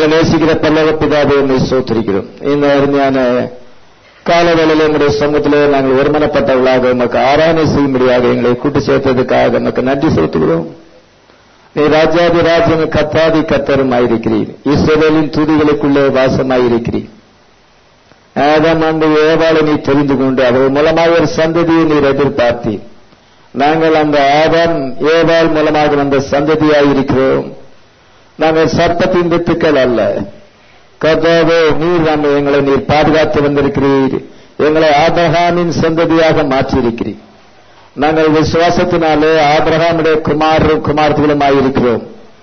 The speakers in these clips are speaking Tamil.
எங்களை நேசிக்கிற பல்லவ பிதாவை உண்மை சோத்திருக்கிறோம் இந்த அருமையான காலவேளையில் எங்களுடைய சமூகத்திலே நாங்கள் ஒருமனப்பட்டவர்களாக உமக்கு ஆராதனை செய்யும்படியாக எங்களை கூட்டு சேர்த்ததுக்காக நமக்கு நன்றி செலுத்துகிறோம் நீ ராஜாதி ராஜன் கத்தாதி கத்தரும் ஆயிருக்கிறீர் இஸ்ரவேலின் துதிகளுக்குள்ளே வாசமாயிருக்கிறீர் ஆதாம் அந்த ஏவாளை நீ தெரிந்து கொண்டு அவர் மூலமாக ஒரு சந்ததியை நீர் எதிர்பார்த்தீர் நாங்கள் அந்த ஆதாம் ஏவாள் மூலமாக வந்த சந்ததியாயிருக்கிறோம் நாங்கள் சர்ப்பத்தின் வித்துக்கள் அல்ல கர்த்தாவே நீர் நம்ம எங்களை நீர் பாதுகாத்து வந்திருக்கிறீர் எங்களை ஆபிரகாமின் சந்ததியாக மாற்றியிருக்கிறீர் நாங்கள் விசுவாசத்தினாலே ஆபிரகாமுடைய குமாரும் குமார்த்திகளுமாயிருக்கிறோம்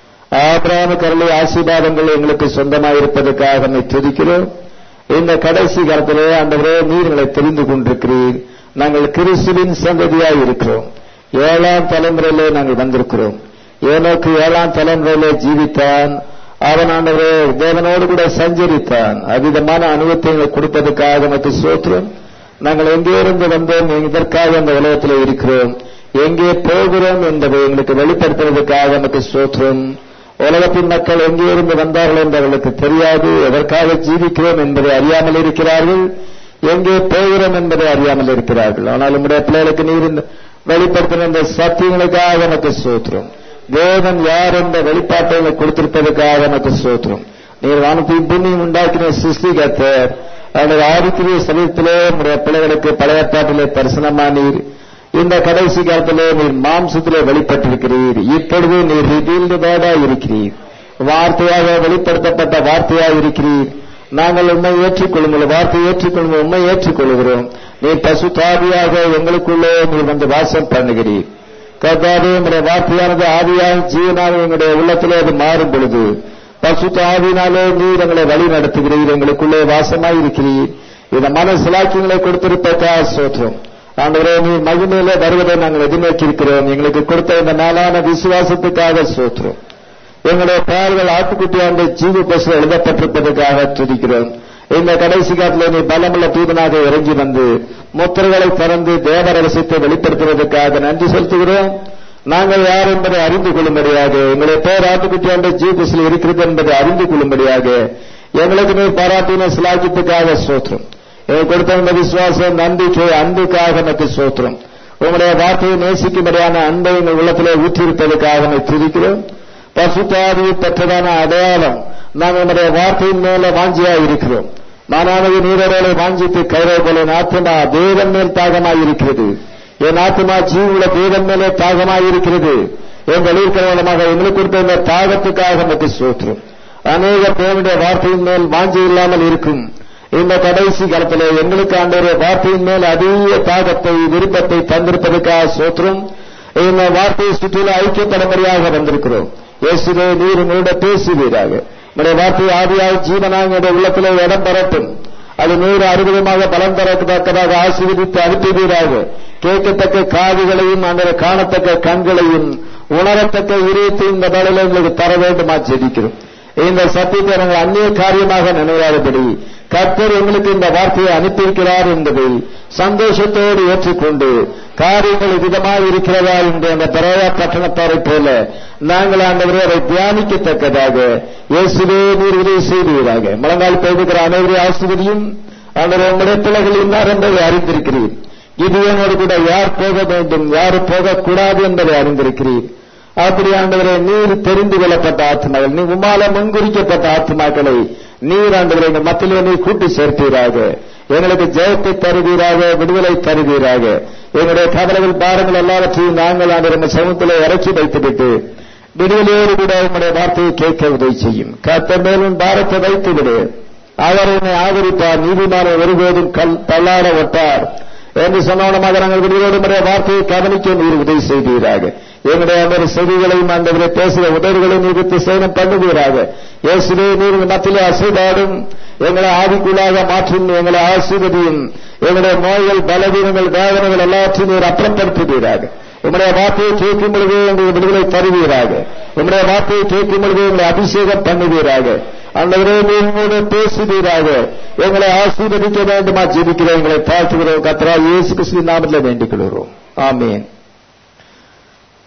ஆபிரகாம கருளை ஆசீர்வாதங்கள் எங்களுக்கு சொந்தமாயிருப்பதற்காக நம்மை துதிக்கிறோம் இந்த கடைசி காலத்திலே ஆண்டவரே நீர் எங்களை தெரிந்து கொண்டிருக்கிறீர் நாங்கள் கிறிஸ்துவின் சந்ததியாய் இருக்கிறோம் ஏழாம் தலைமுறையிலே நாங்கள் வந்திருக்கிறோம் ஏனோக்கு ஏழாம் தலைமுறையிலே ஜீவித்தான் அவன் ஆண்டவரே தேவனோடு கூட சஞ்சரித்தான் அவ்விதமான அனுபவத்தை எங்களுக்கு கொடுப்பதற்காக நமக்கு சோத்திரம் நாங்கள் எங்கே இருந்து வந்தோம் இதற்காக இந்த உலகத்தில் இருக்கிறோம் எங்கே போகிறோம் என்பதை எங்களுக்கு வெளிப்படுத்துவதற்காக நமக்கு சோத்திரம் உலகத்தின் மக்கள் எங்கே இருந்து வந்தார்கள் என்று அவர்களுக்கு தெரியாது எதற்காக ஜீவிக்கிறோம் என்பதை அறியாமல் இருக்கிறார்கள் எங்கே போகிறோம் என்பதை அறியாமல் இருக்கிறார்கள் ஆனால் நம்முடைய பிள்ளைகளுக்கு நீர் இந்த வெளிப்படுத்தின இந்த சத்தியங்களுக்காக நமக்கு சோத்திரம் தேவன் யார் என்ற வெளிப்பாட்டை எனக்கு கொடுத்திருப்பதற்காக எனக்கு சோத்திரம் நீர் வானத்தையும் பூமியும் உண்டாக்கின சிருஷ்டிகத்தர் அவனுடைய ஆதிக்கிரிய சரீரத்திலே நம்முடைய பிள்ளைகளுக்கு பழைய பாட்டிலே தரிசனமா நீர் இந்த கடைசி காலத்திலே நீர் மாம்சத்திலே வெளிப்பட்டிருக்கிறீர் இப்பொழுது நீர் ரிவீல்டா இருக்கிறீர் வார்த்தையாக வெளிப்படுத்தப்பட்ட வார்த்தையாக இருக்கிறீர் நாங்கள் உண்மை ஏற்றுக்கொள்ளுங்கள் வார்த்தை ஏற்றுக்கொள்ளுங்கள் உண்மை ஏற்றுக்கொள்கிறோம் நீர் பசு தாவியாக எங்களுக்குள்ளே நீர் வந்து வாசம் பண்ணுகிறீர் கர்த்தாவே உங்களுடைய வார்த்தையானது ஆவியாக ஜீவனாக எங்களுடைய உள்ளத்திலே அது மாறும் பொழுது பசுத்த ஆவினாலே நீர் எங்களை வழி நடத்துகிறீர் எங்களுக்குள்ளே வாசமாய் இருக்கிறீர் இந்த மன சிலாக்கியங்களை கொடுத்திருப்பதற்காக சோற்றம் ஆண்டவரே நீர் மகிமையிலே வருவதை நாங்கள் எதிர்நோக்கி இருக்கிறோம் எங்களுக்கு கொடுத்த இந்த நாளான விசுவாசத்துக்காக சோற்றுறோம் எங்களுடைய பெயர்கள் ஆட்டுக்குட்டியாண்டு ஜீவ பசு எழுதப்பட்டிருப்பதற்காக துதிக்கிறோம் இந்த கடைசி காலத்தில் நீ பலமுள்ள தூதனாக இறங்கி வந்து முத்திரைகளை திறந்து தேவ ரகசியத்தை வெளிப்படுத்துவதற்காக நன்றி செலுத்துகிறோம் நாங்கள் யார் என்பதை அறிந்து கொள்ளும்படியாக எங்களுடைய பெயர் ஆட்டுக்குட்டியாண்டு ஜீவசில் இருக்கிறது என்பதை அறிந்து கொள்ளும்படியாக எங்களுக்கு நீர் பாராட்டின சிலாக்கியத்துக்காக சோத்திரம் எங்களுக்கு கொடுத்த இந்த விசுவாசம் நம்பிக்கை அன்புக்காக எனக்கு சோத்திரம் உங்களுடைய வார்த்தையை நேசிக்கும்படியான அன்பை எங்கள் உள்ளத்திலே ஊற்றியிருப்பதற்காக என்னை துதிக்கிறோம் பசுத்தாவியை பெற்றதான அடையாளம் நாங்கள் நம்முடைய வார்த்தையின் மேல வாஞ்சியா இருக்கிறோம் மானானது நீரோடலை வாஞ்சித்து கைரோ போல என் ஆத்மா தேவன் மேல் தாகமாய் இருக்கிறது என் ஆத்மா ஜீவுள்ள தேவன் மேலே தாகமாய் இருக்கிறது என் வெளியிருக்கிறவனமாக எங்களுக்கு கொடுத்த இந்த தாகத்துக்காக நமக்கு சோற்றும் அநேக பேருடைய வார்த்தையின் மேல் வாஞ்சி இல்லாமல் இருக்கும் இந்த கடைசி காலத்தில் எங்களுக்கு ஆண்டவருடைய வார்த்தையின் மேல் அதிக தாகத்தை விருப்பத்தை தந்திருப்பதற்காக சோற்றும் இந்த வார்த்தையை சுற்றில ஐக்கியப்படும்படியாக வந்திருக்கிறோம் இயேசுவே நீர் உங்களோட பேசுவீராக உங்களுடைய வார்த்தை ஆவியாக ஜீவனாக உள்ளத்திலே இடம் பெறட்டும் அது நூறு அறுபதுமாக பலம் தரத்தக்கதாக ஆசீர்வதித்து அனுப்புவீராக கேட்கத்தக்க காதுகளையும் அந்த காணத்தக்க கண்களையும் உணரத்தக்க இதயத்தையும் இந்த வேலையில எங்களுக்கு தர வேண்டுமா ஜெபிக்கிறோம் இந்த சத்தியத்தை நாங்கள் அந்நிய காரியமாக நினைவாதபடி கர்த்தர் எங்களுக்கு இந்த வார்த்தையை அனுப்பியிருக்கிறார் என்பதை சந்தோஷத்தோடு ஏற்றுக்கொண்டு காரியங்கள் விதமாக இருக்கிறதா என்று அந்த பரவா பட்டணத்தாரை போல நாங்கள் ஆண்டவரை அதை தியானிக்கத்தக்கதாக இயேசுவே நீர் உதவி செய்வீராக முழங்கால் போயிருக்கிற அனைவரை ஆசிரியும் அவர் உங்களுடைய பிள்ளைகள் இன்னார் என்பதை அறிந்திருக்கிறீர் இதயனோடு கூட யார் போக வேண்டும் யார் போகக்கூடாது என்பதை அறிந்திருக்கிறீர் அப்படி ஆண்டவரை நீர் தெரிந்து கொள்ளப்பட்ட ஆத்மாக்கள் நீ உமால முன்குறிக்கப்பட்ட ஆத்மாக்களை நீர் ஆண்டவரை எங்கள் மத்தியிலே நீர் கூட்டி சேர்ப்பீராக எங்களுக்கு ஜெயத்தை தருவீராக விடுதலை தருவீராக எங்களுடைய கவலைகள் பாரங்கள் எல்லாவற்றையும் நாங்கள் ஆண்டு நம்ம சமூகத்திலே இறக்கி வைத்துவிட்டு விடுதலையோடு கூட உங்களுடைய வார்த்தையை கேட்க உதவி செய்யும் கத்த மேலும் பாரத்தை வைத்து விடு அவர் என்னை ஆதரிப்பார் நீதிமான ஒருபோதும் கல் தள்ளாட ஒட்டார் என்று சொன்னவனமாக நாங்கள் விடுதலை வார்த்தையை கவனிக்க நீர் உதவி செய்வீராக எங்களுடைய அந்த செவிகளையும் ஆண்டவரை பேசுகிற உதவிகளையும் நிறுத்தி சேனம் பண்ணுவீராக இயேசுவே நீர் மத்தியிலே அசைபாடும் எங்களை ஆதிக்குள்ளாக மாற்றும் எங்களை ஆசீர்வதியும் எங்களுடைய நோய்கள் பலவீனங்கள் வேதனைகள் எல்லாவற்றையும் நீர் அப்புறப்படுத்துவீராக உங்களுடைய வார்த்தையை கேட்கும் பொழுது எங்களுக்கு விடுதலை தருவீராக உங்களுடைய வார்த்தையை கேட்கும் பொழுது எங்களை அபிஷேகம் பண்ணுவீராக அந்தவரே நீங்களோடு பேசுவீராக எங்களை ஆசீர்வதிக்க வேண்டுமா ஜெபிக்கிறோம் எங்களை தாழ்த்துகிறோம் கத்தரா இயேசு கிறிஸ்து நாமத்தில் வேண்டிக் கொள்கிறோம் ஆமீன்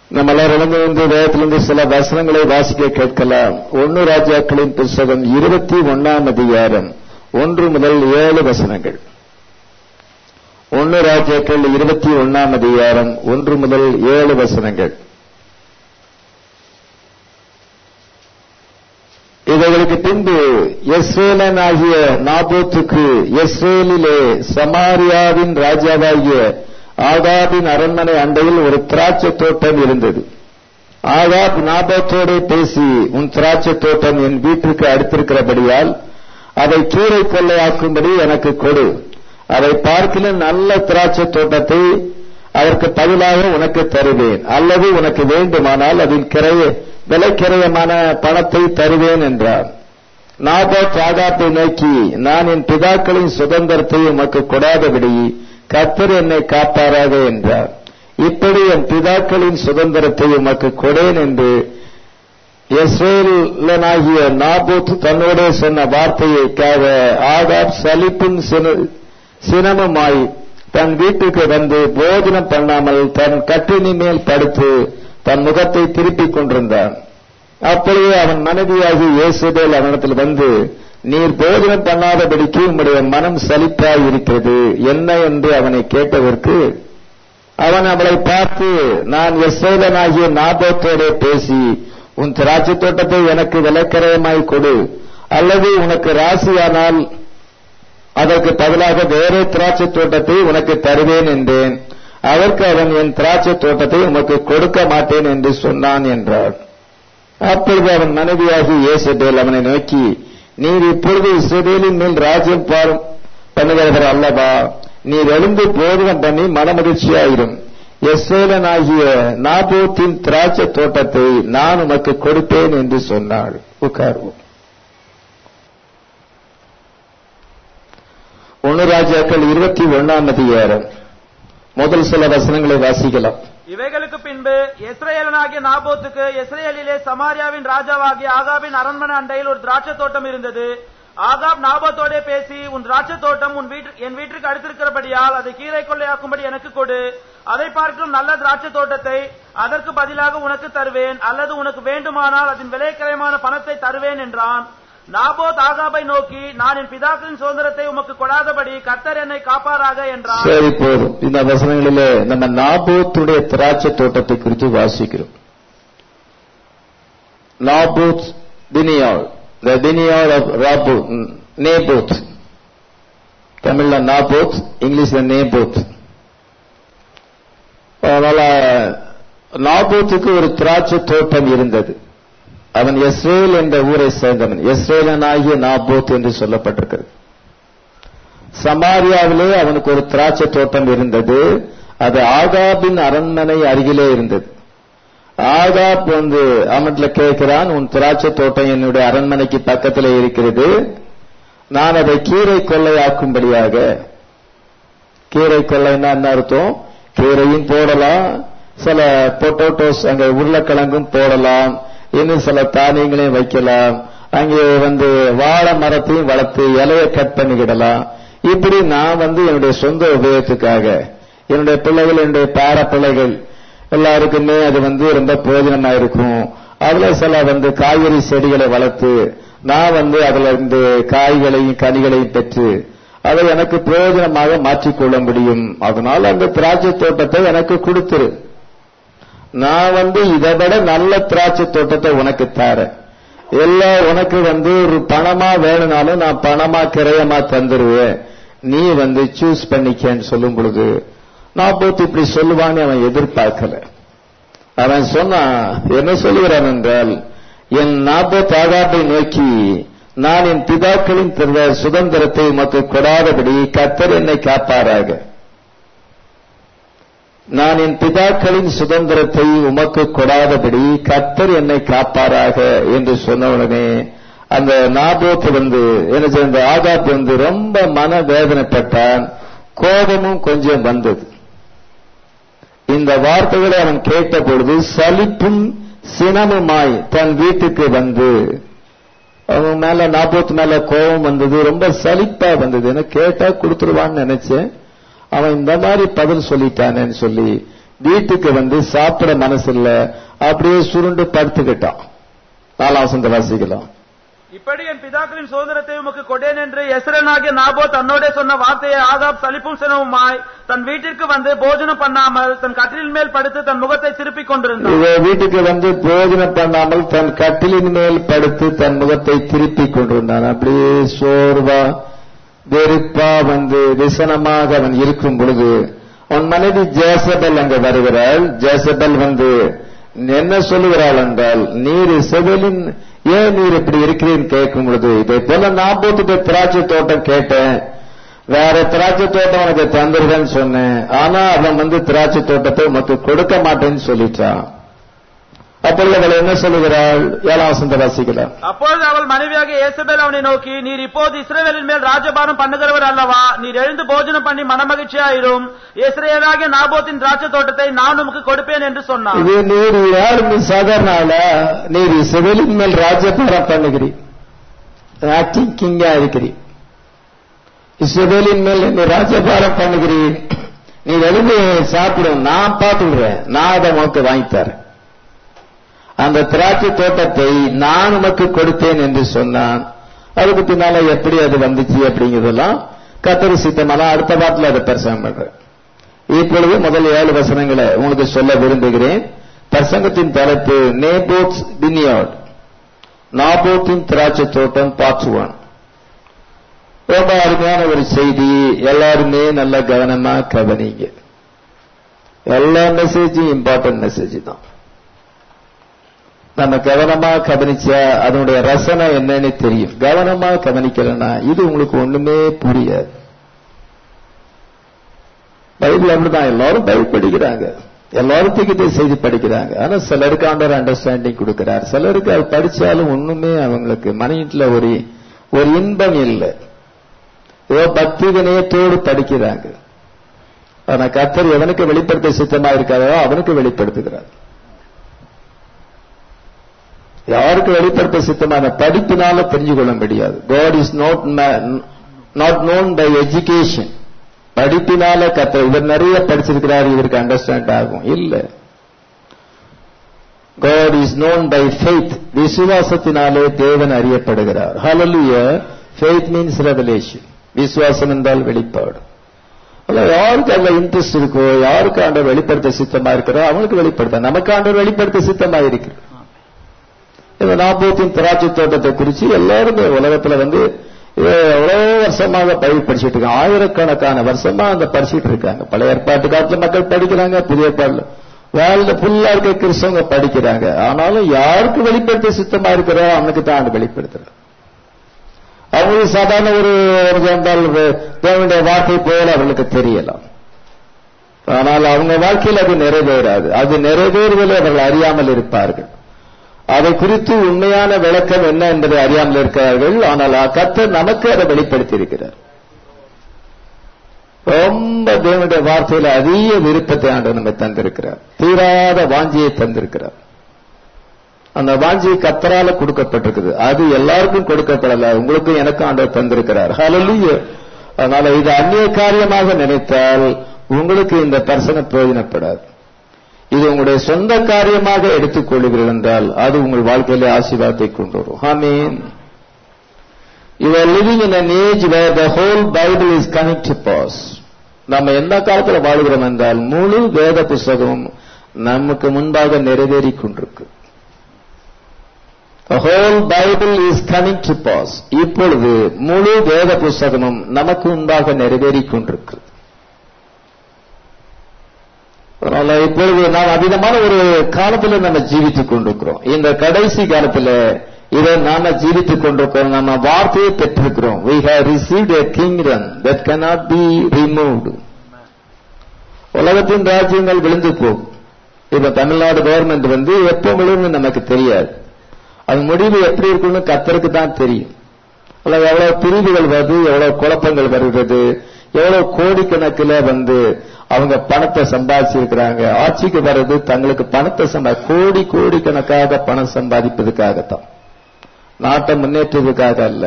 நம்ம எல்லாரும் இருந்து வந்து வேதத்திலிருந்து சில வசனங்களை வாசிக்க கேட்கலாம் ஒன்னு ராஜாக்களின் புஸ்தகம் இருபத்தி ஒன்னாம் அதிகாரம் ஒன்று முதல் ஏழு வசனங்கள் ஒன்னு ராஜாக்கள் இருபத்தி ஒன்னாம் அதிகாரம் ஒன்று முதல் ஏழு வசனங்கள் இவைகளுக்கு பின்பு எஸ்ரேலன் ஆகிய நாபோத்துக்கு எஸ்ரேலிலே சமாரியாவின் ராஜாவாகிய ஆகாபின் அரண்மனை அண்டையில் ஒரு திராட்சை தோட்டம் இருந்தது ஆகாப் நாபோத்தோடு பேசி உன் திராட்சை தோட்டம் என் வீட்டிற்கு அடுத்திருக்கிறபடியால் அதை கீரை கொள்ளையாக்கும்படி எனக்கு கொடு அதை பார்க்கிலும் நல்ல திராட்சை தோட்டத்தை அதற்கு பதிலாக உனக்கு தருவேன் அல்லது உனக்கு வேண்டுமானால் அதில் கிரைய விலைக்கிரயமான பணத்தை தருவேன் என்றார் நாபோத் ஆகாப்பை நோக்கி நான் என் பிதாக்களின் சுதந்திரத்தை உமக்கு கொடாதபடி கத்தர் என்னை காப்பாராக என்றார் இப்படி என் பிதாக்களின் சுதந்திரத்தை உமக்கு கொடேன் என்று இஸ்ரேலனாகிய நாபோத் தன்னோட சொன்ன வார்த்தையைக்காக ஆகாப் சலிப்பும் சினமுமாய் தன் வீட்டுக்கு வந்து போஜனம் பண்ணாமல் தன் கட்டினி மேல் படுத்து தன் முகத்தை திருப்பிக் கொண்டிருந்தான் அப்பொழுது அவன் மனைவியாகி இயேசுபேல் அவனிடத்தில் வந்து நீர் போஜனம் பண்ணாதபடிக்கு உம்முடைய மனம் சலிப்பாய் இருக்கிறது என்ன என்று அவனை கேட்டதற்கு அவன் அவளை பார்த்து நான் எஸ்ரேலனாகிய நாபோத்தோட பேசி உன் திராட்சை தோட்டத்தை எனக்கு விலக்கரயமாய் கொடு அல்லது உனக்கு ராசியானால் அதற்கு பதிலாக வேறே திராட்சை தோட்டத்தை உனக்கு தருவேன் என்றேன் அதற்கு அவன் என் திராட்சை தோட்டத்தை உமக்கு கொடுக்க மாட்டேன் என்று சொன்னான் என்றார் அப்பொழுது அவன் மனைவியாகி இயேசுபேல் அவனை நோக்கி நீர் இப்பொழுது இஸ்ரேலின் மேல் ராஜ்யம் பாரும் பண்ணுகிறவர் அல்லவா நீர் எழுந்து போதனம் பண்ணி மனமகிழ்ச்சியாயிரும் எஸ்ரேலன் ஆகிய நாபோத்தின் திராட்சை தோட்டத்தை நான் உமக்கு கொடுப்பேன் என்று சொன்னாள் உட்கார்வோம் ஒன்னு ராஜாக்கள் இருபத்தி ஒன்னாம் அதிகாரம் முதல் சில வசனங்களை வாசிக்கலாம் இவைகளுக்கு பின்பு எஸ்ரேலனாகிய நாபோத்துக்கு எஸ்ரேலிலே சமாரியாவின் ராஜாவாகிய ஆகாபின் அரண்மனை அண்டையில் ஒரு திராட்சை தோட்டம் இருந்தது ஆகாப் நாபோத்தோட பேசி உன் திராட்சை தோட்டம் உன் வீட்டு என் வீட்டுக்கு அடுத்திருக்கிறபடியால் அதை கீரை கொள்ளையாக்கும்படி எனக்கு கொடு அதை பார்க்கும் நல்ல திராட்சை தோட்டத்தை அதற்கு பதிலாக உனக்கு தருவேன் அல்லது உனக்கு வேண்டுமானால் அதன் விலைக்கிரயமான பணத்தை தருவேன் என்றான் நாபோத் ஆகாபை நோக்கி நான் என் பிதாக்களின் சுதந்திரத்தை உமக்கு கொடாதபடி கர்த்தர் என்னை காப்பாராக என்றார் சரி போதும் இந்த வசனங்களிலே நம்ம நாபோத்துடைய திராட்சை தோட்டத்தை குறித்து வாசிக்கிறோம் நாபோத் தினியாள் த தினியாள் ஆஃப் ராபோ நேபோத் தமிழ்ல நாபோத் இங்கிலீஷ்ல நேபோத் அதனால நாபோத்துக்கு ஒரு திராட்சை தோட்டம் இருந்தது அவன் எஸ்ரேல் என்ற ஊரை சேர்ந்தவன் எஸ்ரேலன் ஆகிய நாபோத் என்று சொல்லப்பட்டிருக்கிறது சமாரியாவிலே அவனுக்கு ஒரு திராட்சை தோட்டம் இருந்தது அது ஆகாபின் அரண்மனை அருகிலே இருந்தது ஆகாப் வந்து அவன்ல கேட்கிறான் உன் திராட்சை தோட்டம் என்னுடைய அரண்மனைக்கு பக்கத்தில் இருக்கிறது நான் அதை கீரை கொள்ளையாக்கும்படியாக கீரை கொள்ளைன்னா என்ன அர்த்தம் கீரையும் போடலாம் சில பொட்டோட்டோஸ் அங்க உருளைக்கிழங்கும் போடலாம் இன்னும் சில தானியங்களையும் வைக்கலாம் அங்கே வந்து வாழை மரத்தையும் வளர்த்து இலையை கட் பண்ணிக்கிடலாம் இப்படி நான் வந்து என்னுடைய சொந்த உபயோகத்துக்காக என்னுடைய பிள்ளைகள் என்னுடைய பேர பிள்ளைகள் எல்லாருக்குமே அது வந்து ரொம்ப பிரயோஜனமா இருக்கும் அதுல சில வந்து காய்கறி செடிகளை வளர்த்து நான் வந்து அதுல இருந்து காய்களையும் கனிகளையும் பெற்று அதை எனக்கு பிரயோஜனமாக மாற்றிக்கொள்ள முடியும் அதனால அந்த திராட்சை தோட்டத்தை எனக்கு கொடுத்துரு நான் வந்து இதை விட நல்ல திராட்சை தோட்டத்தை உனக்கு தரேன் எல்லாம் உனக்கு வந்து ஒரு பணமா வேணும்னாலும் நான் பணமா கிரயமா தந்துருவேன் நீ வந்து சூஸ் பண்ணிக்கன்னு சொல்லும் பொழுது நான் போத்து இப்படி சொல்லுவான்னு அவன் எதிர்பார்க்கல அவன் சொன்னான் என்ன சொல்லுகிறான் என்றால் என் நாற்பத் ஆகாட்டை நோக்கி நான் என் பிதாக்களின் சுதந்திரத்தை உமக்கு கொடாதபடி கத்தர் என்னை காப்பாராக நான் என் பிதாக்களின் சுதந்திரத்தை உமக்கு கொடாதபடி கத்தர் என்னை காப்பாராக என்று சொன்ன உடனே அந்த நாபோத்து வந்து என்ன செய்த ஆகாப் வந்து ரொம்ப மன வேதனைப்பட்டான் கோபமும் கொஞ்சம் வந்தது இந்த வார்த்தைகளை அவன் கேட்ட பொழுது சலிப்பும் சினமுமாய் தன் வீட்டுக்கு வந்து அவன் மேல நாற்பத்து மேல கோபம் வந்தது ரொம்ப சலிப்பா வந்தது என்ன கேட்டா கொடுத்துருவான்னு நினைச்சேன் அவன் இந்த மாதிரி பதில் சொல்லிட்டானேன்னு சொல்லி வீட்டுக்கு வந்து சாப்பிட மனசு இல்ல அப்படியே சுருண்டு படுத்துக்கிட்டான் நாலாம் வசந்த வாசிக்கலாம் இப்படி என் பிதாக்களின் சுதந்திரத்தை உமக்கு கொடேன் என்று எஸ்ரனாகிய நாபோ தன்னோடே சொன்ன வார்த்தையை ஆகாப் சலிப்பும் சினவுமாய் தன் வீட்டிற்கு வந்து போஜனம் பண்ணாமல் தன் கட்டிலின் மேல் படுத்து தன் முகத்தை திருப்பிக் கொண்டிருந்தான் இவ வீட்டுக்கு வந்து போஜனம் பண்ணாமல் தன் கட்டிலின் மேல் படுத்து தன் முகத்தை திருப்பிக் கொண்டிருந்தான் அப்படியே சோர்வா வெறுப்பா வந்து விசனமாக அவன் இருக்கும் பொழுது அவன் மனைவி ஜேசபல் அங்க வருகிறாள் ஜேசபல் வந்து என்ன சொல்லுகிறாள் என்றால் நீர் செவலின் ஏன் நீர் இப்படி இருக்கிறீன்னு கேட்கும் பொழுது இதை போல நாற்பத்தி திராட்சை தோட்டம் கேட்டேன் வேற திராட்சை தோட்டம் உனக்கு தந்துருவேன்னு சொன்னேன் ஆனா அவன் வந்து திராட்சை தோட்டத்தை உனக்கு கொடுக்க மாட்டேன்னு சொல்லிட்டான் அப்பொழுது அவள் என்ன சொல்லுகிறாள் ஏழாம் வசந்த வாசிக்கலாம் அப்பொழுது அவள் மனைவியாக ஏசபேல் அவனை நோக்கி நீர் இப்போது இஸ்ரவேலின் மேல் ராஜபாரம் பண்ணுகிறவர் அல்லவா நீர் எழுந்து போஜனம் பண்ணி மனமகிழ்ச்சியாயிரும் இஸ்ரேலாகிய நாபோத்தின் திராட்சை தோட்டத்தை நான் உமக்கு கொடுப்பேன் என்று சொன்னான் இது நீர் யாருமே சாதாரண ஆளா நீர் சிவலின் மேல் ராஜபாரம் பண்ணுகிறீர் ஆக்டிங் கிங்கா இருக்கிறீர் இஸ்ரவேலின் மேல் நீ ராஜபாரம் பண்ணுகிறீர் நீ எழுந்து சாப்பிடும் நான் பார்த்துடுறேன் நான் அதை உனக்கு வாங்கி தரேன் அந்த திராட்சை தோட்டத்தை நான் உனக்கு கொடுத்தேன் என்று சொன்னான் அதுக்கு பின்னால எப்படி அது வந்துச்சு அப்படிங்கிறதெல்லாம் கத்தரி சித்தமெல்லாம் அடுத்த பாட்டில் அதை பிரசங்கம் பண்றேன் இப்பொழுது முதல் ஏழு வசனங்களை உங்களுக்கு சொல்ல விரும்புகிறேன் பிரசங்கத்தின் தலைப்பு நேபோட்ஸ் வினியார்ட் நாபோத்தின் திராட்சை தோட்டம் பார்ட் ஒன் ரொம்ப அருமையான ஒரு செய்தி எல்லாருமே நல்ல கவனமா கவனிங்க எல்லா மெசேஜும் இம்பார்ட்டன்ட் மெசேஜ் தான் நம்ம கவனமா கவனிச்சா அதனுடைய ரசனை என்னன்னு தெரியும் கவனமா கவனிக்கலன்னா இது உங்களுக்கு ஒண்ணுமே புரியாது பைபிள் அப்படிதான் எல்லாரும் பைபிள் படிக்கிறாங்க எல்லாரும் திகித்தை செய்து படிக்கிறாங்க ஆனா சிலருக்கு ஆண்டவர் அண்டர்ஸ்டாண்டிங் கொடுக்கிறார் சிலருக்கு அது படிச்சாலும் ஒண்ணுமே அவங்களுக்கு மனையில ஒரு ஒரு இன்பம் இல்லை ஏதோ பக்தி வினயத்தோடு படிக்கிறாங்க ஆனா கத்தர் எவனுக்கு வெளிப்படுத்த சித்தமா இருக்காரோ அவனுக்கு வெளிப்படுத்துகிறார் யாருக்கு வெளிப்படுத்த சித்தமான படிப்பினால தெரிஞ்சு கொள்ள முடியாது God is not not known by education படிப்பினால கத்த இவர் நிறைய படிச்சிருக்கிறார் இவருக்கு அண்டர்ஸ்டாண்ட் ஆகும் இல்ல God is known by faith விசுவாசத்தினாலே தேவன் அறியப்படுகிறார் ஹalleluya ஃபெய்த் மீன்ஸ் ரெவலேஷன் விசுவாசம் என்றால் வெளிப்பாடு அல்ல யாருக்கு அதுல இன்ட்ரெஸ்ட் இருக்கோ யாருக்கு ஆண்டவர் வெளிப்படுத்த சித்தமா இருக்கிறோ அவனுக்கு வெளிப்படுத்த நமக்கு ஆண்டவர் வெளிப்படுத்த சித்தமா இருக்கிறது இந்த நாற்பத்தின் திராட்சை தோட்டத்தை குறித்து எல்லாருமே உலகத்துல வந்து எவ்வளவு வருஷமாக பயிர் படிச்சுட்டு இருக்காங்க ஆயிரக்கணக்கான வருஷமா அந்த படிச்சுட்டு இருக்காங்க பழைய ஏற்பாட்டு காலத்துல மக்கள் படிக்கிறாங்க புதிய ஏற்பாடுல வேர்ல்டு ஃபுல்லா இருக்க கிறிஸ்தவங்க படிக்கிறாங்க ஆனாலும் யாருக்கு வெளிப்படுத்த சித்தமா இருக்கிறோ அவனுக்கு தான் அது வெளிப்படுத்துறாரு அவங்களுக்கு சாதாரண ஒரு தேவனுடைய வார்த்தை போல அவர்களுக்கு தெரியலாம் ஆனால் அவங்க வாழ்க்கையில் அது நிறைவேறாது அது நிறைவேறுவதை அவர்கள் அறியாமல் இருப்பார்கள் அதை குறித்து உண்மையான விளக்கம் என்ன என்பதை அறியாமல் இருக்கிறார்கள் ஆனால் கத்தர் நமக்கு அதை வெளிப்படுத்தி இருக்கிறார் ரொம்ப தேவனுடைய வார்த்தையில அதிக விருப்பத்தை ஆண்டு நம்ம தந்திருக்கிறார் தீராத வாஞ்சியை தந்திருக்கிறார் அந்த வாஞ்சி கத்தரால கொடுக்கப்பட்டிருக்குது அது எல்லாருக்கும் கொடுக்கப்படல உங்களுக்கும் எனக்கும் ஆண்டவர் தந்திருக்கிறார் ஹalleluya அதனால இது அந்நிய காரியமாக நினைத்தால் உங்களுக்கு இந்த பர்சனை பிரயோஜனப்படாது இது உங்களுடைய சொந்த காரியமாக எடுத்துக்கொள்ளுகிறீர்கள் என்றால் அது உங்கள் வாழ்க்கையில ஆசீர்வாதத்தை கொண்டு வரும் ஆமீன் you are living in an age where the whole Bible is coming to pass நம்ம எந்த காலத்தில் வாழ்கிறோம் என்றால் முழு வேத புஸ்தகமும் நமக்கு முன்பாக நிறைவேறி கொண்டிருக்கு whole Bible is coming to pass இப்பொழுது முழு வேத புஸ்தகமும் நமக்கு முன்பாக நிறைவேறி கொண்டிருக்கு அதனால இப்பொழுது நாம் அதிகமான ஒரு காலத்துல நம்ம ஜீவித்துக் கொண்டிருக்கிறோம் இந்த கடைசி காலத்துல இதை நாம ஜீவித்துக் கொண்டிருக்கிறோம் நம்ம வார்த்தையை பெற்றிருக்கிறோம் we have received a kingdom that cannot be removed உலகத்தின் ராஜ்யங்கள் விழுந்து போகும் இப்ப தமிழ்நாடு கவர்மெண்ட் வந்து எப்போ விழுன்னு நமக்கு தெரியாது அது முடிவு எப்படி இருக்குன்னு கத்தருக்கு தான் தெரியும் அல்ல எவ்வளவு பிரிவுகள் வருது எவ்வளவு குழப்பங்கள் வருகிறது எவ்வளவு கோடிக்கணக்கில் வந்து அவங்க பணத்தை சம்பாதிச்சிருக்கிறாங்க ஆட்சிக்கு வர்றது தங்களுக்கு பணத்தை சம்பா கோடி கோடி கணக்காக பணம் சம்பாதிப்பதுக்காகத்தான் நாட்டை முன்னேற்றதுக்காக அல்ல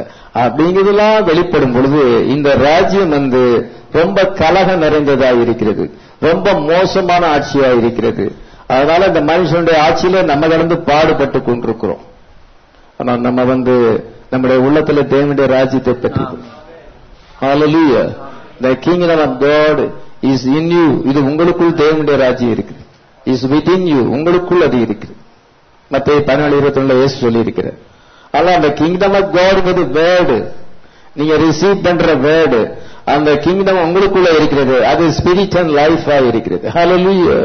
அப்படிங்கிறதெல்லாம் வெளிப்படும் பொழுது இந்த ராஜ்யம் வந்து ரொம்ப கலகம் நிறைந்ததா இருக்கிறது ரொம்ப மோசமான ஆட்சியா இருக்கிறது அதனால இந்த மனுஷனுடைய ஆட்சியில நம்ம கடந்து பாடுபட்டு கொண்டிருக்கிறோம் ஆனா நம்ம வந்து நம்முடைய உள்ளத்துல தேவனுடைய ராஜ்யத்தை பெற்றிருக்கிறோம் Hallelujah. The kingdom of God is in you. இது உங்களுக்குள் தேவனுடைய ராஜ்யம் இருக்குது இஸ் within you. உங்களுக்குள் அது இருக்குது மத்திய பதினாலு இருபத்தி ஒண்ணுல இயேசு சொல்லி இருக்கிறார் ஆனா அந்த கிங்டம் ஆஃப் காட்ங்கிறது வேர்டு நீங்க ரிசீவ் பண்ற வேர்டு அந்த கிங்டம் உங்களுக்குள்ள இருக்கிறது அது ஸ்பிரிட் அண்ட் லைஃபா இருக்கிறது Hallelujah.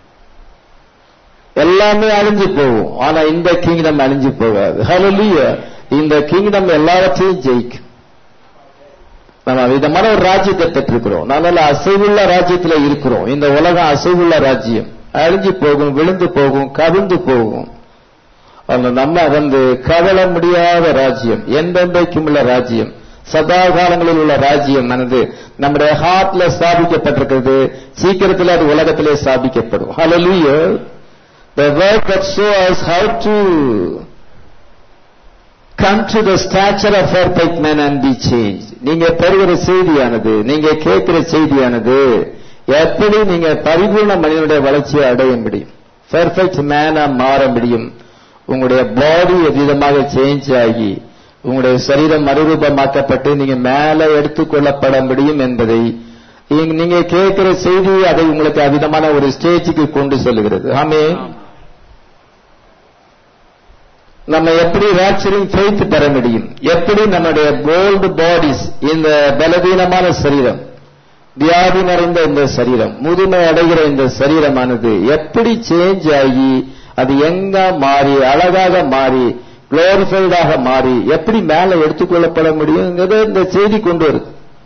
எல்லாமே அழிஞ்சு போகும் ஆனா இந்த கிங்டம் அழிஞ்சு போகாது Hallelujah. இந்த கிங்டம் எல்லாவற்றையும் ஜெயிக்கும் நம்ம விதமான ஒரு ராஜ்யத்தை பெற்றிருக்கிறோம் நல்ல அசைவுள்ள ராஜ்யத்துல இருக்கிறோம் இந்த உலகம் அசைவுள்ள ராஜ்யம் அழிஞ்சு போகும் விழுந்து போகும் கவிழ்ந்து போகும் அந்த நம்ம வந்து கவல முடியாத ராஜ்யம் என்றென்றைக்கும் உள்ள ராஜ்யம் சதா காலங்களில் உள்ள ராஜ்யம் ஆனது நம்முடைய ஹார்ட்ல ஸ்தாபிக்கப்பட்டிருக்கிறது சீக்கிரத்தில் அது உலகத்திலே ஸ்தாபிக்கப்படும் Hallelujah. The word that shows us how to come to the stature of perfect man and be changed. நீங்க பெறுகிற செய்தியானது நீங்க கேட்கிற செய்தியானது எப்படி நீங்க பரிபூர்ண மனிதனுடைய வளர்ச்சியை அடைய முடியும் பெர்ஃபெக்ட் மேனா மாற முடியும் உங்களுடைய பாடி விதமாக சேஞ்ச் ஆகி உங்களுடைய சரீரம் மறுரூபமாக்கப்பட்டு நீங்க மேல எடுத்துக்கொள்ளப்பட முடியும் என்பதை இங்க நீங்க கேட்கிற செய்தி அதை உங்களுக்கு அவ்விதமான ஒரு ஸ்டேஜுக்கு கொண்டு செல்கிறது ஆமே நம்ம எப்படி ராப்சரிங் ஃபெய்த் பெற முடியும் எப்படி நம்முடைய போல்டு பாடிஸ் இந்த பலவீனமான சரீரம் வியாதி நிறைந்த இந்த சரீரம் முதுமை அடைகிற இந்த சரீரமானது எப்படி சேஞ்ச் ஆகி அது எங்க மாறி அழகாக மாறி குளோரிஃபைடாக மாறி எப்படி மேல எடுத்துக்கொள்ளப்பட முடியுங்கிறத இந்த செய்தி கொண்டு வருது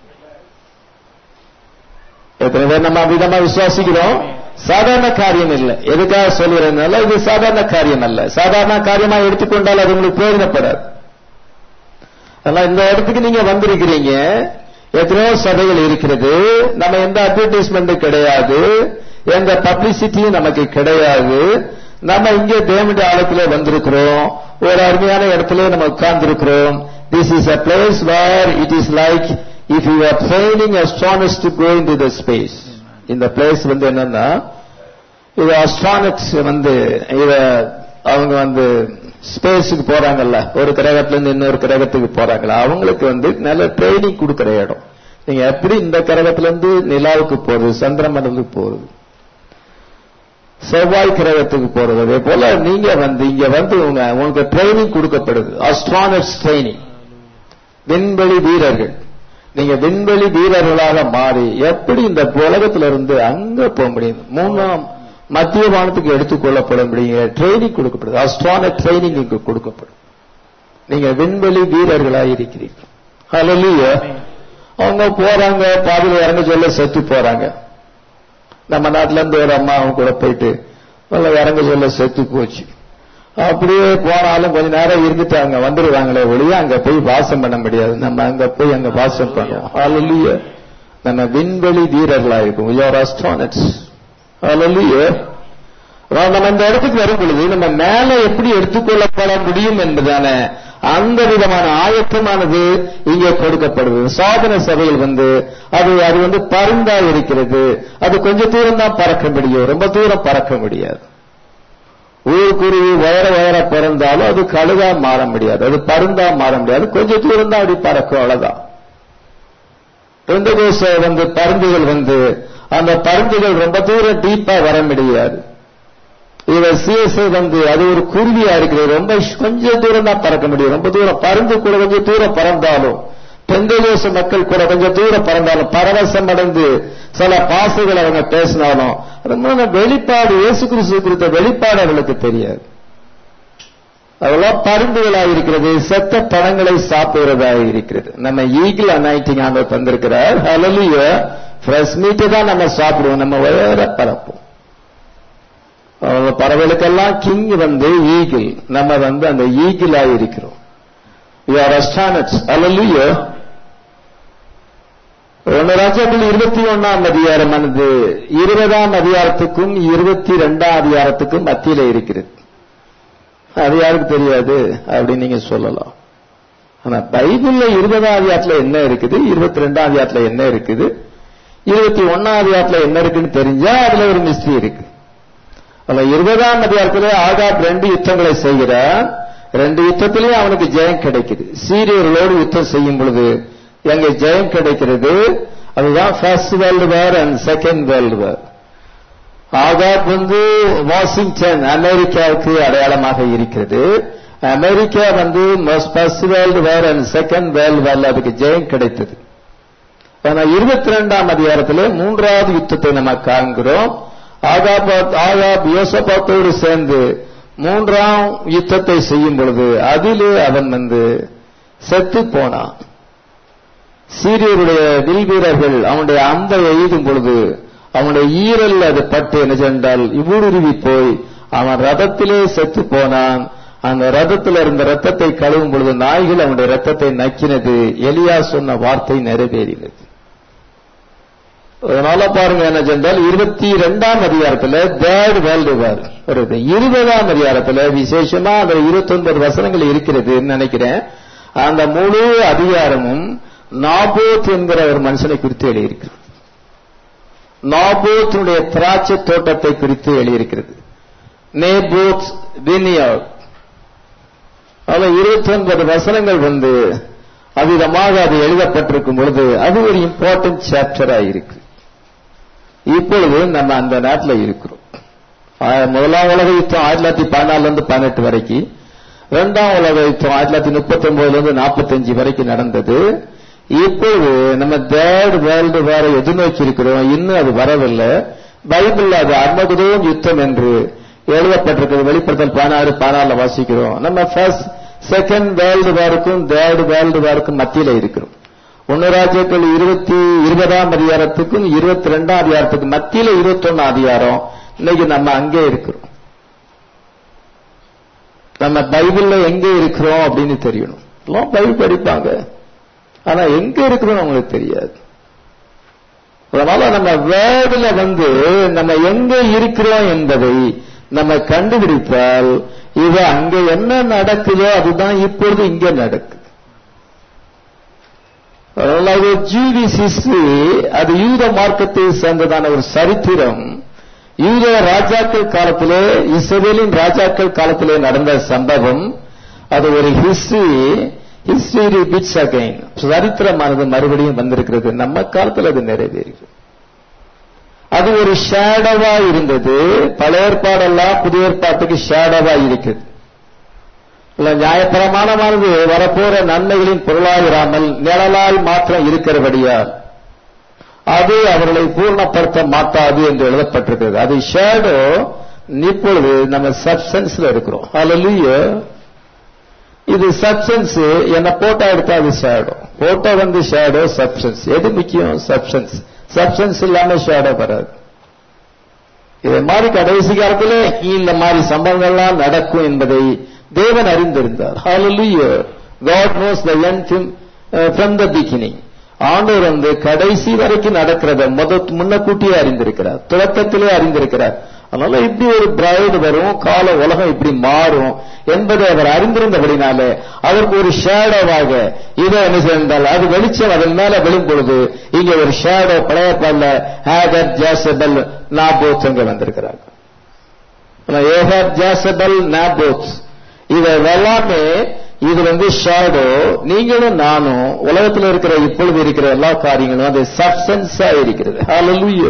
எத்தனை பேர் நம்ம விதமா விசுவாசிக்கிறோம் சாதாரண காரியம் இல்லை எதுக்காக சொல்லுறதுனால இது சாதாரண காரியம் அல்ல சாதாரண காரியமா எடுத்துக்கொண்டால் அது உங்களுக்கு பிரயோஜனப்படாது அதெல்லாம் இந்த இடத்துக்கு நீங்க வந்திருக்கிறீங்க எத்தனையோ சபைகள் இருக்கிறது நம்ம எந்த அட்வர்டைஸ்மெண்ட் கிடையாது எந்த பப்ளிசிட்டியும் நமக்கு கிடையாது நம்ம இங்கே தேவனுடைய ஆழத்திலே வந்திருக்கிறோம் ஒரு அருமையான இடத்துல நம்ம உட்கார்ந்து இருக்கிறோம் this is a place where it is like if you are training astronauts to go into the space இந்த பிளேஸ் வந்து என்னன்னா இது அஸ்ட்ரானட்ஸ் வந்து இத அவங்க வந்து ஸ்பேஸுக்கு போறாங்கல்ல ஒரு கிரகத்துல இருந்து இன்னொரு கிரகத்துக்கு போறாங்கல்ல அவங்களுக்கு வந்து நல்ல ட்ரைனிங் கொடுக்கிற இடம் நீங்க எப்படி இந்த கிரகத்துல இருந்து நிலாவுக்கு போறது சந்திரமண்டலுக்கு போறது செவ்வாய் கிரகத்துக்கு போறது அதே போல நீங்க வந்து இங்க வந்து உங்க உங்களுக்கு ட்ரைனிங் கொடுக்கப்படுது அஸ்ட்ரானட்ஸ் ட்ரைனிங் விண்வெளி வீரர்கள் நீங்க விண்வெளி வீரர்களாக மாறி எப்படி இந்த உலகத்துல இருந்து அங்க போக முடியும் மூணாம் மத்திய வானத்துக்கு எடுத்துக்கொள்ளப்பட முடியும் ட்ரைனிங் கொடுக்கப்படுது அஸ்ட்ரானட் ட்ரைனிங் இங்கு கொடுக்கப்படும் நீங்க விண்வெளி வீரர்களாக இருக்கிறீர்கள் ஹalleluya அவங்க போறாங்க பாதியில இறங்க சொல்ல செத்து போறாங்க நம்ம நாட்டுல இருந்து ஒரு அம்மா அவங்க கூட போயிட்டு நல்ல இறங்க சொல்ல செத்து போச்சு அப்படியே போனாலும் கொஞ்ச நேரம் இருந்துட்டாங்க வந்துருவாங்களே ஒழிய அங்க போய் வாசம் பண்ண முடியாது நம்ம அங்க போய் அங்க வாசம் பண்ணுவோம் ஹalleluya நம்ம விண்வெளி வீரர்களா இருக்கும் we are astronauts ஹalleluya நம்ம இந்த இடத்துக்கு வரும் பொழுது நம்ம மேல எப்படி எடுத்துக்கொள்ளப்பட முடியும் என்பதான அந்த விதமான ஆயத்தமானது இங்கே கொடுக்கப்படுது சாதன சபையில் வந்து அது அது வந்து பருந்தா இருக்கிறது அது கொஞ்ச தூரம் தான் பறக்க முடியும் ரொம்ப தூரம் பறக்க முடியாது ஊருக்குருவி வயர வயர பிறந்தாலும் அது கழுகா மாற முடியாது அது பருந்தா மாற முடியாது கொஞ்ச தூரம் தான் அப்படி பறக்கும் அவ்வளவுதான் ரெண்டு கோச வந்து பருந்துகள் வந்து அந்த பருந்துகள் ரொம்ப தூரம் டீப்பா வர முடியாது இவ சிஎஸ்ஐ வந்து அது ஒரு குருவியா இருக்கிறது ரொம்ப கொஞ்சம் தூரம் தான் பறக்க முடியும் ரொம்ப தூரம் பறந்து கூட கொஞ்சம் தூரம் பறந்தாலும் பெந்ததேச மக்கள் கூட கொஞ்சம் தூரம் பறந்தாலும் பரவசம் அடைந்து சில பாசைகள் அவங்க பேசினாலும் அது மூலம் வெளிப்பாடு இயேசு கிறிஸ்து குறித்த வெளிப்பாடு அவர்களுக்கு தெரியாது அதெல்லாம் பருந்துகளாக இருக்கிறது செத்த பழங்களை சாப்பிடுறதாக இருக்கிறது நம்ம ஈகிள் அனாயிட்டிங் ஆண்டவர் தந்திருக்கிறார் அலலிய ஃப்ரெஷ் மீட்டு தான் நம்ம சாப்பிடுவோம் நம்ம வேற பரப்போம் பறவைகளுக்கெல்லாம் கிங் வந்து ஈகிள் நம்ம வந்து அந்த ஈகிளா இருக்கிறோம் அஸ்டானட்ஸ் அலலிய ஒன்னு ராஜாக்கள் இருபத்தி ஒன்னாம் அதிகாரமானது இருபதாம் அதிகாரத்துக்கும் இருபத்தி ரெண்டாம் அதிகாரத்துக்கும் மத்தியில இருக்கிறது அது யாருக்கு தெரியாது அப்படின்னு நீங்க சொல்லலாம் ஆனா பைபிள்ல இருபதாம் அதிகாரத்துல என்ன இருக்குது இருபத்தி ரெண்டாம் அதிகாரத்துல என்ன இருக்குது இருபத்தி ஒன்னாம் அதிகாரத்துல என்ன இருக்குன்னு தெரிஞ்சா அதுல ஒரு மிஸ்ட்ரி இருக்கு அதுல இருபதாம் அதிகாரத்துல ஆகாப் ரெண்டு யுத்தங்களை செய்கிறான் ரெண்டு யுத்தத்திலையும் அவனுக்கு ஜெயம் கிடைக்குது சீரியர்களோடு யுத்தம் செய்யும் பொழுது எங்க ஜெயம் கிடைக்கிறது அதுதான் first world war and second world war Ahab வந்து வாஷிங்டன் அமெரிக்காவுக்கு அடையாளமாக இருக்கிறது அமெரிக்கா வந்து first world war and second world வார்ல அதுக்கு ஜெயம் கிடைத்தது ஆனா இருபத்தி ரெண்டாம் அதிகாரத்திலே மூன்றாவது யுத்தத்தை நம்ம காண்கிறோம் ஆகாபாத் ஆகாப் யோசபாத்தோடு சேர்ந்து மூன்றாம் யுத்தத்தை செய்யும் பொழுது அதிலே அவன் வந்து செத்து போனான் சீரியருடைய வில் வீரர்கள் அவனுடைய அம்பை எய்தும் பொழுது அவனுடைய ஈரல் அது பட்டு என்ன சென்றால் இவ்வூடுருவி போய் அவன் ரதத்திலே செத்து போனான் அந்த ரதத்தில் இருந்த ரத்தத்தை கழுவும் பொழுது நாய்கள் அவனுடைய ரத்தத்தை நக்கினது எலியா சொன்ன வார்த்தை நிறைவேறினது அதனால பாருங்க என்ன சென்றால் இருபத்தி ரெண்டாம் அதிகாரத்துல தேர்ட் வேர்ல்டு வார் வருது இருபதாம் அதிகாரத்துல விசேஷமா அந்த இருபத்தி ஒன்பது வசனங்கள் இருக்கிறதுன்னு நினைக்கிறேன் அந்த முழு அதிகாரமும் நாபோத் என்கிற ஒரு மனுஷனை குறித்து எழுதியிருக்கு நாபோத்தினுடைய திராட்சை தோட்டத்தை குறித்து எழுதியிருக்கிறது நேபோத் வினியார் அதுல இருபத்தி ஒன்பது வசனங்கள் வந்து அவ்விதமாக அது எழுதப்பட்டிருக்கும் பொழுது அது ஒரு இம்பார்ட்டன்ட் சாப்டரா இருக்கு இப்பொழுது நம்ம அந்த நாட்டில் இருக்கிறோம் ஆ- முதலாம் உலக யுத்தம் ஆயிரத்தி தொள்ளாயிரத்தி பதினாலுல இருந்து பதினெட்டு வரைக்கும் இரண்டாம் உலக யுத்தம் ஆயிரத்தி தொள்ளாயிரத்தி முப்பத்தி ஒன்பதுல இருந்து நாற்பத்தஞ்சு வரைக்கும் நடந்தது இப்பொழுது நம்ம தேர்ட் வேர்ல்டு வேற எதிர்நோக்கி இருக்கிறோம் இன்னும் அது வரவில்லை பைபிள்ல அது அர்மகுதோம் யுத்தம் என்று எழுதப்பட்டிருக்கிறது வெளிப்படுத்தல் பதினாறு பதினாறுல வாசிக்கிறோம் நம்ம ஃபர்ஸ்ட் செகண்ட் வேர்ல்டு வாருக்கும் தேர்ட் வேர்ல்டு வாருக்கும் மத்தியில இருக்கிறோம் ஒன்னு ராஜாக்கள் இருபத்தி இருபதாம் அதிகாரத்துக்கும் இருபத்தி ரெண்டாம் அதிகாரத்துக்கும் மத்தியில இருபத்தி ஒன்னு அதிகாரம் இன்னைக்கு நம்ம அங்கே இருக்கிறோம் நம்ம பைபிள்ல எங்க இருக்கிறோம் அப்படின்னு தெரியணும் எல்லாம் பைபிள் படிப்பாங்க ஆனா எங்க இருக்கிறோம் அவங்களுக்கு தெரியாது அதனால நம்ம வேர்டுல வந்து நம்ம எங்க இருக்கிறோம் என்பதை நம்ம கண்டுபிடித்தால் இது அங்க என்ன நடக்குதோ அதுதான் இப்பொழுது இங்க நடக்குது அதனால ஜூவிஸ் ஹிஸ்டரி அது யூத மார்க்கத்தை சேர்ந்ததான ஒரு சரித்திரம் யூத ராஜாக்கள் காலத்திலே இஸ்ரேலின் ராஜாக்கள் காலத்திலே நடந்த சம்பவம் அது ஒரு ஹிஸ்டரி ஹிஸ்டரி ரிபீட்ஸ் அகைன் சரித்திரமானது மறுபடியும் வந்திருக்கிறது நம்ம காலத்தில் அது நிறைவேறுகிறது அது ஒரு ஷேடவா இருந்தது பழைய ஏற்பாடெல்லாம் புதிய ஏற்பாட்டுக்கு ஷேடவா இருக்குது இல்ல நியாயப்பிரமாணமானது வரப்போற நன்மைகளின் பொருளாயிராமல் நிழலாய் மாத்திரம் இருக்கிறபடியால் அது அவர்களை பூர்ணப்படுத்த மாட்டாது என்று எழுதப்பட்டிருக்கிறது அது ஷேடோ இப்பொழுது நம்ம சப்சன்ஸ்ல இருக்கிறோம் ஹalleluya இது சப்சன்ஸ் என்ன போட்டோ எடுத்தா அது ஷேடோ போட்டோ வந்து ஷேடோ சப்சன்ஸ் எது முக்கியம் சப்சன்ஸ் சப்சன்ஸ் இல்லாம ஷேடோ வராது இதை மாதிரி கடைசி காலத்தில் இந்த மாதிரி சம்பவங்கள்லாம் நடக்கும் என்பதை தேவன் அறிந்திருந்தார் ஹalleluya God knows the end from, uh, from the beginning ஆண்டவர் வந்து கடைசி வரைக்கும் நடக்கிறத முத முன்னக்கூட்டியே அறிந்திருக்கிறார் துவக்கத்திலே அறிந்திருக்கிறார் அதனால இப்படி ஒரு பிரைடு வரும் கால உலகம் இப்படி மாறும் என்பதை அவர் அறிந்திருந்தபடினாலே அவருக்கு ஒரு ஷேடோவாக இதை என்ன செய்தால் அது வெளிச்சம் அதன் மேல விழும் பொழுது இங்க ஒரு ஷேடோ பழைய பாடல ஹேகர் ஜாசபல் நாபோத் அங்க வந்திருக்கிறாங்க ஏகர் ஜாசபல் நாபோத் இது எல்லாமே இது வந்து ஷேடோ நீங்களும் நானும் உலகத்தில் இருக்கிற இப்பொழுது இருக்கிற எல்லா காரியங்களும் அது சப்சன்ஸா இருக்கிறது ஹalleluya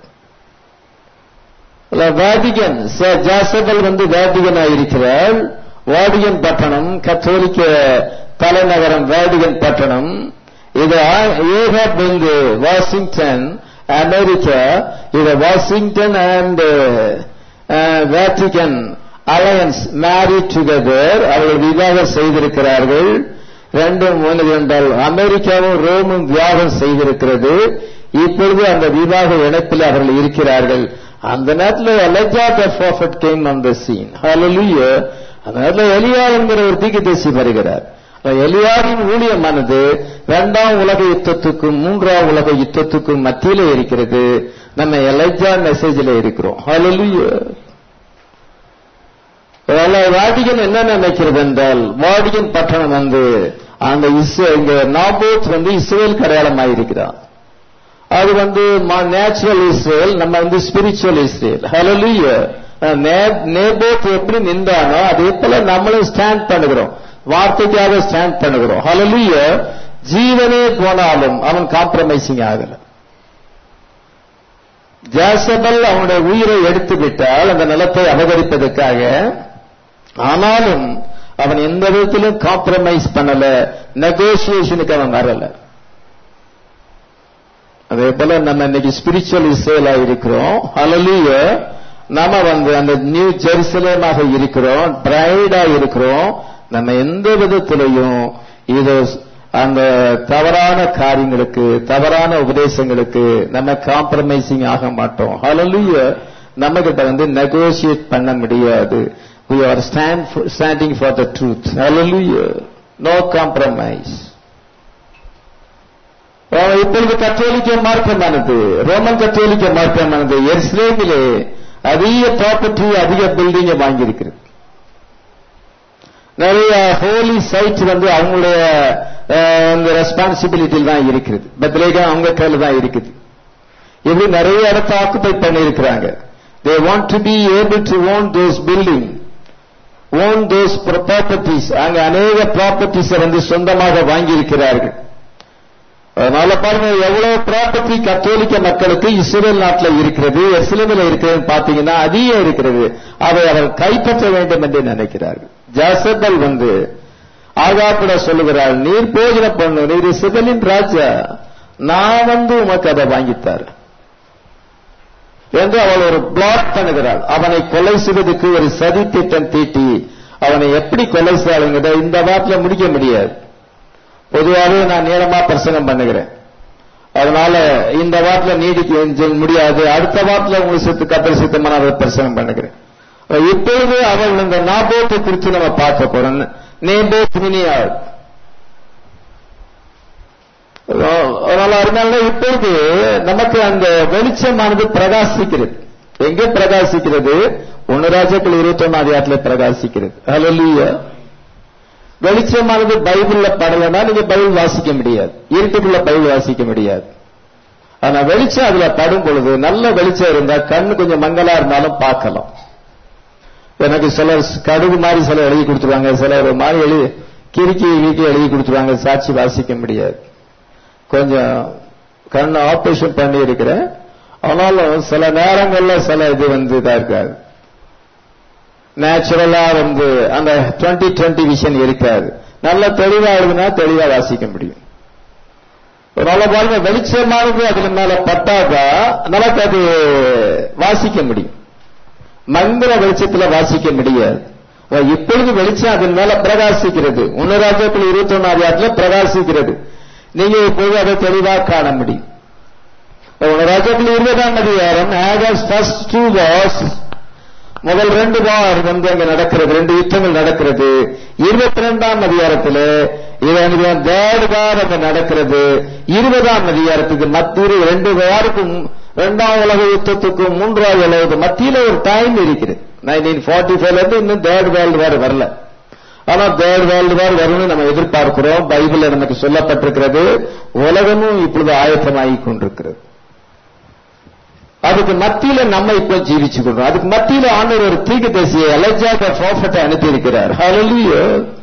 வேதிகன் ஜாசபல் வந்து வேதிகனா இருக்கிறார் வாடிகன் பட்டணம் கத்தோலிக்க தலைநகரம் வேடிகன் பட்டணம் இது ஏகப் வந்து வாஷிங்டன் அமெரிக்கா இது Washington and Vatican alliance married together அவர்கள் விவாகம் செய்திருக்கிறார்கள் ரெண்டும் ஒன்று என்றால் அமெரிக்காவும் ரோமும் விவாகம் செய்திருக்கிறது இப்பொழுது அந்த விவாக இணைப்பில் அவர்கள் இருக்கிறார்கள் அந்த நேரத்தில் Elijah the prophet came on the scene ஹalleluya அந்த நேரத்தில் எலியா என்கிற ஒரு தீர்க்கதரிசி வருகிறார் எலியாவின் ஊழியமானது இரண்டாம் உலக யுத்தத்துக்கும் மூன்றாம் உலக யுத்தத்துக்கும் மத்தியிலே இருக்கிறது நம்ம எலஜா மெசேஜில் இருக்கிறோம் ஹalleluya வாடிகன் என்ன நினைக்கிறது என்றால் வாடிகன் பட்டணம் வந்து அந்த இங்க நாபோத் வந்து இஸ்ரேல் அடையாளமாக இருக்கிறான் அது வந்து நேச்சுரல் இஸ்ரேல் நம்ம வந்து ஸ்பிரிச்சுவல் இஸ்ரேல் ஹalleluya நேபோத் எப்படி நின்றானோ அதே போல நம்மளும் ஸ்டாண்ட் பண்ணுகிறோம் வார்த்தைக்காக ஸ்டாண்ட் பண்ணுகிறோம் ஹalleluya ஜீவனே போனாலும் அவன் காம்ப்ரமைசிங் ஆகல ஜாசபல் அவனுடைய உயிரை எடுத்து விட்டால் அந்த நிலத்தை அபகரிப்பதற்காக ஆனாலும் அவன் எந்த விதத்திலும் காம்ப்ரமைஸ் பண்ணல நெகோசியேஷனுக்கு அவன் வரல அதே போல நம்ம இன்னைக்கு ஸ்பிரிச்சுவல் இஸ்ரேலா இருக்கிறோம் அலலிய நாம வந்து அந்த நியூ ஜெருசலேமாக இருக்கிறோம் பிரைடா இருக்கிறோம் நம்ம எந்த விதத்திலையும் இது அந்த தவறான காரியங்களுக்கு தவறான உபதேசங்களுக்கு நம்ம காம்ப்ரமைசிங் ஆக மாட்டோம் ஹalleluya நம்ம கிட்ட வந்து நெகோசியேட் பண்ண முடியாது we are stand for, standing for the truth hallelujah no compromise இப்பொழுது கத்தோலிக்க மார்க்கமானது ரோமன் கத்தோலிக்க மார்க்கமானது எருசலேமிலே அதிக ப்ராப்பர்ட்டி அதிக பில்டிங் வாங்கியிருக்கிறது நிறைய ஹோலி சைட் வந்து அவங்களுடைய அந்த ரெஸ்பான்சிபிலிட்டியில் தான் இருக்குது பத்ரேகா அவங்க கையில தான் இருக்குது இப்படி நிறைய இடத்த ஆக்குபை பண்ணியிருக்கிறாங்க they want to be able to own those building own those properties அங்க அநேக ப்ராப்பர்ட்டிஸை வந்து சொந்தமாக வாங்கியிருக்கிறார்கள் அதனால பாருங்க எவ்வளவு ப்ராப்பர்ட்டி கத்தோலிக்க மக்களுக்கு இஸ்ரேல் நாட்டில் இருக்கிறது எஸ்லேமில் இருக்கிறது பாத்தீங்கன்னா அதிகம் இருக்கிறது அதை அவர் கைப்பற்ற வேண்டும் என்று நினைக்கிறார்கள் ஜாசபல் வந்து ஆகாப்பிட சொல்லுகிறாள் நீர் போஜன பண்ணு நீர் இஸ்ரேலின் ராஜா நான் வந்து உமக்கு அதை வாங்கித்தார் என்று அவள் ஒரு பிளாட் பண்ணுகிறாள் அவனை கொலை செய்வதற்கு ஒரு சதி திட்டம் தீட்டி அவனை எப்படி கொலை செய்யாளுங்கிறத இந்த வாரத்தில் முடிக்க முடியாது பொதுவாகவே நான் நீளமா பிரசங்கம் பண்ணுகிறேன் அதனால இந்த வாரத்தில் நீடிக்க முடியாது அடுத்த வாரத்தில் உங்களுக்கு சித்து கப்பல் சித்தமா நான் பிரசங்கம் பண்ணுகிறேன் இப்பொழுது அவள் இந்த நாபோத்தை குறித்து நம்ம பார்க்க போறோம் நேபோத் மினியாள் அதனால அதனால இப்பொழுது நமக்கு அந்த வெளிச்சமானது பிரகாசிக்கிறது எங்க பிரகாசிக்கிறது ஒன்னு ராஜாக்கள் இருபத்தி ஒன்னாம் அதிகாரத்தில் பிரகாசிக்கிறது ஹalleluya வெளிச்சமானது பைபிள்ல படலைன்னா நீங்க பைபிள் வாசிக்க முடியாது இருட்டுக்குள்ள பைபிள் வாசிக்க முடியாது ஆனா வெளிச்சம் அதுல படும் பொழுது நல்ல வெளிச்சம் இருந்தா கண்ணு கொஞ்சம் மங்கலா இருந்தாலும் பார்க்கலாம் எனக்கு சிலர் கடுகு மாதிரி சிலர் எழுதி கொடுத்துருவாங்க சிலர் மாதிரி எழுதி கிறுக்கி கிறுக்கி எழுதி கொடுத்துருவாங்க சாட்சி வாசிக்க முடியாது கொஞ்சம் கண்ணு ஆபரேஷன் பண்ணி இருக்கிறேன் ஆனாலும் சில நேரங்கள்ல சில இது வந்து இதா இருக்காது நேச்சுரலா வந்து அந்த டுவெண்ட்டி டுவெண்ட்டி விஷன் இருக்காது நல்ல தெளிவா இருக்குன்னா தெளிவா வாசிக்க முடியும் நல்ல பாருங்க வெளிச்சமானது அதுல மேல பட்டாக்கா நமக்கு அது வாசிக்க முடியும் மந்திர வெளிச்சத்துல வாசிக்க முடியாது இப்பொழுது வெளிச்சம் அதன் மேல பிரகாசிக்கிறது ஒன்னு ராஜ்யத்தில் இருபத்தி ஒன்னாவது ஆண்டுல பிரகாசிக்கிறது நீங்க இப்பொழுது அதை தெளிவாக காண முடியும் ஒன்னு ராஜ்யத்தில் இருபதாம் அதிகாரம் ஆகஸ்ட் ஃபர்ஸ்ட் டூ வாஸ் முதல் ரெண்டு வார் வந்து அங்க நடக்கிறது ரெண்டு யுத்தங்கள் நடக்கிறது இருபத்தி ரெண்டாம் அதிகாரத்தில் தேர்ட் வார் அங்க நடக்கிறது இருபதாம் அதிகாரத்துக்கு மத்தியில் ரெண்டு வாருக்கும் இரண்டாம் உலக யுத்தத்துக்கும் மூன்றாவது உலக மத்தியில ஒரு டைம் இருக்கிறது நைன்டீன் ஃபார்ட்டி ஃபைவ்ல இருந்து இன்னும் தேர்ட் வேர்ல்டு வார் வரல ஆனா தேர்ட் வேர்ல்டு வார் வரும்னு நம்ம எதிர்பார்க்கிறோம் பைபிள்ல நமக்கு சொல்லப்பட்டிருக்கிறது உலகமும் இப்பொழுது ஆயத்தமாகி கொண்டிருக்கிறது அதுக்கு மத்தியில நம்ம இப்ப ஜீவிச்சு கொள்றோம் அதுக்கு மத்தியில ஆண்டவர் ஒரு தீக்கு தேசிய அலஜாக ப்ராஃபட்டை அனுப்பி இருக்கிறார் ஹalleluya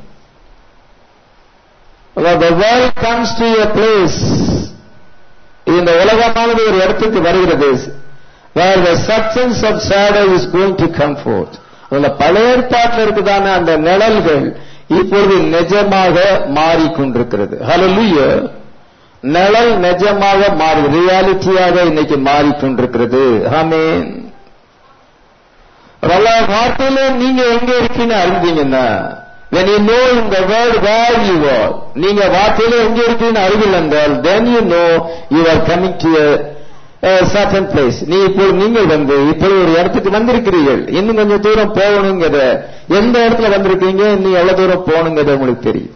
the world comes to a place இந்த உலகமானது ஒரு இடத்துக்கு வருகிறது where the substance of shadow is going to come forth அதுல பழைய ஏற்பாட்டில் இருக்குதான அந்த நிழல்கள் இப்பொழுது நிஜமாக மாறிக்கொண்டிருக்கிறது ஹalleluya நிழல் நிஜமாக மாறி ரியாலிட்டியாக இன்னைக்கு மாறிக்கொண்டிருக்கிறது ஆமேன் வார்த்தையில நீங்க எங்க இருக்கீங்க அறிந்தீங்கன்னா when you know in the word where you are நீங்க வார்த்தையில எங்க இருக்கீங்கன்னு அறிவில் என்றால் then you know you are coming to a, a certain place நீ இப்போ நீங்கள் வந்து இப்போ ஒரு இடத்துக்கு வந்திருக்கிறீர்கள் இன்னும் கொஞ்சம் தூரம் போகணுங்கிறத எந்த இடத்துல வந்திருக்கீங்க இன்னும் எவ்வளவு தூரம் போகணுங்கிறத உங்களுக்கு தெரியும்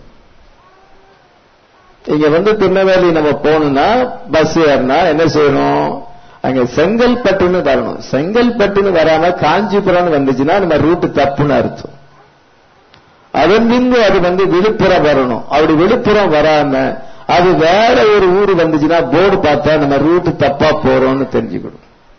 இங்க வந்து திருநெல்வேலி நம்ம போகணும்னா பஸ் ஏறினா என்ன செய்யணும் அங்க செங்கல்பட்டுன்னு வரணும் செங்கல்பட்டுன்னு வராம காஞ்சிபுரம்னு வந்துச்சுன்னா நம்ம ரூட்டு தப்புன்னு அர்த்தம் அதன் பின்பு அது வந்து விழுப்புரம் வரணும் அப்படி விழுப்புரம் வராம அது வேற ஒரு ஊர் வந்துச்சுன்னா போர்டு பார்த்தா நம்ம ரூட் தப்பா போறோம்னு தெரிஞ்சுக்கணும்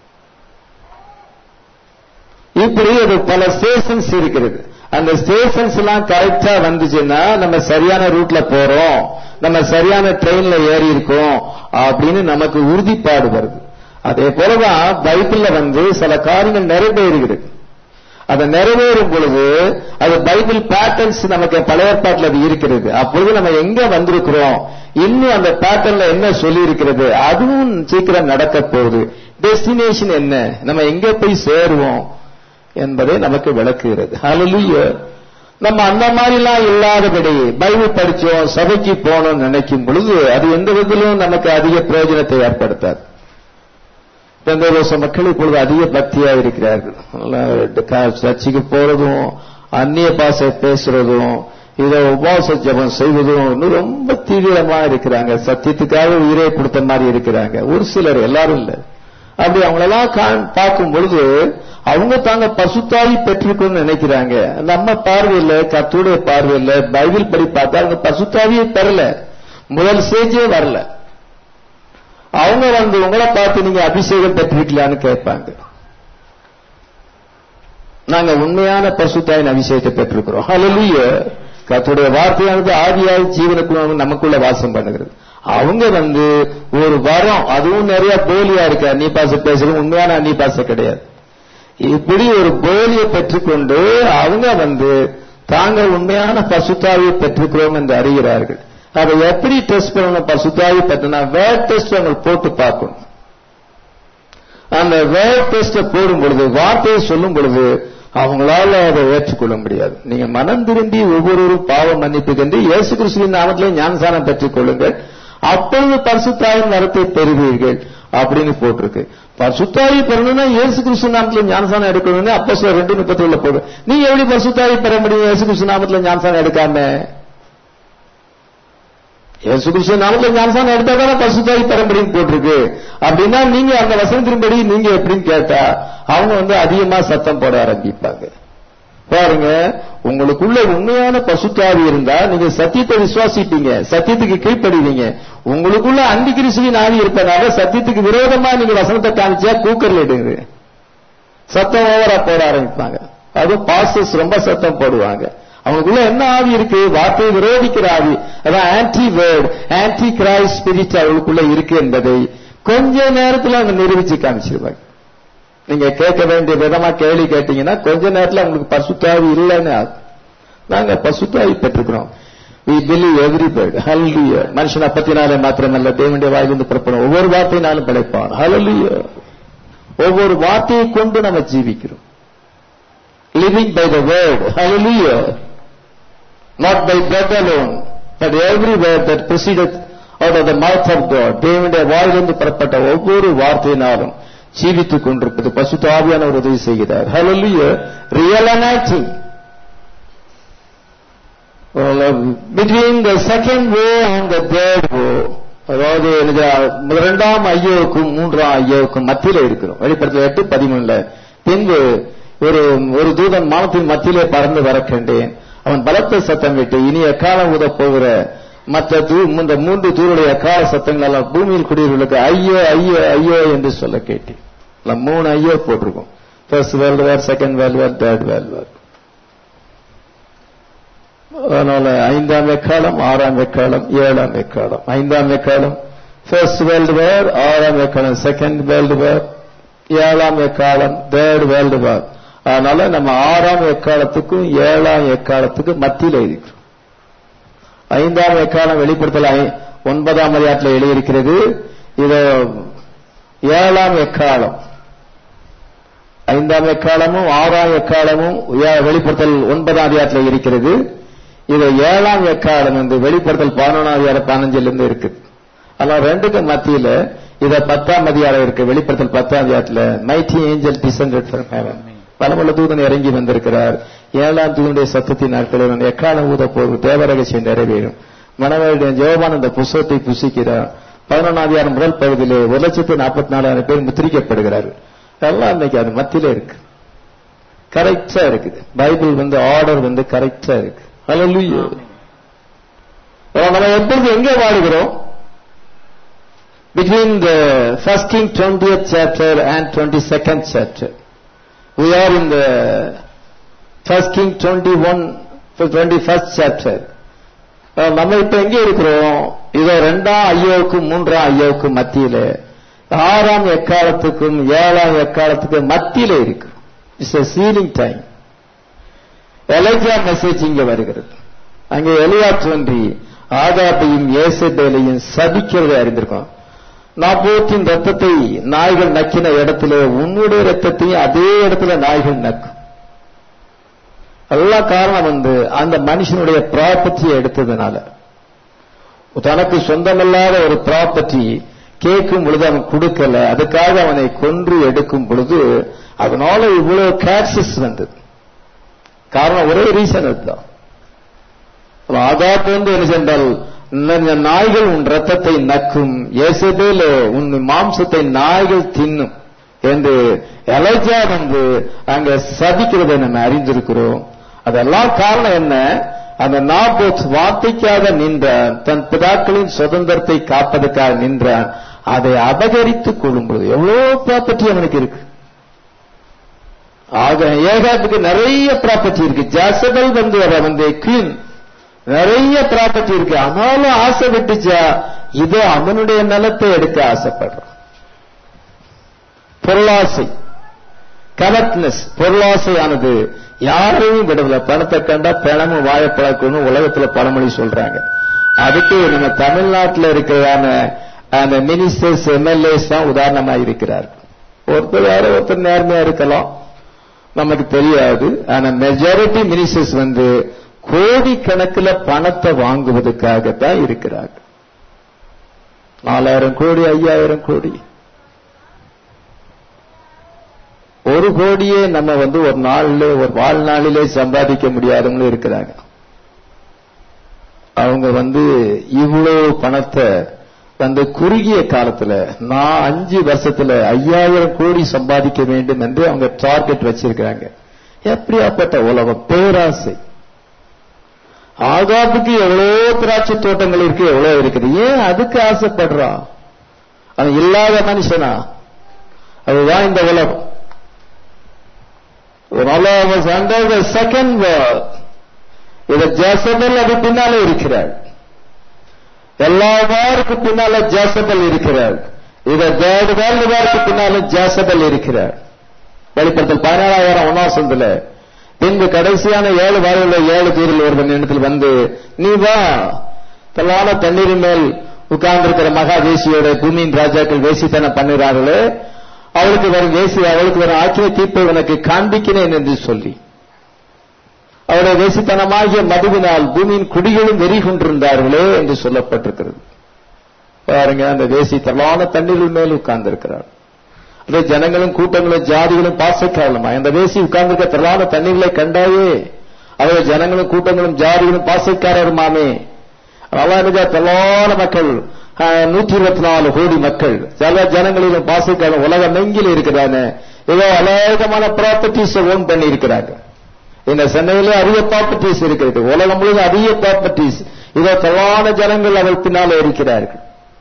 இப்படி ஒரு பல ஸ்டேஷன்ஸ் இருக்கிறது அந்த ஸ்டேஷன்ஸ் எல்லாம் கரெக்டா வந்துச்சுன்னா நம்ம சரியான ரூட்ல போறோம் நம்ம சரியான ட்ரெயின்ல ஏறி இருக்கோம் அப்படின்னு நமக்கு உறுதிப்பாடு வருது அதே போலதான் பைபிள்ல வந்து சில காரியங்கள் நிறைவேறுகிறது அது நிறைவேறும் பொழுது அது பைபிள் பேட்டர்ன்ஸ் நமக்கு பழைய ஏற்பாட்டில் அது இருக்கிறது அப்பொழுது நம்ம எங்க வந்திருக்கிறோம் இன்னும் அந்த பேட்டர்ன்ல என்ன சொல்லி இருக்கிறது அதுவும் சீக்கிரம் நடக்க போகுது டெஸ்டினேஷன் என்ன நம்ம எங்க போய் சேருவோம் என்பதை நமக்கு விளக்குகிறது ஹalleluya நம்ம அந்த மாதிரிலாம் இல்லாதபடி பைபிள் படிச்சோம் சபைக்கு போனோம்னு நினைக்கும் பொழுது அது எந்த விதத்திலும் நமக்கு அதிக பிரயோஜனத்தை ஏற்படுத்தாது பெந்தகோச மக்கள் இப்பொழுது அதிக பக்தியா இருக்கிறார்கள் சர்ச்சைக்கு போறதும் அந்நிய பாசை பேசுறதும் இதை உபவாச ஜபம் செய்வதும் இன்னும் ரொம்ப தீவிரமா இருக்கிறாங்க சத்தியத்துக்காக உயிரை கொடுத்த மாதிரி இருக்கிறாங்க ஒரு சிலர் எல்லாரும் இல்ல அப்படி அவங்களெல்லாம் பார்க்கும் பொழுது அவங்க தாங்க பசுத்தாவி பெற்றிருக்கணும்னு நினைக்கிறாங்க நம்ம பார்வையில் கத்துடைய பார்வையில் பைபிள் படி பார்த்தா அவங்க பசுத்தாவியே பெறல முதல் ஸ்டேஜே வரல அவங்க வந்து உங்களை பார்த்து நீங்க அபிஷேகம் பெற்றிருக்கலான்னு கேட்பாங்க நாங்க உண்மையான பரிசுத்தாயின் அபிஷேகத்தை பெற்றிருக்கிறோம் ஹalleluya கர்த்தருடைய வார்த்தையானது ஆதியாய் ஜீவனுக்குள்ள நமக்குள்ள வாசம் பண்ணுகிறது அவங்க வந்து ஒரு வரம் அதுவும் நிறைய போலியா இருக்கு அன்னி பாச பேசுறது உண்மையான அன்னி பாச கிடையாது இப்படி ஒரு போலியை பெற்றுக்கொண்டு அவங்க வந்து தாங்கள் உண்மையான பசுத்தாவியை பெற்றுக்கிறோம் என்று அறிகிறார்கள் அதை எப்படி டெஸ்ட் பண்ணணும் பசுத்தாவி பெற்றனா வேர் டெஸ்ட் அவங்க போட்டு பார்க்கணும் அந்த வேர் டெஸ்ட போடும் பொழுது வார்த்தையை சொல்லும் பொழுது அவங்களால அதை ஏற்றுக்கொள்ள முடியாது நீங்க மனம் திரும்பி ஒவ்வொருவரும் பாவம் மன்னிப்பு கண்டு இயேசு கிறிஸ்துவின் நாமத்திலே ஞானசானம் பெற்றுக் கொள்ளுங்கள் அப்பொழுது பரிசுத்தாவின் வரத்தை பெறுவீர்கள் அப்படின்னு போட்டிருக்கு பரிசுத்தாவி பெறணும்னா இயேசு கிறிஸ்து நாமத்துல ஞானசானம் எடுக்கணும்னு அப்போ சில ரெண்டு முப்பத்தி உள்ள போடு நீ எப்படி பரிசுத்தாவி பெற முடியும் இயேசு கிறிஸ்து நாமத்துல ஞானசானம் எடுக்காம இயேசு கிறிஸ்து நாமத்துல ஞானசானம் எடுத்தா தானே பரிசுத்தாவி பெற முடியும் போட்டிருக்கு அப்படின்னா நீங்க அந்த வசனத்தின்படி நீங்க எப்படின்னு கேட்டா அவங்க வந்து அதிகமா சத்தம் போட ஆரம்பிப்பாங்க பாருங்க உங்களுக்குள்ள உண்மையான பசுத்தாவி இருந்தா நீங்க சத்தியத்தை விசுவாசிப்பீங்க சத்தியத்துக்கு கீழ்ப்படுவீங்க உங்களுக்குள்ள அந்தி கிறிஸ்துவின் ஆவி இருப்பதால சத்தியத்துக்கு விரோதமா நீங்க வசனத்தை காமிச்சா கூக்கர்ல எடுங்க சத்தம் ஓவரா போட ஆரம்பிப்பாங்க அதுவும் பாஸ்டர்ஸ் ரொம்ப சத்தம் போடுவாங்க அவங்களுக்குள்ள என்ன ஆவி இருக்கு வார்த்தையை விரோதிக்கிற ஆவி அதான் anti word anti Christ spirit அவங்களுக்குள்ள இருக்கு என்பதை கொஞ்ச நேரத்துல அவங்க நிரூபிச்சு காமிச்சிருவாங்க நீங்க கேட்க வேண்டிய விதமா கேள்வி கேட்டீங்கன்னா கொஞ்ச நேரத்துல உங்களுக்கு பசுத்தாவி இல்லைன்னு ஆகும் நாங்க பசுத்தாவி பெற்றுக்கிறோம் வி பிலீவ் எவ்ரி பேர்ட் ஹல்லிய மனுஷனை பத்தினாலே மாத்திரமல்ல தேவனுடைய வாயிலிருந்து புறப்படும் ஒவ்வொரு வார்த்தையினாலும் படைப்பான் ஹல்லிய ஒவ்வொரு வார்த்தையை கொண்டு நம்ம ஜீவிக்கிறோம் லிவிங் பை த வேர்ட் ஹல்லிய not by bread alone but every word that proceeded out of the mouth of God தேவனுடைய வாயிலிருந்து புறப்பட்ட ஒவ்வொரு வார்த்தையினாலும் ஜீவித்துக் கொண்டிருப்பது பசுத்த ஆவியானவர் உதவி செய்கிறார் ஹலோலிய real enacting between the second woe and the third woe அதாவது இரண்டாம் ஐயோவுக்கும் மூன்றாம் ஐயோவுக்கும் மத்தியில இருக்கிறோம் வெளிப்படத்தில் எட்டு பதிமூணுல பின்பு ஒரு ஒரு தூதன் மானத்தின் மத்தியிலே பறந்து வர கண்டேன் அவன் பலத்த சத்தம் விட்டு இனி எக்காலம் ஊத போகிற மற்ற இந்த மூன்று தூருடைய எக்கால சத்தங்கள் எல்லாம் பூமியில் குடியிருவர்களுக்கு ஐயோ ஐயோ ஐயோ என்று சொல்ல கேட்டேன் மூணு ஐயோ போட்டிருக்கோம் first world war second world war third world war அதனால ஐந்தாம் வெக்காலம் ஆறாம் வெக்காலம் ஏழாம் வெக்காலம் ஐந்தாம் வெக்காலம் ஃபர்ஸ்ட் வேர்ல்டு வேர் ஆறாம் வெக்காலம் செகண்ட் வேர்ல்டு வேர் ஏழாம் எக்காலம் தேர்ட் வேர்ல்டு வார் அதனால நம்ம ஆறாம் எக்காலத்துக்கும் ஏழாம் எக்காலத்துக்கும் மத்தியில் இருக்கிறோம் ஐந்தாம் எக்காலம் வெளிப்படுத்தல ஒன்பதாம் அதிகாரத்தில் எழுதியிருக்கிறது இது ஏழாம் எக்காலம் ஐந்தாம் எக்காலமும் ஆறாம் எக்காலமும் வெளிப்படுத்தல் ஒன்பதாம் அதிகாரத்தில் இருக்கிறது இது ஏழாம் எக்காலம் வந்து வெளிப்படுத்தல் பதினொன்றாம் அதிகாரம் பதினஞ்சுல இருந்து இருக்குது அதனால ரெண்டுக்கும் மத்தியில இத பத்தாம் அதிகாரம் இருக்கு வெளிப்படுத்தல் பத்தாம் அதிகாரத்துல mighty angel descended from heaven பலமுள்ள தூதன் இறங்கி வந்திருக்கிறார் ஏழாம் தூதனுடைய சத்தத்தின் நாட்களில் எக்காலம் ஊத போகும் தேவரகசியம் நிறைவேறும் மனவருடைய ஜோபான் அந்த புஸ்தகத்தை புசிக்கிறார் பதினொன்றாம் அதிகாரம் முதல் பகுதியிலே ஒரு லட்சத்து நாற்பத்தி நாலாயிரம் பேர் முத்திரிக்கப்படுகிறார்கள் எல்லாம் இன்னைக்கு அது மத்தியில இருக்கு கரெக்டா இருக்குது பைபிள் வந்து ஆர்டர் வந்து கரெக்டா இருக்கு ஹalleluya நம்ம எப்பொழுது எங்கே வாழுகிறோம் between the first king 20th chapter and 22nd chapter we are in the first king 21 21st chapter அஹ் நம்ம இப்ப எங்க இருக்கிறோம் இதோ ரெண்டாம் ஐயோவுக்கும் மூன்றாம் ஐயோவுக்கும் மத்தியில ஆறாம் எக்காலத்துக்கும் ஏழாம் எக்காலத்துக்கும் மத்தியில இருக்கு it's a sealing time Elijah message இங்க வருகிறது அங்கே எலியா தோன்றி ஆகாபையும் ஏசபேலையும் சபிக்கிறதை அறிந்திருக்கோம் நாபோத்தின் ரத்தத்தை நாய்கள் நக்கின இடத்துல உன்னுடைய ரத்தத்தையும் அதே இடத்துல நாய்கள் நக்கும் எல்லா காரணம் வந்து அந்த மனுஷனுடைய ப்ராப்பர்ட்டியை எடுத்ததுனால தனக்கு சொந்தமில்லாத ஒரு ப்ராப்பர்ட்டி கேட்கும் பொழுது அவன் கொடுக்கல அதுக்காக அவனை கொன்று எடுக்கும் பொழுது அதனால இவ்வளவு கேட்சஸ் வந்தது காரணம் ஒரே ரீசன் அதுதான் ஆகாப்பு வந்து என்ன சென்றால் இந்த நாய்கள் உன் ரத்தத்தை நக்கும் ஏசபேல உன் மாம்சத்தை நாய்கள் தின்னும் என்று எலைஜா வந்து அங்க சபிக்கிறதை நம்ம அறிந்திருக்கிறோம் அதெல்லாம் காரணம் என்ன அந்த நாபோத் வார்த்தைக்காக நின்றான் தன் பிதாக்களின் சுதந்திரத்தை காப்பதற்காக நின்றான் அதை அபகரித்துக் கொள்ளும்போது எவ்வளவு ப்ராப்பர்ட்டி அவனுக்கு இருக்கு ஆக ஏகாத்துக்கு நிறைய ப்ராப்பர்ட்டி இருக்கு ஜாசபல் வந்து அவ வந்து குயின் நிறைய ப்ராப்பர்ட்டி இருக்கு ஆனாலும் ஆசை விட்டுச்சா இதோ அவனுடைய நிலத்தை எடுக்க ஆசைப்படுறான் பொருளாசை கவட்னஸ் பொருளாசையானது யாரையும் விடவில்லை பணத்தை கண்டா பணமும் வாழைப்பழக்கணும் உலகத்துல பழமொழி சொல்றாங்க அதுக்கு நம்ம தமிழ்நாட்டில் இருக்கிறதான அந்த மினிஸ்டர்ஸ் எம்எல்ஏஸ் தான் உதாரணமா இருக்கிறார் ஒருத்தர் யாரோ ஒருத்தர் நேர்மையா இருக்கலாம் நமக்கு தெரியாது ஆனா மெஜாரிட்டி மினிஸ்டர்ஸ் வந்து கோடிக்கணக்கில் பணத்தை வாங்குவதற்காகத்தான் இருக்கிறார்கள் நாலாயிரம் கோடி ஐயாயிரம் கோடி ஒரு கோடியே நம்ம வந்து ஒரு நாள்ல ஒரு வாழ்நாளிலே சம்பாதிக்க முடியாதவங்களும் இருக்கிறாங்க அவங்க வந்து இவ்வளவு பணத்தை வந்து குறுகிய காலத்துல நான் அஞ்சு வருஷத்துல ஐயாயிரம் கோடி சம்பாதிக்க வேண்டும் என்று அவங்க டார்கெட் வச்சிருக்கிறாங்க எப்படியாப்பட்ட உலகம் பேராசை ஆகாப்புக்கு எவ்வளவு திராட்சை தோட்டங்கள் இருக்கு எவ்வளவு இருக்குது ஏன் அதுக்கு ஆசைப்படுறான் அவன் இல்லாத மனுஷனா அதுதான் இந்த உலகம் was under the second world இத ஜேசபல் அது பின்னாலே இருக்கிறார் எல்லா வாருக்கு பின்னால ஜேசபல் இருக்கிறார் இத தேர்ட் வேர்ல்டு வாருக்கு பின்னால ஜேசபல் இருக்கிறார் வெளிப்படுத்தல் பதினேழாயிரம் ஒன்னாசத்துல பின்பு கடைசியான ஏழு வாரங்கள ஏழு பேரில் ஒருவன் இடத்தில் வந்து நீ வா தலான தண்ணீரின் மேல் உட்கார்ந்திருக்கிற மகா தேசியோட பூமியின் ராஜாக்கள் வேசித்தனம் பண்ணுகிறார்களே அவளுக்கு வரும் வேசி அவளுக்கு வரும் ஆக்கிய தீர்ப்பை உனக்கு காண்பிக்கிறேன் என்று சொல்லி அவருடைய வேசித்தனமாகிய மதுவினால் பூமியின் குடிகளும் வெறி கொண்டிருந்தார்களே என்று சொல்லப்பட்டிருக்கிறது பாருங்க அந்த வேசி தலான தண்ணீரில் மேல் உட்கார்ந்திருக்கிறார் அதே ஜனங்களும் கூட்டங்களும் ஜாதிகளும் பாசக்காரலுமா அந்த வேசி உட்கார்ந்திருக்க திரளான தண்ணீர்களை கண்டாயே அதே ஜனங்களும் கூட்டங்களும் ஜாதிகளும் பாசக்காரருமாமே அதனால எனக்கு திரளான மக்கள் நூற்றி இருபத்தி நாலு கோடி மக்கள் சில ஜனங்களிலும் பாசக்காரன் உலகம் எங்கில் இருக்கிறாங்க ஏதோ அநேகமான ப்ராப்பர்ட்டிஸ் ஓன் பண்ணி இருக்கிறாங்க இந்த சென்னையில அதிக ப்ராப்பர்ட்டிஸ் இருக்கிறது உலகம் முழுவதும் அதிக ப்ராப்பர்ட்டிஸ் இதோ திரளான ஜனங்கள் அவள் பின்னாலே இருக்கிறார்கள்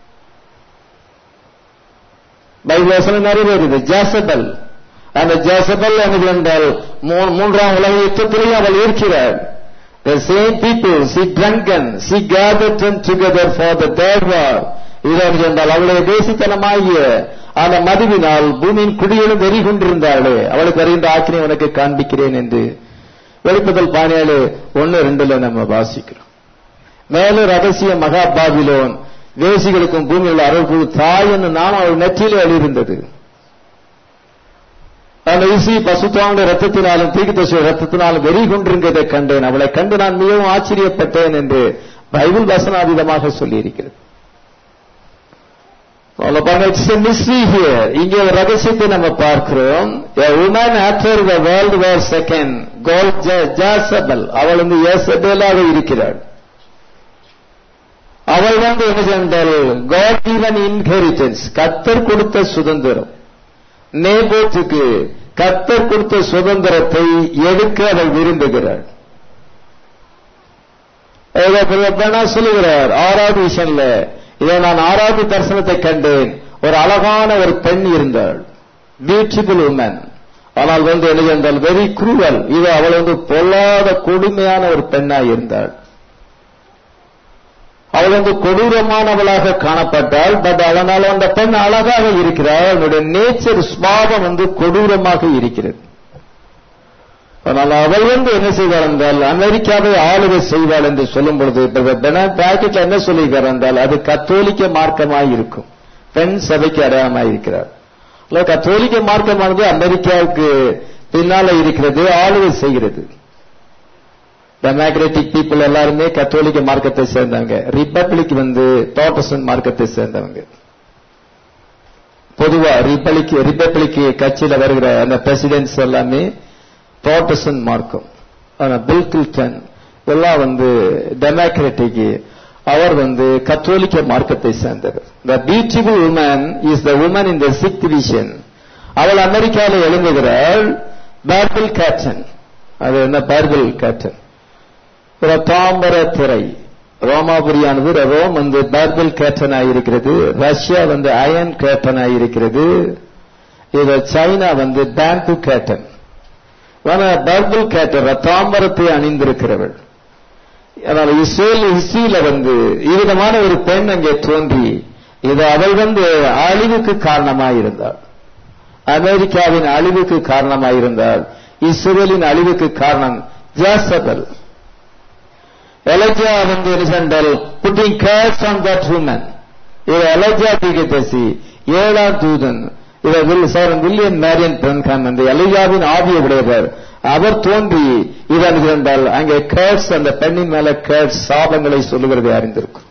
பைபிள் வசனம் நிறைவேறுது ஜாசபல் அந்த ஜாசபல் எனக்கு என்றால் மூன்றாம் உலக யுத்தத்திலேயும் அவள் இருக்கிறார் The same people, she drunken, she gathered them together for the third war. இதற்கு என்றால் அவளுடைய தேசித்தனமாகிய அந்த மதுவினால் பூமியின் குடியிலும் வெறி கொண்டிருந்தாளே அவளுக்கு வருகின்ற ஆக்கினை உனக்கு காண்பிக்கிறேன் என்று வெளிப்பதல் பதினேழு ஒன்னு ரெண்டுல நம்ம வாசிக்கிறோம் மேலும் ரகசிய மகா பாபிலோன் வேசிகளுக்கும் பூமியில் உள்ள அருள் தாய் என்று நாம் அவள் நெற்றியிலே எழுதியிருந்தது அந்த இசி பசுத்தாவுடைய ரத்தத்தினாலும் தீக்குதசுடைய ரத்தத்தினாலும் வெறி கொண்டிருந்ததை கண்டேன் அவளை கண்டு நான் மிகவும் ஆச்சரியப்பட்டேன் என்று பைபிள் வசனாதீதமாக சொல்லியிருக்கிறது இங்கே ஒரு ரகசியத்தை நம்ம பார்க்கிறோம் woman after the world war second called Jezebel அவள் வந்து ஏசபேலாக இருக்கிறாள் அவள் வந்து என்ன சென்றால் காட் ஈவன் இன்ஹெரிட்டன்ஸ் கத்தர் கொடுத்த சுதந்திரம் நேபோத்துக்கு கத்தர் கொடுத்த சுதந்திரத்தை எடுக்க அவள் விரும்புகிறாள் பெண்ணா சொல்லுகிறார் ஆறாவது விஷயம்ல இதை நான் ஆறாவது தரிசனத்தை கண்டேன் ஒரு அழகான ஒரு பெண் இருந்தாள் பியூட்டிஃபுல் உமன் ஆனால் வந்து என்ன என்றால் வெரி குரூவல் இது அவள் வந்து பொல்லாத கொடுமையான ஒரு பெண்ணாய் இருந்தாள் அவள் வந்து கொடூரமானவளாக காணப்பட்டாள் பட் அதனால அந்த பெண் அழகாக இருக்கிறாள் அவளுடைய நேச்சர் சுவாபம் வந்து கொடூரமாக இருக்கிறது ஆனால் அவள் வந்து என்ன செய்வாள் என்றால் அமெரிக்காவை ஆளுகை செய்வாள் என்று சொல்லும் பொழுது பிராக்கெட்ல என்ன சொல்லுகிறார் என்றால் அது கத்தோலிக்க மார்க்கமாய் இருக்கும் பெண் சபைக்கு அடையாளமாய் இருக்கிறார் கத்தோலிக்க மார்க்கமானது அமெரிக்காவுக்கு பின்னால இருக்கிறது ஆளுகை செய்கிறது டெமோக்ராட்டிக் பீப்புள் எல்லாருமே கத்தோலிக்க மார்க்கத்தை சேர்ந்தவங்க ரிப்பப்ளிக் வந்து ப்ராட்டஸ்டன்ட் மார்க்கத்தை சேர்ந்தவங்க பொதுவா ரிப்பப்ளிக் ரிப்பப்ளிக் கட்சியில வருகிற அந்த பிரசிடென்ட்ஸ் எல்லாமே ப்ராட்டஸ்டன்ட் மார்க்கம் ஆனா பில் கில்டன் எல்லாம் வந்து டெமோக்ராட்டிக் அவர் வந்து கத்தோலிக்க மார்க்கத்தை சேர்ந்தவர் the beautiful woman is the woman in the sixth vision அவள் அமெரிக்காவில் எழுந்துகிறாள் பார்பிள் கேட்டன் அது என்ன பார்பிள் கேட்டன் தாம்பர திரை ரோமாபுரியானது ரோம் வந்து பார்பிள் கேட்டன் ஆயிருக்கிறது ரஷ்யா வந்து அயன் கேட்டன் ஆயிருக்கிறது இது சைனா வந்து பேம்பு கேட்டன் பர்பிள் கேட்டர் தாம்பரத்தை அணிந்திருக்கிறவள் அதனால இஸ்ரேல் ஹிஸ்டரியில வந்து இவ்விதமான ஒரு பெண் அங்கே தோன்றி இது அவள் வந்து அழிவுக்கு காரணமாயிருந்தாள் அமெரிக்காவின் அழிவுக்கு காரணமாயிருந்தாள் இஸ்ரேலின் அழிவுக்கு காரணம் ஜாசபல் எலஜா வந்து எலிசண்டல் putting curse on that woman இது எலஜா தீகதசி ஏழாம் தூதன் இவர் சார் வில்லியம் மேரியன் பிரன்கான் வந்து எலியாவின் ஆவியை உடையவர் அவர் தோன்றி இதன் இருந்தால் அங்கே கேர்ஸ் அந்த பெண்ணின் மேல கேர்ஸ் சாபங்களை சொல்லுகிறதை அறிந்திருக்கும்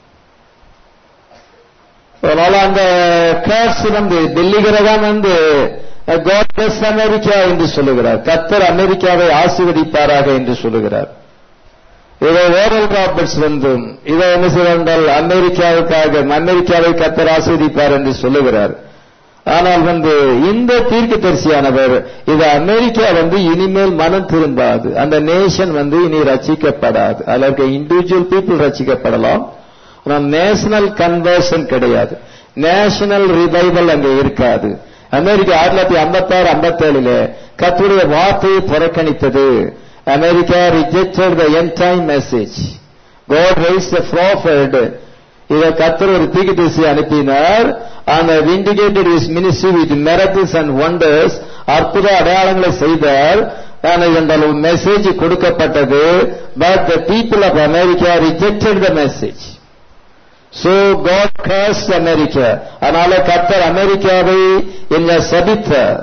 அதனால அந்த கேர்ஸ் வந்து டெல்லிகிறதான் வந்து காட் பிளஸ் அமெரிக்கா என்று சொல்லுகிறார் கத்தர் அமெரிக்காவை ஆசீர்வதிப்பாராக என்று சொல்லுகிறார் இதை ஓரல் ராபர்ட்ஸ் வந்தும் இதை என்ன செய்தால் அமெரிக்காவுக்காக அமெரிக்காவை கத்தர் ஆஸ்வதிப்பார் என்று சொல்லுகிறார் ஆனால் வந்து இந்த தீர்க்க தரிசியானவர் இது அமெரிக்கா வந்து இனிமேல் மனம் திரும்பாது அந்த நேஷன் வந்து இனி ரச்சிக்கப்படாது அதுல இருக்க இண்டிவிஜுவல் பீப்புள் ரச்சிக்கப்படலாம் ஆனால் நேஷனல் கன்வர்ஷன் கிடையாது நேஷனல் ரிவைவல் அங்கே இருக்காது அமெரிக்கா ஆயிரத்தி தொள்ளாயிரத்தி ஐம்பத்தாறு ஐம்பத்தேழுல கத்துடைய வார்த்தையை புறக்கணித்தது America rejected the end time message God raise the prophet இதை கத்தர் ஒரு தீக்கு அனுப்பினார் அந்த vindicated his ministry with miracles and wonders அற்புத அடையாளங்களை செய்தார் என்றால் மெசேஜ் கொடுக்கப்பட்டது but the people of America rejected the message so God cast America அதனால கத்தர் அமெரிக்காவை என்ன சபித்தார்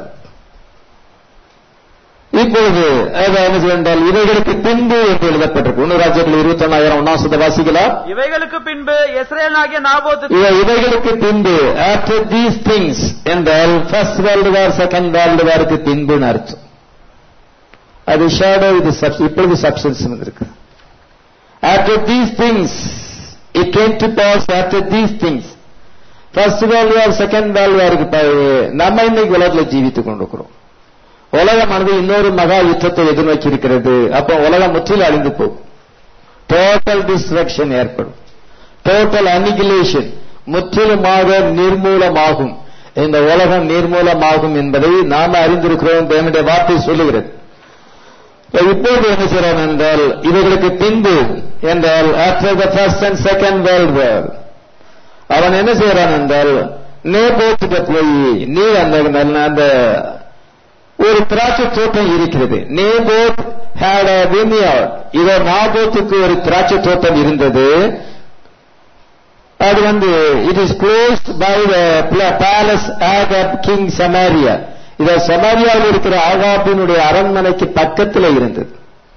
இப்பொழுது என்றால் இவைகளுக்கு பின்பு என்று எழுதப்பட்டிருக்கு ஒன்னு ராஜ்யத்தில் இருபத்தி ஒன்னாயிரம் ஒன்னாம் சத வாசிக்கலாம் இவைகளுக்கு பின்பு இஸ்ரேலாகிய நாபோத்து இவைகளுக்கு பின்பு ஆஃப்டர் தீஸ் திங்ஸ் என்றால் first world war second world வாருக்கு பின்புன்னு அர்த்தம் அது ஷேடோ இது இப்பொழுது சப்ஸ்டன்ஸ் வந்திருக்கு after these things it came to pass after these things first world war second world வாருக்கு நம்ம இன்னைக்கு உலகத்தில் ஜீவித்துக் கொண்டிருக்கிறோம் உலகமானது இன்னொரு மகா யுத்தத்தை எதிர்நோக்கி இருக்கிறது அப்ப உலகம் முற்றிலும் அழிந்து போகும் டோட்டல் டிஸ்ட்ரக்ஷன் ஏற்படும் டோட்டல் அனிகிலேஷன் முற்றிலுமாக நிர்மூலமாகும் இந்த உலகம் நிர்மூலமாகும் என்பதை நாம அறிந்திருக்கிறோம் தேவனுடைய வார்த்தை சொல்லுகிறது இப்போது என்ன செய்யறான் என்றால் இவர்களுக்கு பின்பு என்றால் after the first and second world war அவன் என்ன செய்யறான் என்றால் நேபோத்துக்கு போய் நீ அந்த அந்த ஒரு திராட்சை தோட்டம் இருக்கிறது நேபோத் ஹேட் அ வினியார்ட் இதோ நாபோத்துக்கு ஒரு திராட்சை தோட்டம் இருந்தது அது வந்து it is closed by the palace Ahab king Samaria இத சமாரியாவில் இருக்கிற ஆகாபினுடைய அரண்மனைக்கு பக்கத்தில் இருந்தது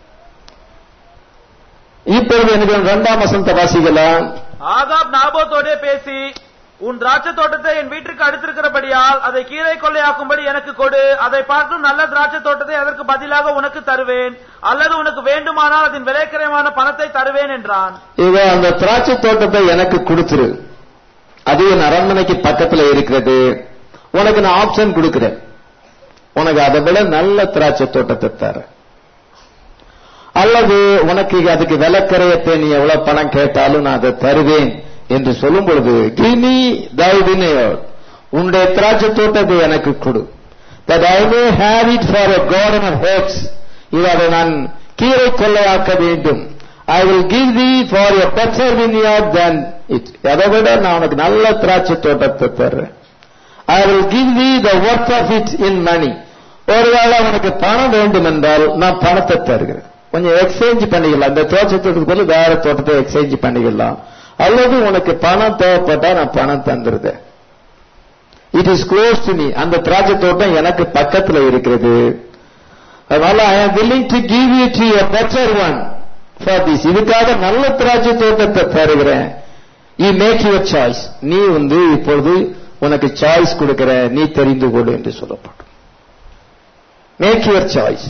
இப்பொழுது எனக்கு இரண்டாம் வசந்த வாசிக்கலாம் ஆகாப் நாபோத்தோடே பேசி உன் திராட்சை தோட்டத்தை என் வீட்டுக்கு அடுத்திருக்கிறபடியால் அதை கீரை கொள்ளையாக்கும்படி எனக்கு கொடு அதை பார்த்தும் நல்ல திராட்சை தோட்டத்தை அதற்கு பதிலாக உனக்கு தருவேன் அல்லது உனக்கு வேண்டுமானால் அதன் விலைக்கிரயமான பணத்தை தருவேன் என்றான் இவ அந்த திராட்சை தோட்டத்தை எனக்கு கொடுத்துரு அது என் அரண்மனைக்கு பக்கத்துல இருக்கிறது உனக்கு நான் ஆப்ஷன் கொடுக்கிறேன் உனக்கு அதை விட நல்ல திராட்சை தோட்டத்தை தர அல்லது உனக்கு அதுக்கு விலக்கரையத்தை நீ எவ்வளவு பணம் கேட்டாலும் நான் அதை தருவேன் என்று சொல்லும் பொழுது கிமி தயவினையோர் உன்னுடைய திராட்சை தோட்டத்தை எனக்கு கொடு that I may have it for a garden of herbs இது அதை நான் கீரை கொள்ளையாக்க வேண்டும் I will give thee for a better vineyard than it அதை விட நான் உனக்கு நல்ல திராட்சை தோட்டத்தை தர்றேன் I will give thee the worth of it in money ஒருவேளை உனக்கு பணம் வேண்டும் என்றால் நான் பணத்தை தருகிறேன் கொஞ்சம் எக்ஸ்சேஞ்ச் பண்ணிக்கலாம் இந்த தோட்டத்துக்கு பதில் வேற தோட்டத்தை எக்ஸ்சேஞ்ச் பண்ணிக்கலாம் அல்லது உனக்கு பணம் தேவைப்பட்டா நான் பணம் தந்துருதேன் it is close to me அந்த திராட்சை தோட்டம் எனக்கு பக்கத்துல இருக்கிறது அதனால I am willing to give you to a better one for this இதுக்காக நல்ல திராட்சை தோட்டத்தை தருகிறேன் யூ மேக் யுவர் சாய்ஸ் நீ வந்து இப்பொழுது உனக்கு சாய்ஸ் கொடுக்கிற நீ தெரிந்து கொடு என்று சொல்லப்படும் மேக் யுவர் சாய்ஸ்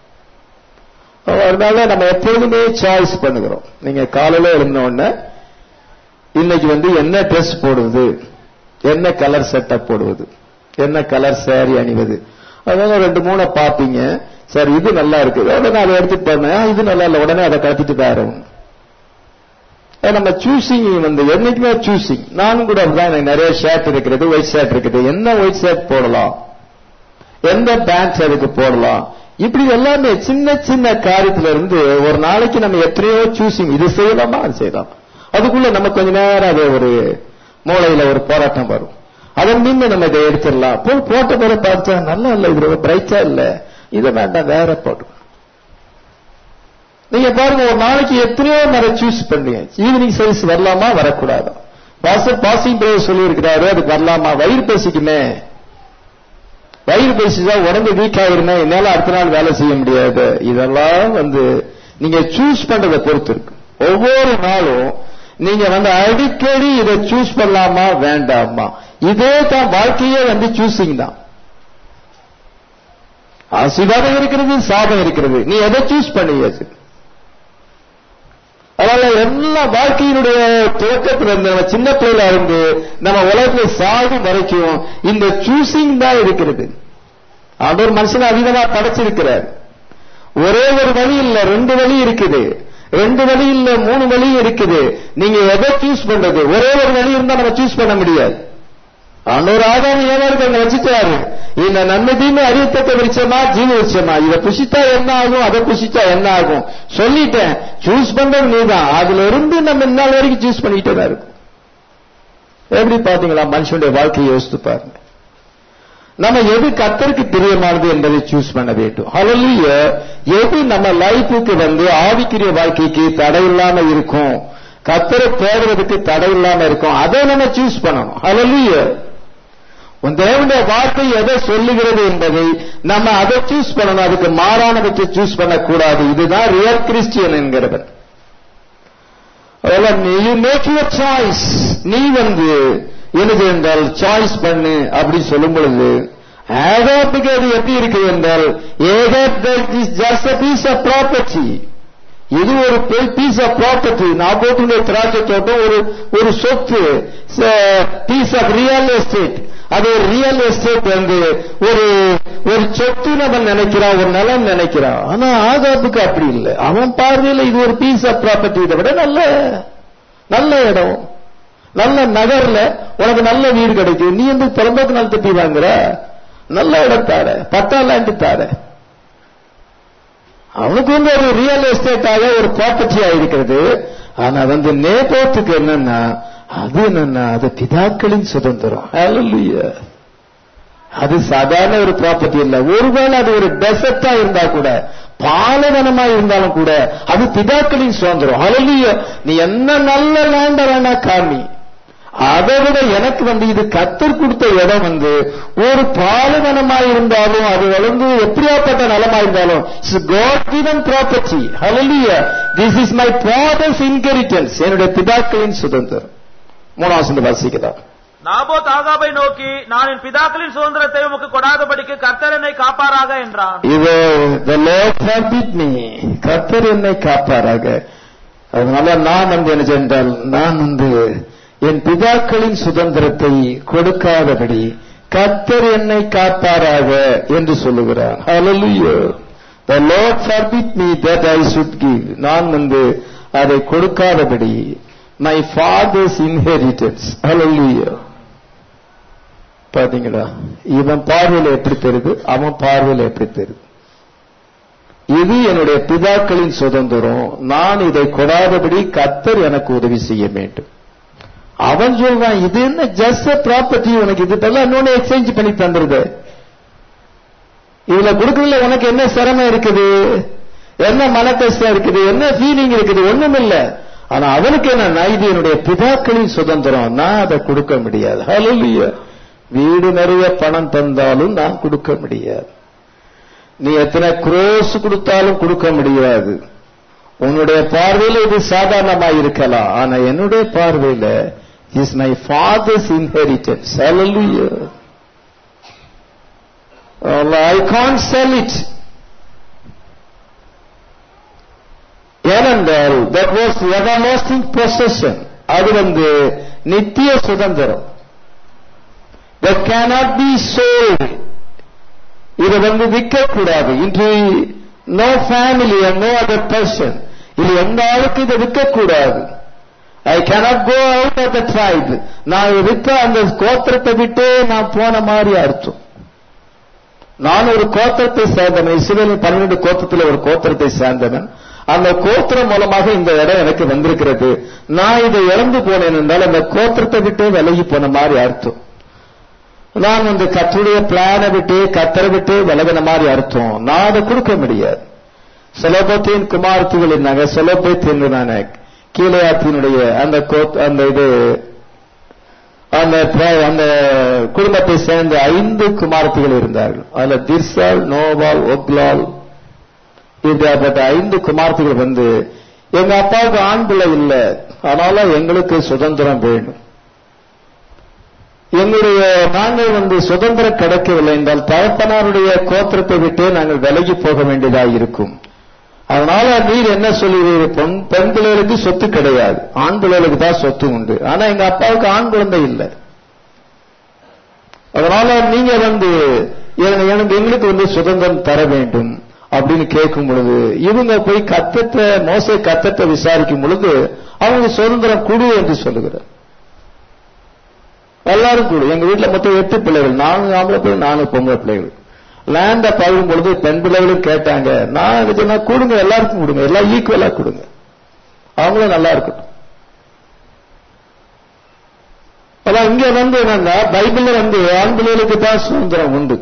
அதனால நம்ம எப்பொழுதுமே சாய்ஸ் பண்ணுகிறோம் நீங்க காலையில எழுந்த உடனே இன்னைக்கு வந்து என்ன ட்ரெஸ் போடுவது என்ன கலர் செட்டப் போடுவது என்ன கலர் சேரீ அணிவது அதனால ரெண்டு மூணு பாப்பீங்க சார் இது நல்லா இருக்கு உடனே அதை எடுத்துட்டு போனேன் இது நல்லா இல்ல உடனே அதை கழட்டிட்டு வேற ஒண்ணு நம்ம சூசிங் வந்து என்னைக்குமே சூசிங் நானும் கூட அப்படிதான் எனக்கு நிறைய ஷர்ட் இருக்கிறது ஒயிட் ஷர்ட் இருக்குது என்ன ஒயிட் ஷர்ட் போடலாம் எந்த பேண்ட் அதுக்கு போடலாம் இப்படி எல்லாமே சின்ன சின்ன காரியத்துல இருந்து ஒரு நாளைக்கு நம்ம எத்தனையோ சூசிங் இது செய்யலாமா அது செய்யலாம் அதுக்குள்ள நம்ம கொஞ்ச நேரம் அது ஒரு மூளையில ஒரு போராட்டம் வரும் அதன் மீன் நம்ம இதை எடுத்துடலாம் போய் போட்ட பிறகு பார்த்தா நல்லா இல்ல இது ரொம்ப பிரைட்டா இல்ல இதை வேண்டாம் வேற போட்டு நீங்க பாருங்க ஒரு நாளைக்கு எத்தனையோ நேரம் சூஸ் பண்ணீங்க ஈவினிங் சர்வீஸ் வரலாமா வரக்கூடாதா பாச பாசிங் பிரேயர் சொல்லி இருக்கிறாரு அதுக்கு வரலாமா வயிறு பேசிக்குமே வயிறு பேசிச்சா உடம்பு வீக் ஆயிருமே என்னால அடுத்த நாள் வேலை செய்ய முடியாது இதெல்லாம் வந்து நீங்க சூஸ் பண்றதை பொறுத்து இருக்கு ஒவ்வொரு நாளும் நீங்க வந்து அடிக்கடி இதை சூஸ் பண்ணலாமா வேண்டாமா இதே தான் வாழ்க்கையே வந்து சூசிங் தான் ஆசீர்வாதம் இருக்கிறது சாபம் இருக்கிறது நீ எதை சூஸ் பண்ணியாச்சு அதனால எல்லா வாழ்க்கையினுடைய துவக்கத்துல இருந்து நம்ம சின்ன பிள்ளையில இருந்து நம்ம உலகத்துல சாகும் வரைக்கும் இந்த சூசிங் தான் இருக்கிறது அவர் மனுஷனை அதிகமா படைச்சிருக்கிறார் ஒரே ஒரு வழி இல்ல ரெண்டு வழி இருக்குது ரெண்டு வழி இல்ல மூணு வழி இருக்குது நீங்க எதை சூஸ் பண்றது ஒரே ஒரு வழி இருந்தா நம்ம சூஸ் பண்ண முடியாது அன்னொரு ஆதாரம் ஏவாருக்கு அங்க வச்சுட்டாரு இந்த நன்மை தீமை அறியத்தக்க விருட்சமா ஜீவ விருட்சமா இதை புஷித்தா என்ன ஆகும் அதை புஷித்தா என்ன ஆகும் சொல்லிட்டேன் சூஸ் பண்றது நீதான் அதுல இருந்து நம்ம இந்நாள் வரைக்கும் சூஸ் பண்ணிட்டே தான் இருக்கும் எப்படி பாத்தீங்களா மனுஷனுடைய வாழ்க்கையை யோசித்து பாருங்க நம்ம எது கத்தருக்கு பிரியமானது என்பதை சூஸ் பண்ண வேண்டும் ஹலலிய எது நம்ம லைஃபுக்கு வந்து ஆவிக்குரிய வாழ்க்கைக்கு தடை இல்லாம இருக்கும் கத்தரை தேடுறதுக்கு தடை இல்லாம இருக்கும் அதை நம்ம சூஸ் பண்ணணும் ஹலலிய உன் தேவனுடைய வார்த்தை எதை சொல்லுகிறது என்பதை நம்ம அதை சூஸ் பண்ணணும் அதுக்கு மாறானவற்றை சூஸ் பண்ணக்கூடாது இதுதான் ரியல் கிறிஸ்டியன் என்கிறவன் யூ மேக் யுவர் சாய்ஸ் நீ வந்து என்னது என்றால் சாய்ஸ் பண்ணு அப்படி சொல்லும் பொழுது ஏகாப்புக்கு அது எப்படி இருக்குது என்றால் Ahab is just a piece of property இது ஒரு பீஸ் ஆஃப் ப்ராப்பர்ட்டி நாபோட்டுடைய திராட்சை தோட்டம் ஒரு ஒரு சொத்து பீஸ் ஆஃப் ரியல் எஸ்டேட் அது ஒரு ரியல் எஸ்டேட் வந்து ஒரு ஒரு சொத்து நம்ம நினைக்கிறான் ஒரு நிலம் நினைக்கிறான் ஆனா ஆகாப்புக்கு அப்படி இல்லை அவன் பார்வையில் இது ஒரு பீஸ் ஆஃப் ப்ராப்பர்ட்டி இதை விட நல்ல நல்ல இடம் நல்ல நகர்ல உனக்கு நல்ல வீடு கிடைக்கும் நீ வந்து புறம்போக்கு நாள் தப்பி வாங்குற நல்ல இடம் தார பட்டா லேண்டு தார அவனுக்கு வந்து ஒரு ரியல் எஸ்டேட்டாக ஒரு ப்ராப்பர்ட்டியா இருக்கிறது ஆனா வந்து நேபோத்துக்கு என்னன்னா அது என்னன்னா அது பிதாக்களின் சுதந்திரம் அது சாதாரண ஒரு ப்ராப்பர்ட்டி இல்ல ஒருவேளை அது ஒரு டெசர்ட்டா இருந்தா கூட பாலைவனமா இருந்தாலும் கூட அது பிதாக்களின் சுதந்திரம் அழலிய நீ என்ன நல்ல லேண்ட வேணா காமி அதை விட எனக்கு வந்து இது கத்தர் கொடுத்த இடம் வந்து ஒரு பாலைவனமா இருந்தாலும் அது வளர்ந்து எப்படியாப்பட்ட நலமா இருந்தாலும் காட் கிவன் ப்ராப்பர்ட்டி ஹலலிய this is my father's inheritance என்னுடைய பிதாக்களின் சுதந்திரம் மூணாவது வாசிக்கலாம் நாபோத் ஆகாபை நோக்கி நான் என் பிதாக்களின் சுதந்திரத்தை உமக்கு கொடாதபடிக்கு கர்த்தர் என்னை காப்பாராக என்றான் இது the Lord forbid me கர்த்தர் என்னை காப்பாராக அதனால நான் வந்து என்ன சென்றால் நான் வந்து என் பிதாக்களின் சுதந்திரத்தை கொடுக்காதபடி கர்த்தர் என்னை காப்பாராக என்று சொல்லுகிறார் Hallelujah The Lord forbid me that I should give. நான் வந்து அதை கொடுக்காதபடி my father's inheritance. Hallelujah. பாத்தீங்களா இவன் பார்வையில் எப்படி தெரியுது அவன் பார்வையில் எப்படி தெரியுது இது என்னுடைய பிதாக்களின் சுதந்திரம் நான் இதை கொடாதபடி கத்தர் எனக்கு உதவி செய்ய வேண்டும் அவன் சொல்றான் இது என்ன ஜஸ்ட் ப்ராப்பர்ட்டி உனக்கு இது பதிலா இன்னொன்னு எக்ஸ்சேஞ்ச் பண்ணி தந்துருது இதுல கொடுக்கறதுல உனக்கு என்ன சிரமம் இருக்குது என்ன மன கஷ்டம் இருக்குது என்ன ஃபீலிங் இருக்குது ஒண்ணும் இல்ல ஆனா அவனுக்கு என்ன இது என்னுடைய பிதாக்களின் சுதந்திரம் நான் அதை கொடுக்க முடியாது ஹalleluya வீடு நிறைய பணம் தந்தாலும் நான் கொடுக்க முடியாது நீ எத்தனை குரோஸ் கொடுத்தாலும் கொடுக்க முடியாது உன்னுடைய பார்வையில இது சாதாரணமா இருக்கலாம் ஆனா என்னுடைய பார்வையில இஸ் மை ஃபாதர்ஸ் இன்ஹெரிட்டன்ஸ் ஹalleluya ஐ கான் செல் இட் ஏனென்றால் தட் வாஸ் எவர்லாஸ்டிங் பொசஷன் அது வந்து நித்திய சுதந்திரம் தட் கேனாட் பி சோல்ட் இதை வந்து விற்கக்கூடாது இன்று no family no other person இது எந்த ஆளுக்கு இதை விற்கக்கூடாது I cannot go out of the tribe நான் விற்க அந்த கோத்திரத்தை விட்டே நான் போன மாதிரி அர்த்தம் நான் ஒரு கோத்திரத்தை சேர்ந்தவன் இஸ்ரேலின் பன்னிரண்டு கோத்திரத்தில் ஒரு கோத்திரத்தை சேர்ந்தவன் அந்த கோத்திரம் மூலமாக இந்த இடம் எனக்கு வந்திருக்கிறது நான் இதை இழந்து போனேன் என்றால் அந்த கோத்திரத்தை விட்டே விலகி போன மாதிரி அர்த்தம் நான் வந்து கத்துடைய பிளானை விட்டு கத்தரை விட்டு விலகின மாதிரி அர்த்தம் நான் அதை கொடுக்க முடியாது செலபத்தின் குமார்த்திகள் இருந்தாங்க செலபத்தின் நான் கீழையாத்தினுடைய அந்த கோத் அந்த இது அந்த பிர- அந்த குடும்பத்தை சேர்ந்த ஐந்து குமாரத்திகள் இருந்தார்கள் அதுல திர்சால் நோவால் ஒக்லால் இப்படியாப்பட்ட ஐந்து குமாரத்திகள் வந்து எங்க அப்பாவுக்கு ஆண் பிள்ளை இல்லை அதனால எங்களுக்கு சுதந்திரம் வேணும் எங்களுடைய நாங்கள் வந்து சுதந்திரம் கிடைக்கவில்லை என்றால் தகப்பனாருடைய கோத்திரத்தை விட்டே நாங்கள் விலகி போக வேண்டியதாக இருக்கும் அதனால நீர் என்ன சொல்லுவீர் பெண் பெண் பிள்ளைகளுக்கு சொத்து கிடையாது ஆண் பிள்ளைகளுக்கு தான் சொத்து உண்டு ஆனா எங்க அப்பாவுக்கு ஆண் குழந்தை இல்லை அதனால நீங்க வந்து எனக்கு எனக்கு- எங்களுக்கு வந்து சுதந்திரம் தர வேண்டும் அப்படின்னு கேட்கும் பொழுது இவங்க போய் கத்தத்தை மோசை கத்தத்தை விசாரிக்கும் பொழுது அவங்க சுதந்திரம் குடு என்று சொல்லுகிறார் எல்லாரும் கூட எங்க வீட்டுல மொத்தம் எட்டு பிள்ளைகள் நானு ஆம்பளை பிள்ளை நானு பொம்பளை பிள்ளைகள் லேண்ட பழகும் பொழுது பெண் பிள்ளைகளும் கேட்டாங்க நான் என்ன சொன்னா கொடுங்க எல்லாருக்கும் கொடுங்க எல்லாம் ஈக்குவலா கொடுங்க அவங்களும் நல்லா இருக்கட்டும் அதான் இங்க வந்து என்னன்னா பைபிள்ல வந்து ஆண் பிள்ளைகளுக்கு தான் சுதந்திரம் உண்டு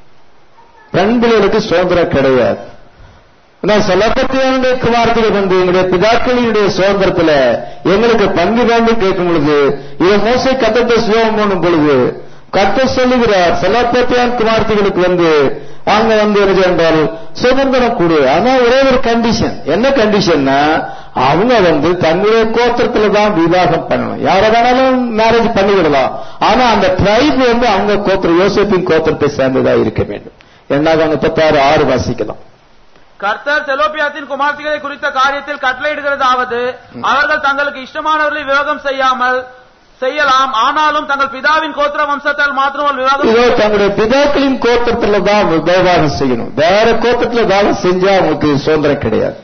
பெண் பிள்ளைகளுக்கு சுதந்திரம் கிடையாது ஆனா செலப்பத்தியனுடைய குமாரத்தில் வந்து எங்களுடைய பிதாக்களினுடைய சுதந்திரத்துல எங்களுக்கு பங்கு வேண்டும் கேட்கும் பொழுது இதை மோசை கத்தத்தை சுயோகம் பண்ணும் பொழுது கத்த சொல்லுகிறார் செலப்பத்தியான் குமார்த்திகளுக்கு வந்து அங்க வந்து என்ன என்றால் சுதந்திரம் கொடு ஆனா ஒரே ஒரு கண்டிஷன் என்ன கண்டிஷன்னா அவங்க வந்து தன்னுடைய கோத்திரத்துல தான் விவாகம் பண்ணணும் யாரை வேணாலும் மேரேஜ் பண்ணிவிடலாம் ஆனா அந்த ட்ரைப் வந்து அவங்க கோத்திரம் யோசிப்பின் கோத்திரத்தை சேர்ந்ததா இருக்க வேண்டும் என்னாக முப்பத்தாறு ஆறு வாசிக்கலாம் கர்த்தர் செலோபியாத்தின் குமார்த்திகளை குறித்த காரியத்தில் கட்டளையிடுகிறதாவது அவர்கள் தங்களுக்கு இஷ்டமானவர்களை விவாகம் செய்யாமல் செய்யலாம் ஆனாலும் தங்கள் பிதாவின் கோத்திர வம்சத்தால் மாத்திரம் விவாகம் இதோ தங்களுடைய பிதாக்களின் கோத்திரத்துல தான் விவாகம் செய்யணும் வேற கோத்திரத்துல விவாகம் செஞ்சா அவங்களுக்கு சுதந்திரம் கிடையாது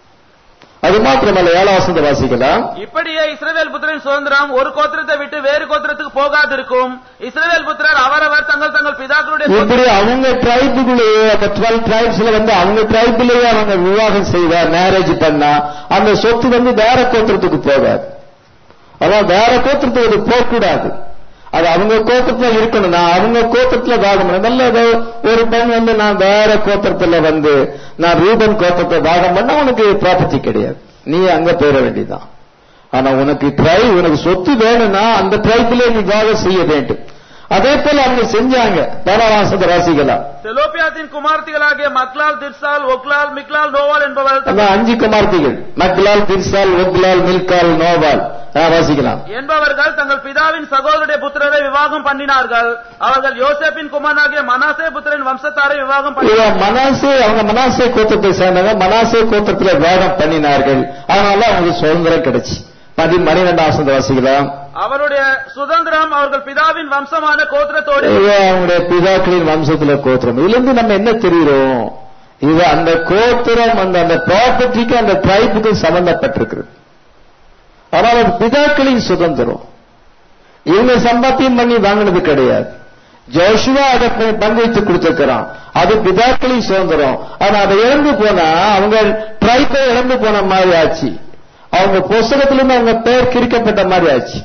அது மாத்திரமல்ல ஏழாம் வசந்த வாசிக்கலாம் இப்படியே இஸ்ரவேல் புத்திரின் சுதந்திரம் ஒரு கோத்திரத்தை விட்டு வேறு கோத்திரத்துக்கு போகாதிருக்கும் இஸ்ரவேல் புத்திரர் அவரவர் தங்கள் தங்கள் பிதாக்களுடைய கோத்திர- இப்படி அவங்க ட்ரைபுக்குள்ளேயே அந்த டுவெல் ட்ரைப்ஸ்ல வந்து அவங்க ட்ரைபிலேயே அவங்க விவாகம் செய்தா மேரேஜ் பண்ணா அந்த சொத்து வந்து வேற கோத்திரத்துக்கு போகாது அதான் வேற கோத்திரத்துக்கு அது போகக்கூடாது அது அவங்க கோத்திரத்துல இருக்கணும்னா அவங்க கோத்திரத்துல பாகம் பண்ணணும். நல்ல ஏதோ ஒரு பெண் வந்து நான் வேற கோத்திரத்துல வந்து நான் ரூபன் கோத்திரத்தை பாகம் பண்ணா உனக்கு ப்ராப்பர்ட்டி கிடையாது நீ அங்க போயிட வேண்டியதுதான் ஆனா உனக்கு ட்ரை உனக்கு சொத்து வேணும்னா அந்த ட்ரைபிலே நீ பாகம் செய்ய வேண்டும் அதே போல அவங்க செஞ்சாங்க தாராவாசத ராசிகளா செலோபியாத்தின் குமார்த்திகளாகிய மக்லால் திர்சால் ஒக்லால் மிக்லால் நோவால் என்பவர் அந்த அஞ்சு குமார்த்திகள் மக்லால் திர்சால் ஒக்லால் மில்கால் நோவால் ஆ, வாசிக்கலாம் என்பவர்கள் தங்கள் பிதாவின் சகோதரருடைய புத்திரரை விவாகம் பண்ணினார்கள் அவர்கள் யோசேப்பின் குமாரனாகிய மனாசே புத்திரன் வம்சத்தாரை விவாகம் இவன் பண்ணினார்கள் மனாசே அவங்க மனாசே கோத்திரத்தை சேர்ந்தவங்க மனாசே கோத்திரத்துல வேகம் பண்ணினார்கள் அதனால அவங்களுக்கு சுதந்திரம் கிடைச்சு பதி மணிரெண்டாம் வசந்த வாசிக்கலாம் அவருடைய சுதந்திரம் அவர்கள் பிதாவின் வம்சமான கோத்திரத்தோடு இது அவங்களுடைய பிதாக்களின் வம்சத்துல கோத்திரம் இதுல இருந்து நம்ம என்ன தெரிகிறோம் இது அந்த கோத்திரம் அந்த அந்த ப்ராப்பர்ட்டிக்கு அந்த ட்ரைபுக்கு சம்பந்தப்பட்டிருக்கிறது ஆனால் அது பிதாக்களின் சுதந்திரம் இவங்க சம்பாத்தியம் பண்ணி வாங்கினது கிடையாது ஜோஷுவா அதை ப- பங்கு வைத்து கொடுத்திருக்கிறான் அது பிதாக்களின் சுதந்திரம் ஆனா அதை இழந்து போனா அவங்க ட்ரைபை இழந்து போன மாதிரி ஆச்சு அவங்க புஸ்தகத்திலிருந்து அவங்க பெயர் கிரிக்கப்பட்ட மாதிரி ஆச்சு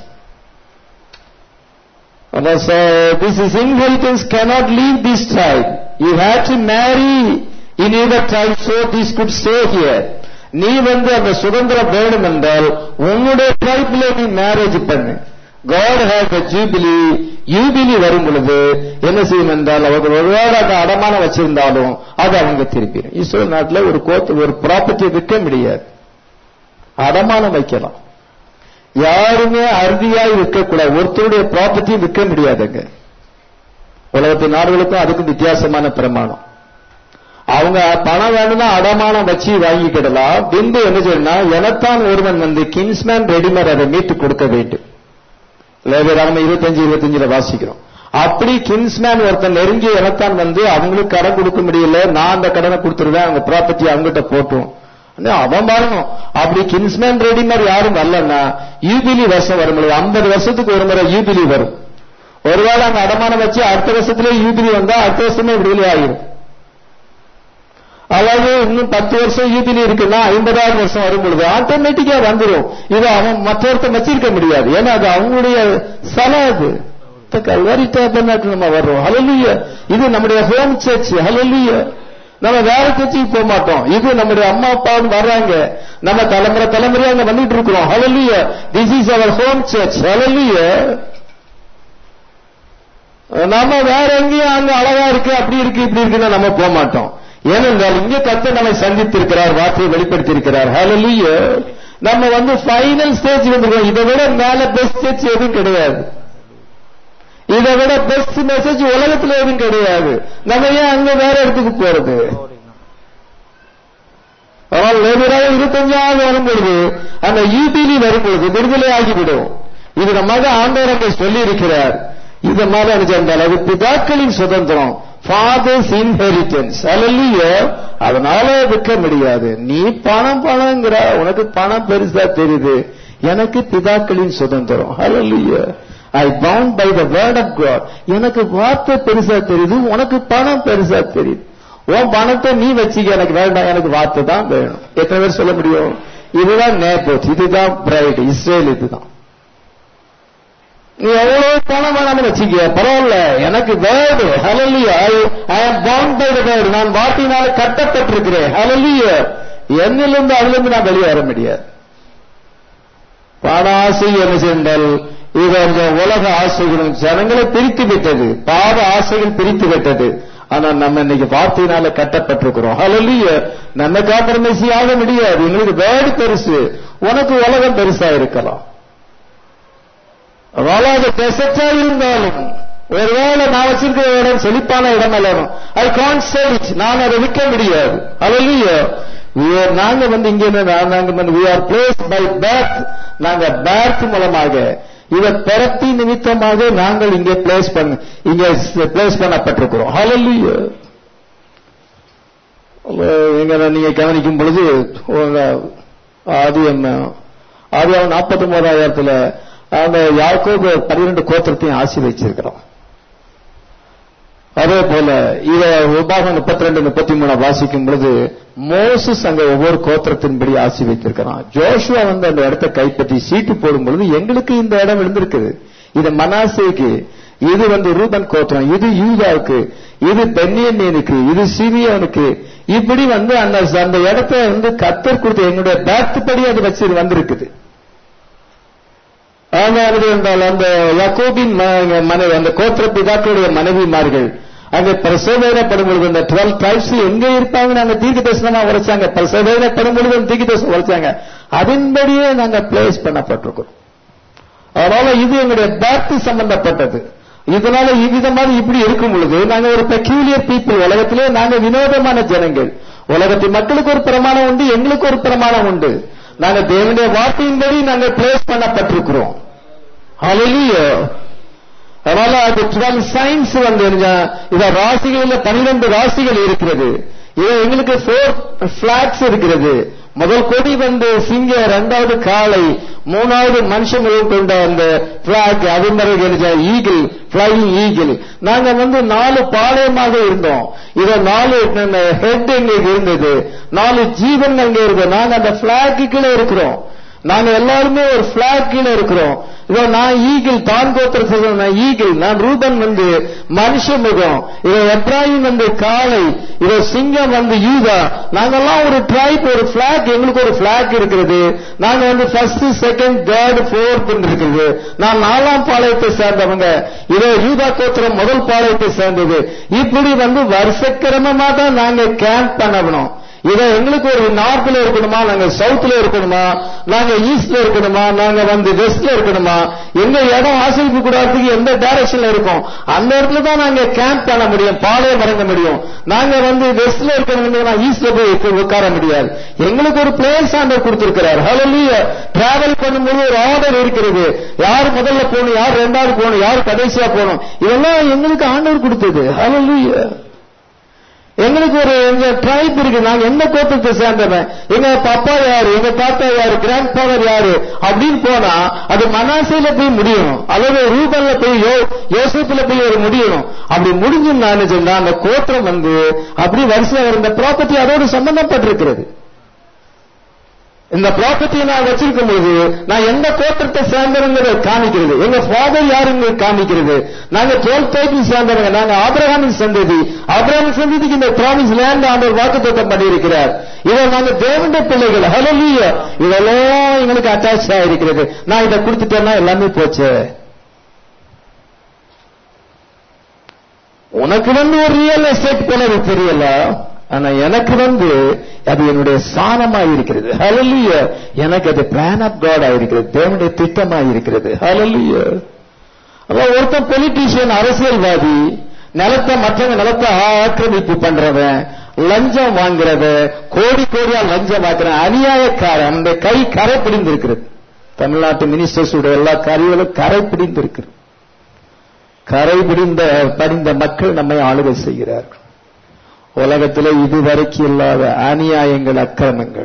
And so this is inheritance cannot leave this tribe. You have to marry in either tribe so this could stay here. நீ வந்து அந்த சுதந்திரம் வேணும் என்றால் உன்னுடைய ட்ரைப்ல நீ மேரேஜ் பண்ணு காட் ஹேவ் ஜூபிலி யூபிலி வரும் பொழுது என்ன செய்யும் என்றால் அவர்கள் ஒருவேளை அந்த அடமானம் வச்சிருந்தாலும் அது அவங்க திருப்பிடும் இஸ்ரேல் நாட்டில் ஒரு கோத்து ஒரு ப்ராப்பர்ட்டியை விற்க முடியாது அடமானம் வைக்கலாம் யாருமே அறுதியாய் விற்கக்கூடாது ஒருத்தருடைய ப்ராப்பர்ட்டியும் விற்க முடியாதுங்க உலகத்தின் நாடுகளுக்கும் அதுக்கும் வித்தியாசமான பிரமாணம் அவங்க பணம் வேணும்னா அடமானம் வச்சு வாங்கிக்கிடலாம் பின்பு என்ன செய்யணும் எனத்தான் ஒருவன் வந்து கிங்ஸ்மேன் ரெடிமேட் அதை மீட்டு கொடுக்க வேண்டும் லேபராம இருபத்தஞ்சு இருபத்தஞ்சுல வாசிக்கிறோம் அப்படி கிங்ஸ்மேன் ஒருத்தன் நெருங்கி எனத்தான் வந்து அவங்களுக்கு கடன் கொடுக்க முடியல நான் அந்த கடனை கொடுத்துருவேன் அவங்க ப்ராப்பர்ட்டி அவங்ககிட்ட போட்டும் ஆனா அவன் பாருங்க அப்படி கிங்ஸ்மேன் ரெடிமேட் யாரும் வரலன்னா யூபிலி வருஷம் வரும் பொழுது ஐம்பது வருஷத்துக்கு ஒரு முறை யூபிலி வரும் ஒருவேளை அங்க அடமானம் வச்சு அடுத்த வருஷத்துலயே யூபிலி வந்தா அடுத்த வருஷமே விடுதலை ஆகிடும் அதாவது இன்னும் பத்து வருஷம் யூபிலி இருக்குன்னா ஐம்பதாவது வருஷம் வரும் பொழுது ஆட்டோமேட்டிக்கா வந்துடும் இது அவன் மற்றொருத்தன் வச்சிருக்க முடியாது ஏன்னா அது அவங்களுடைய சலம் அது கல்வாரி டேபர்நாட்டில் நம்ம வர்றோம் ஹலலுய இது நம்முடைய ஹோம் சர்ச் ஹலலுய நம்ம வேற சர்ச்சுக்கு போக மாட்டோம் இது நம்முடைய அம்மா அப்பாவும் வர்றாங்க நம்ம தலைமுறை தலைமுறையா அங்க வந்துட்டு இருக்கிறோம் ஹலலுய this is our home church ஹலலுய நாம வேற எங்கேயும் அங்க அழகா இருக்கு அப்படி இருக்கு இப்படி இருக்குன்னு நம்ம போக மாட்டோம் ஏனென்றால் இங்க கத்த நம்மை சந்தித்திருக்கிறார் வார்த்தையை வெளிப்படுத்தியிருக்கிறார் ஹalleluya நம்ம வந்து ஃபைனல் ஸ்டேஜ் வந்திருக்கோம் இதை விட மேல பெஸ்ட் ஸ்டேஜ் எதுவும் கிடையாது இதை விட பெஸ்ட் மெசேஜ் உலகத்துல எதுவும் கிடையாது நம்ம ஏன் அங்க வேற இடத்துக்கு போறது ஆனால் லேபராக இருபத்தஞ்சாவது வரும் பொழுது அந்த யூபிலி வரும் பொழுது விடுதலை ஆகிவிடும் இது நம்ம ஆண்டவர் அங்கே சொல்லி இருக்கிறார் இது மாதிரி அனுப்பிச்சிருந்தால் அது பிதாக்களின் சுதந்திரம் ஃபாதர்ஸ் இன்ஹெரிட்டன்ஸ் அல்ல அதனால விற்க முடியாது நீ பணம் பணங்கிற உனக்கு பணம் பெருசா தெரியுது எனக்கு பிதாக்களின் சுதந்திரம் ஹalleluya I bound by the word of God எனக்கு வார்த்தை பெருசா தெரியுது உனக்கு பணம் பெருசா தெரியுது உன் பணத்தை நீ வச்சுக்க எனக்கு வேண்டாம் எனக்கு வார்த்தை தான் வேணும் எத்தனை பேர் சொல்ல முடியும் இதுதான் நேபோத் இதுதான் பிரைட் இஸ்ரேல் இதுதான் நீ எவ்வளவு பணம் வேணாலும் வச்சுக்க பரவாயில்ல எனக்கு வேர்டு ஹலல்லியா ஐ ஆம் பவுண்ட் பை த வேர்டு நான் வார்த்தையினால கட்டப்பட்டிருக்கிறேன் ஹலல்லியா என்னிலிருந்து அதிலிருந்து நான் வெளியே வர முடியாது பாடாசை என்ன சென்றால் இது அந்த உலக ஆசைகளும் ஜனங்களை பிரித்து விட்டது பாவ ஆசைகள் பிரித்து விட்டது ஆனா நம்ம இன்னைக்கு வார்த்தையினால கட்டப்பட்டிருக்கிறோம் ஹலல்லிய நம்ம காம்ப்ரமைசி ஆக முடியாது எங்களுக்கு வேர்டு பெருசு உனக்கு உலகம் பெருசா இருக்கலாம் அதனால அது டெசர்ட்டா இருந்தாலும் ஒருவேளை நான் வச்சிருக்கிற இடம் செழிப்பான இடம் அல்லணும் ஐ கான்ட் சேல் இட் நான் அதை விற்க முடியாது அல்லையோ நாங்க வந்து இங்க இருந்து நாங்க வந்து we are placed by birth நாங்க பேர்த் மூலமாக இதை பிறத்தி நிமித்தமாக நாங்கள் இங்கே பிளேஸ் பண்ண இங்க பிளேஸ் பண்ணப்பட்டிருக்கிறோம் ஹalleluya எங்க நீங்க கவனிக்கும் பொழுது உங்க ஆதி என்ன ஆதி நாற்பத்தி ஒன்பதாயிரத்துல அந்த யாக்கோபு பன்னிரெண்டு கோத்திரத்தையும் ஆசி வச்சிருக்கிறோம் அதே போல இத உபாகம் முப்பத்தி ரெண்டு முப்பத்தி மூணு வாசிக்கும் பொழுது மோசஸ் அங்க ஒவ்வொரு கோத்திரத்தின்படி ஆசி வைத்திருக்கிறான் ஜோஷுவா வந்து அந்த இடத்தை கைப்பற்றி சீட்டு போடும் பொழுது எங்களுக்கு இந்த இடம் விழுந்திருக்குது இது மனாசேக்கு இது வந்து ரூபன் கோத்திரம் இது யூதாவுக்கு இது பென்னியனுக்கு இது சிமியோனுக்கு இப்படி வந்து அந்த அந்த இடத்த வந்து கத்தர் கொடுத்த எங்களுடைய பேர்த் படி அது வச்சு வந்திருக்குது அதாவது என்றால் அந்த யக்கோபின் மனைவி அந்த கோத்திர பிதாக்களுடைய மனைவிமார்கள் அங்கே பிரசவேதப்படும் பொழுது இந்த டுவெல் டைப்ஸ் எங்க இருப்பாங்க நாங்க தீர்க்க தரிசனமா உரைச்சாங்க பிரசவேதப்படும் பொழுது தீர்க்க தரிசனம் உரைச்சாங்க அதன்படியே நாங்க பிளேஸ் பண்ணப்பட்டிருக்கிறோம் அதனால இது எங்களுடைய பேர்த்து சம்பந்தப்பட்டது இதனால இவ்விதமாக இப்படி இருக்கும் பொழுது நாங்க ஒரு பெக்யூலியர் பீப்புள் உலகத்திலே நாங்க வினோதமான ஜனங்கள் உலகத்தின் மக்களுக்கு ஒரு பிரமாணம் உண்டு எங்களுக்கு ஒரு பிரமாணம் உண்டு நாங்க தேவனுடைய வார்த்தையின்படி நாங்க பிளேஸ் பண்ணப்பட்டிருக்கிறோம் ஹalleluya அதனால அது டுவெல் சயின்ஸ் வந்து இத ராசிகளில் பன்னிரண்டு ராசிகள் இருக்கிறது இது எங்களுக்கு ஃபோர் பிளாக்ஸ் இருக்கிறது முதல் கொடி வந்து சிங்க இரண்டாவது காளை மூணாவது மனுஷங்களும் கொண்ட அந்த பிளாக் அது மாதிரி ஈகிள் பிளைங் ஈகிள் நாங்க வந்து நாலு பாளையமாக இருந்தோம் இத நாலு ஹெட் எங்களுக்கு இருந்தது நாலு ஜீவன் அங்க இருக்கு நாங்க அந்த பிளாக்கு கீழே இருக்கிறோம் நாங்க எல்லாருமே ஒரு பிளாக் கீழே இருக்கிறோம் இதோ நான் ஈகிள் தான் கோத்திர நான் ஈகிள் நான் ரூபன் வந்து மனுஷ முகம் இதோ எப்ராஹிம் வந்து காளை இதோ சிங்கம் வந்து யூதா நாங்கெல்லாம் ஒரு ட்ரைப் ஒரு பிளாக் எங்களுக்கு ஒரு பிளாக் இருக்கிறது நாங்க வந்து ஃபர்ஸ்ட் செகண்ட் தேர்ட் ஃபோர்த் இருக்குது நான் நாலாம் பாளையத்தை சேர்ந்தவங்க இதோ யூதா கோத்திரம் முதல் பாளையத்தை சேர்ந்தது இப்படி வந்து வருஷக்கிரமமா தான் நாங்க கேம்ப் பண்ணணும் இதை எங்களுக்கு ஒரு நார்த்ல இருக்கணுமா நாங்க சவுத்ல இருக்கணுமா நாங்க ஈஸ்ட்ல இருக்கணுமா நாங்க வந்து வெஸ்ட்ல இருக்கணுமா எங்க இடம் ஆசிரிப்பு கூடாதுக்கு எந்த டைரக்ஷன்ல இருக்கோம் அந்த இடத்துல தான் நாங்க கேம்ப் பண்ண முடியும் பாளையம் இறங்க முடியும் நாங்க வந்து வெஸ்ட்ல இருக்கணும் ஈஸ்ட்ல போய் உட்கார முடியாது எங்களுக்கு ஒரு பிளேஸ் ஆண்டர் கொடுத்திருக்கிறார் ஹலோலிய டிராவல் பண்ணும்போது ஒரு ஆர்டர் இருக்கிறது யார் முதல்ல போகணும் யார் ரெண்டாவது போகணும் யார் கடைசியா போகணும் இதெல்லாம் எங்களுக்கு ஆண்டவர் கொடுத்தது ஹலோலிய எங்களுக்கு ஒரு எங்க ட்ரைப் இருக்கு நாங்க எந்த கோத்திரத்தை சேர்ந்தவன் எங்க பப்பா யாரு எங்க தாத்தா யாரு கிராண்ட் ஃபாதர் யாரு அப்படின்னு போனா அது மனாசையில போய் முடியணும் அல்லது ரூபன்ல போய் யோசிப்புல போய் ஒரு முடியணும் அப்படி முடிஞ்சுன்னு நான் சொன்னா அந்த கோத்திரம் வந்து அப்படி வரிசையா இருந்த ப்ராப்பர்ட்டி அதோடு சம்பந்தப்பட்டிருக்கிறது இந்த ப்ராப்பர்ட்டியை நான் வச்சிருக்கும் போது நான் எந்த கோத்திரத்தை சேர்ந்தவங்கிறத காமிக்கிறது எங்க ஃபாதர் யாருங்க காமிக்கிறது நாங்க டுவெல் டைப்பில் சேர்ந்தவங்க நாங்க ஆபிரகாமின் சந்ததி ஆபிரகாமின் சந்ததிக்கு இந்த ப்ராமிஸ் லேண்ட் ஆண்டவர் வாக்குத்தத்தம் பண்ணியிருக்கிறார் இதை நாங்க தேவண்ட பிள்ளைகள் ஹலோலிய இதெல்லாம் எங்களுக்கு அட்டாச் ஆயிருக்கிறது நான் இதை கொடுத்துட்டேன்னா எல்லாமே போச்சு உனக்கு வந்து ஒரு ரியல் எஸ்டேட் போனது தெரியல ஆனா எனக்கு வந்து அது என்னுடைய சாணமா இருக்கிறது ஹலலிய எனக்கு அது பிளான் ஆஃப் காட் ஆயிருக்கிறது தேவனுடைய திட்டமா இருக்கிறது ஹலலிய அதான் ஒருத்தன் பொலிட்டீஷியன் அரசியல்வாதி நிலத்தை மற்றவங்க நிலத்தை ஆக்கிரமிப்பு பண்றவன் லஞ்சம் வாங்குறவன் கோடி கோடியா லஞ்சம் வாங்குறவன் அநியாயக்காரன் அவனுடைய கை கரை பிடிந்திருக்கிறது தமிழ்நாட்டு மினிஸ்டர்ஸ் எல்லா காரியங்களும் கரை பிடிந்திருக்கிறது கரை பிடிந்த படிந்த மக்கள் நம்மை ஆளுகை செய்கிறார்கள் உலகத்தில் இதுவரைக்கும் இல்லாத அநியாயங்கள் அக்கிரமங்கள்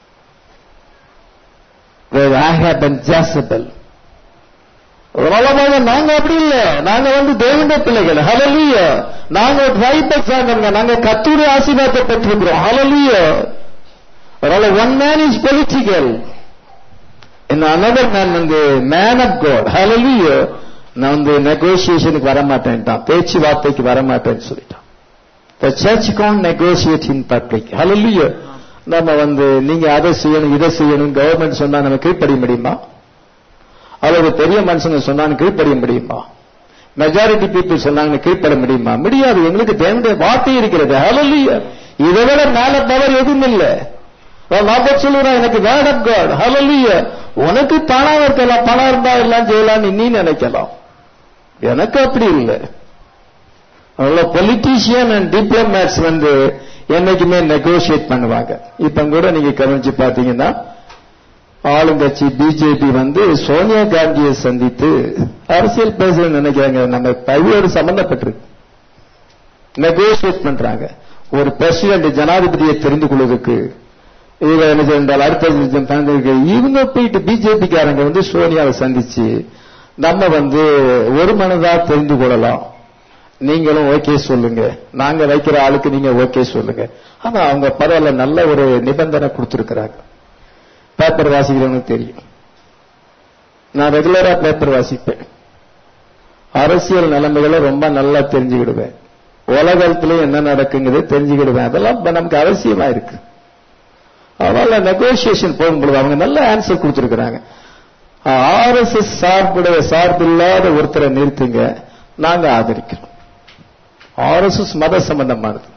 நாங்க அப்படி இல்ல நாங்க வந்து தேவண்ட பிள்ளைகள் ஹலலிய நாங்க ட்ரைபை சார்ந்தவங்க நாங்க கத்தூரி ஆசீர்வாதத்தை பெற்றிருக்கிறோம் ஹலலிய ஒன் மேன் இஸ் பொலிட்டிக்கல் இந்த அனதர் மேன் வந்து மேன் ஆஃப் காட் ஹலலிய நான் வந்து நெகோசியேஷனுக்கு வரமாட்டேன்ட்டான் பேச்சுவார்த்தைக்கு வரமாட்டேன்னு சொல்லிட்டான் The church can't negotiate in public. Hallelujah. நம்ம வந்து நீங்க அதை செய்யணும் இதை செய்யணும் கவர்மெண்ட் சொன்னா நம்ம கீழ்ப்படிய முடியுமா அல்லது பெரிய மனுஷங்க சொன்னாங்க கீழ்ப்படிய முடியுமா மெஜாரிட்டி பீப்புள் சொன்னாங்க கீழ்ப்பட முடியுமா முடியாது எங்களுக்கு தேவனுடைய வார்த்தை இருக்கிறது ஹலலிய இதை விட மேல பவர் எதுவும் இல்லை நான் சொல்லுறேன் எனக்கு வேர்ட் ஆஃப் காட் ஹலலிய உனக்கு பணம் இருக்கலாம் பணம் இருந்தா எல்லாம் செய்யலாம்னு நீ நினைக்கலாம் எனக்கு அப்படி இல்லை அவ்வளோ பொலிட்டீஷியன் அண்ட் டிப்ளமேட்ஸ் வந்து என்னைக்குமே நெகோசியேட் பண்ணுவாங்க இப்ப கூட நீங்க கவனிச்சு பாத்தீங்கன்னா ஆளுங்கட்சி பிஜேபி வந்து சோனியா காந்தியை சந்தித்து அரசியல் பேச நினைக்கிறாங்க நம்ம பல்வேறு சம்பந்தப்பட்டிருக்கு நெகோசியேட் பண்றாங்க ஒரு பிரசிடന്റ് ஜனாதிபதியை தெரிந்து கொள்வதற்கு இவங்க என்ன செய்தால் அடுத்த இவங்க போயிட்டு பிஜேபிக்காரங்க வந்து சோனியாவை சந்திச்சு நம்ம வந்து ஒரு மனதா தெரிந்து கொள்ளலாம் நீங்களும் ஓகே சொல்லுங்க நாங்க வைக்கிற ஆளுக்கு நீங்க ஓகே சொல்லுங்க ஆனா அவங்க பரவாயில்ல நல்ல ஒரு நிபந்தனை கொடுத்திருக்கிறாங்க பேப்பர் வாசிக்கிறவங்களுக்கு தெரியும் நான் ரெகுலரா பேப்பர் வாசிப்பேன் அரசியல் நிலைமைகளை ரொம்ப நல்லா தெரிஞ்சுக்கிடுவேன் உலகத்திலும் என்ன நடக்குங்கிறது தெரிஞ்சுக்கிடுவேன் அதெல்லாம் நமக்கு அவசியமா இருக்கு அதனால நெகோசியேஷன் போகும்பொழுது அவங்க நல்ல ஆன்சர் கொடுத்திருக்கிறாங்க ஆர்எஸ்எஸ் சார்புடைய சார்பில்லாத ஒருத்தரை நிறுத்துங்க நாங்க ஆதரிக்கிறோம் ஆர்எஸ்எஸ் மத சம்பந்தமானது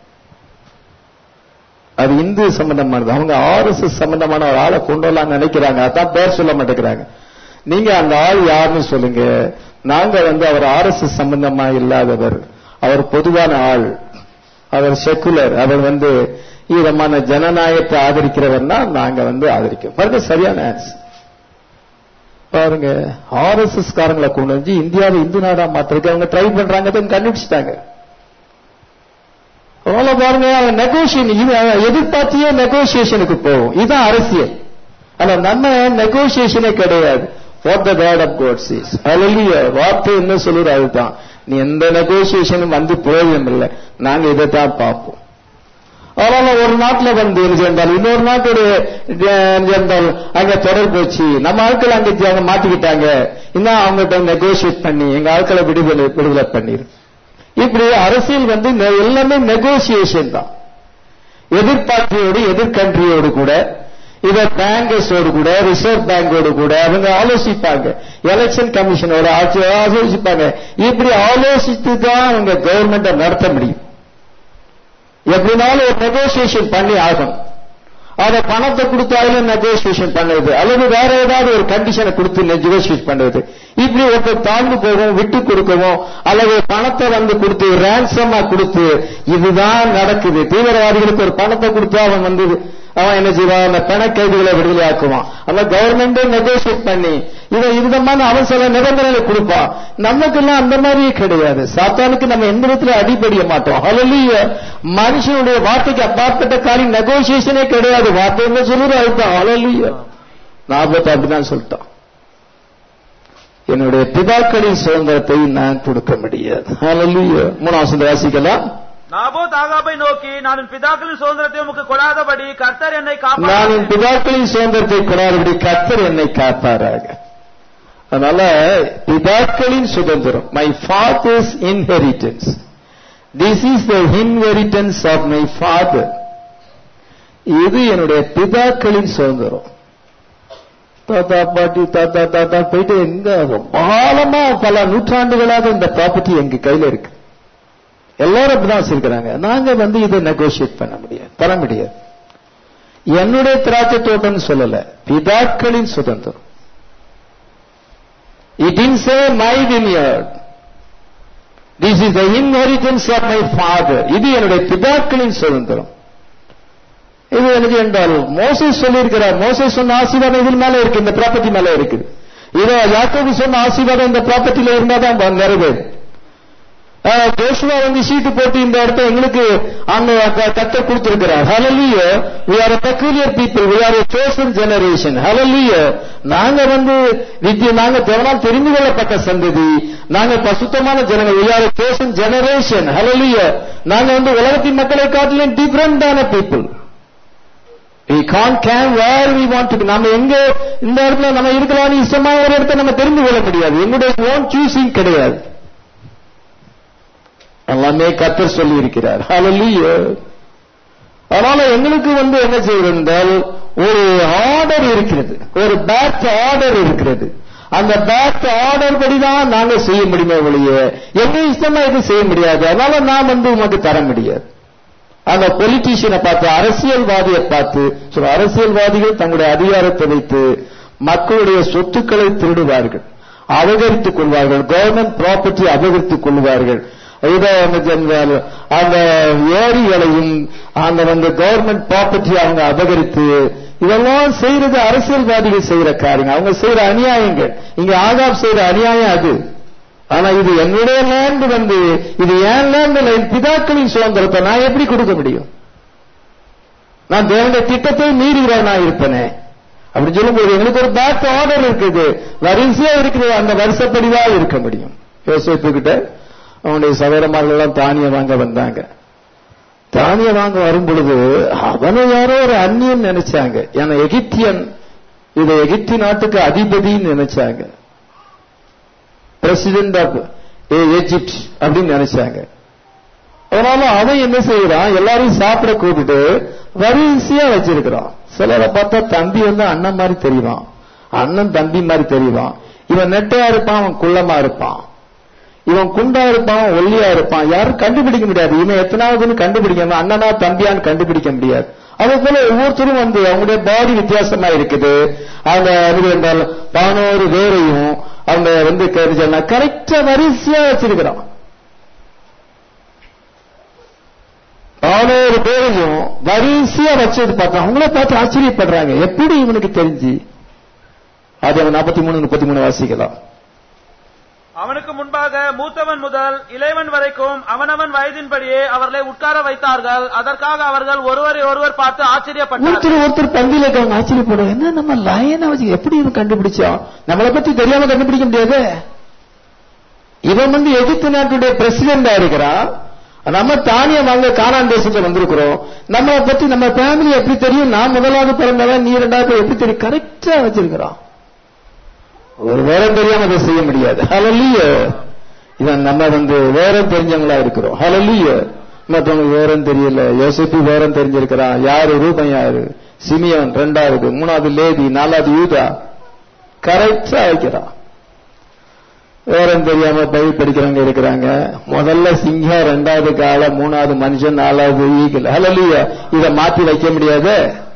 அது இந்து சம்பந்தமானது அவங்க ஆர்எஸ்எஸ் சம்பந்தமான ஒரு ஆளை கொண்டு வரலாம் நினைக்கிறாங்க அதான் பேர் சொல்ல மாட்டேங்கிறாங்க நீங்க அந்த ஆள் யாருன்னு சொல்லுங்க நாங்க வந்து அவர் ஆர்எஸ்எஸ் சம்பந்தமா இல்லாதவர் அவர் பொதுவான ஆள் அவர் செக்குலர் அவர் வந்து ஈரமான ஜனநாயகத்தை ஆதரிக்கிறவர்னா நாங்க வந்து ஆதரிக்கிறோம் பாருங்க சரியான ஆன்சர் பாருங்க ஆர்எஸ்எஸ் காரங்களை கொண்டு வந்து இந்தியாவை இந்து நாடா மாத்திருக்கு அவங்க ட்ரை பண்றாங்க கண்டுபிடிச்சிட்டாங்க அதனால பாருங்க அவன் நெகோசியேஷன் எதிர்பார்த்தியே நெகோசியேஷனுக்கு போகும் இதுதான் அரசியல் ஆனா நம்ம நெகோசியேஷனே கிடையாது what the God of God sees அழகிய வார்த்தை என்ன சொல்லுற அதுதான் நீ எந்த நெகோசியேஷனும் வந்து பிரயோஜனம் இல்லை நாங்க இதைத்தான் பார்ப்போம் அதனால ஒரு நாட்டுல வந்து என்ன சென்றால் இன்னொரு நாட்டோட சென்றால் அங்க தொடர்பு வச்சு நம்ம ஆட்கள் அங்க அங்க மாட்டிக்கிட்டாங்க இன்னும் அவங்ககிட்ட நெகோசியேட் பண்ணி எங்க ஆட்களை விடுதலை விடுதலை பண்ணிரு இப்படி அரசியல் வந்து நெ- எல்லாமே நெகோசியேஷன் தான் எதிர்பார்ட்டியோடு எதிர்கண்ட்ரியோடு கூட இத பேங்கர்ஸோடு கூட ரிசர்வ் பேங்கோடு கூட அவங்க ஆலோசிப்பாங்க எலெக்ஷன் கமிஷனோட ஆட்சி ஆலோசிப்பாங்க இப்படி ஆலோசித்து தான் அவங்க கவர்மெண்ட்டை நடத்த முடியும் எப்படினாலும் ஒரு நெகோசியேஷன் பண்ணி ஆகணும் அத பணத்தை கொடுத்தாலும் நெகோசியேஷன் பண்ணுறது அல்லது வேற ஏதாவது ஒரு கண்டிஷனை கொடுத்து நெகோசியேட் பண்ணுறது இப்படி ஒருத்தர் தாழ்ந்து போகவும் விட்டு கொடுக்கவும் அல்லது பணத்தை வந்து கொடுத்து ரேன்சமா கொடுத்து இதுதான் நடக்குது தீவிரவாதிகளுக்கு ஒரு பணத்தை கொடுத்து அவன் வந்து அவன் என்ன செய்வான் அந்த பண கைதிகளை விடுதலை ஆக்குவான் அந்த கவர்மெண்டே நெகோசியேட் பண்ணி இதை விதமான அவன் சில நிபந்தனைகளை கொடுப்பான் நமக்கெல்லாம் அந்த மாதிரியே கிடையாது சாத்தானுக்கு நம்ம எந்த விதத்துல அடிபடிய மாட்டோம் ஹalleluya மனுஷனுடைய வார்த்தைக்கு அப்பாற்பட்ட காரியம் நெகோசியேஷனே கிடையாது வார்த்தை என்ன சொல்லுது அதுதான் ஹalleluya நாபத் அப்படிதான் சொல்லிட்டான் என்னுடைய பிதாக்களின் சுதந்திரத்தை நான் கொடுக்க முடியாது ஹalleluya மூணாவது வாசிக்கலாம் நாபோத் ஆகாபை நோக்கி நான் உன் பிதாக்களின் சுதந்திரத்தை உமக்கு கொடாதபடி கர்த்தர் என்னை நான் என் காப்பாற்ற பிதாக்களின் சுதந்திரத்தை கொடாதபடி கர்த்தர் என்னை காப்பாராக அதனால பிதாக்களின் சுதந்திரம் my father's inheritance this is the inheritance of my father இது என்னுடைய பிதாக்களின் சுதந்திரம் தாத்தா பாட்டி தாத்தா தாத்தா போயிட்டு எங்க ஆழமா பல நூற்றாண்டுகளாக இந்த ப்ராப்பர்ட்டி எங்க கையில இருக்கு எல்லாரும் அப்படிதான் வச்சிருக்கிறாங்க நாங்க வந்து இதை நெகோசியேட் பண்ண முடியாது தர முடியாது என்னுடைய திராட்சை தோட்டம்னு சொல்லல பிதாக்களின் சுதந்திரம் it in say my vineyard this is the inheritance of my father இது என்னுடைய பிதாக்களின் சுதந்திரம் இது எனக்கு என்றால் மோசஸ் சொல்லியிருக்கிறார் மோசஸ் சொன்ன ஆசீர்வாதம் இதில் மேல இருக்கு இந்த ப்ராப்பர்ட்டி மேல இருக்குது இதோ யாக்கோபு சொன்ன ஆசீர்வாதம் இந்த ப்ராப்பர்ட்டியில இருந்தா தான் நிறைவேறும் ஜோஷுவா வந்து சீட்டு போட்டு இந்த இடத்த எங்களுக்கு அங்க கத்த கொடுத்திருக்கிறார் ஹalleluya we are a peculiar people we are a chosen generation hallelujah நாங்க வந்து வித்ய நாங்க தேவனால் தெரிந்து கொள்ளப்பட்ட சந்ததி நாங்க பசுத்தமான ஜனங்கள் we are a chosen generation hallelujah நாங்க வந்து உலகத்தின் மக்களை காட்டிலும் டிஃபரெண்டான people we can't can where we want to be நம்ம எங்க இந்த இடத்துல நம்ம இருக்கலாம்னு இஷ்டமா ஒரு இடத்தை நம்ம தெரிந்து கொள்ள முடியாது எங்களுடைய ஓன் சூசிங் கிடையாது எல்லாமே கத்தர் சொல்லி இருக்கிறார் ஹalleluya அதனால எங்களுக்கு வந்து என்ன செய்வது என்றால் ஒரு ஆர்டர் இருக்கிறது ஒரு பேட் ஆர்டர் இருக்கிறது அந்த பேட் ஆர்டர் படிதான் நாங்க செய்ய முடியுமே ஒழிய எங்க இஷ்டமா இது செய்ய முடியாது அதனால நான் வந்து உமக்கு தர முடியாது அந்த பொலிட்டீஷியனை பார்த்து அரசியல்வாதியை பார்த்து சில அரசியல்வாதிகள் தங்களுடைய அதிகாரத்தை வைத்து மக்களுடைய சொத்துக்களை திருடுவார்கள் அபகரித்துக் கொள்வார்கள் கவர்மெண்ட் ப்ராப்பர்ட்டி அபகரித்துக் கொள்வார்கள் இதை வந்து சென்றால் அந்த ஏரிகளையும் அந்த வந்து கவர்மெண்ட் ப்ராப்பர்ட்டி அவங்க அபகரித்து இதெல்லாம் செய்யறது அரசியல்வாதிகள் செய்யற காரியங்கள் அவங்க செய்யற அநியாயங்கள் இங்க ஆகாப் செய்யற அநியாயம் அது ஆனா இது என்னுடைய லேண்ட் வந்து இது என் லேண்ட் என் பிதாக்களின் சுதந்திரத்தை நான் எப்படி கொடுக்க முடியும் நான் தேவனுடைய திட்டத்தை மீறுகிறவனா இருப்பேனே அப்படி சொல்லும்போது எங்களுக்கு ஒரு பேக் ஆர்டர் இருக்குது வரிசையா இருக்குது அந்த வருஷப்படிதான் இருக்க முடியும் யோசிப்பு கிட்ட அவனுடைய சகோதரமார்கள் எல்லாம் தானியம் வாங்க வந்தாங்க தானியம் வாங்க வரும் பொழுது அவனை யாரோ ஒரு அந்நியன் நினைச்சாங்க ஏன்னா எகிப்தியன் இதை எகிப்தி நாட்டுக்கு அதிபதின்னு நினைச்சாங்க பிரசிடென்ட் ஆஃப் எஜிப்ட் அப்படின்னு நினைச்சாங்க அதனால அவன் என்ன செய்யறான் எல்லாரையும் சாப்பிட கூப்பிட்டு வரிசையா வச்சிருக்கிறான் சிலரை பார்த்தா தம்பி வந்து அண்ணன் மாதிரி தெரியுவான் அண்ணன் தம்பி மாதிரி தெரியுவான் இவன் நெட்டையா இருப்பான் அவன் குள்ளமா இருப்பான் இவன் குண்டா இருப்பான் ஒல்லியா இருப்பான் யாரும் கண்டுபிடிக்க முடியாது இவன் எத்தனாவதுன்னு கண்டுபிடிக்க அண்ணனா தம்பியான்னு கண்டுபிடிக்க முடியாது அதே போல ஒவ்வொருத்தரும் வந்து அவங்களுடைய பாடி வித்தியாசமா இருக்குது அவங்க இது என்றால் பதினோரு பேரையும் அவங்க வந்து கரெக்டா வரிசையா வச்சிருக்கிறான் பதினோரு பேரையும் வரிசையா வச்சது பார்த்தா அவங்கள பார்த்து ஆச்சரியப்படுறாங்க எப்படி இவனுக்கு தெரிஞ்சு அது அவன் நாற்பத்தி மூணு முப்பத்தி மூணு வாசிக்கலாம் அவனுக்கு முன்பாக மூத்தவன் முதல் இளையவன் வரைக்கும் அவனவன் வயதின்படியே அவர்களை உட்கார வைத்தார்கள் அதற்காக அவர்கள் ஒருவரை ஒருவர் பார்த்து ஆச்சரியப்பட்டார்கள் ஒருத்தர் ஒருத்தர் பந்தியில இருக்கவங்க ஆச்சரியப்படுவாங்க என்ன நம்ம லயனை வச்சு எப்படி இவன் கண்டுபிடிச்சோம் நம்மளை பத்தி தெரியாம கண்டுபிடிக்க முடியாது இவன் வந்து எகிப்து நாட்டுடைய பிரசிடண்டா இருக்கிறான் நம்ம தானியம் வாங்க கானான் தேசத்துல வந்திருக்கிறோம் நம்ம பத்தி நம்ம ஃபேமிலி எப்படி தெரியும் நான் முதலாவது பிறந்தவன் நீ ரெண்டாவது எப்படி தெரியும் கரெக்டா வச்சிருக்கிறான் ஒரு வேறம் தெரியாம அதை செய்ய முடியாது ஹலலிய இவன் நம்ம வந்து வேறம் தெரிஞ்சவங்களா இருக்கிறோம் ஹலலிய மற்றவங்க வேறம் தெரியல யோசிப்பு வேறம் தெரிஞ்சிருக்கிறான் யாரு ரூபம் யாரு சிமியோன் ரெண்டாவது மூணாவது லேதி நாலாவது யூதா கரெக்டா வைக்கிறான் வேறம் தெரியாம பைபிள் படிக்கிறவங்க இருக்கிறாங்க முதல்ல சிங்கம் ரெண்டாவது கால மூணாவது மனுஷன் நாலாவது ஈகிள் ஹலலிய இதை மாத்தி வைக்க முடியாது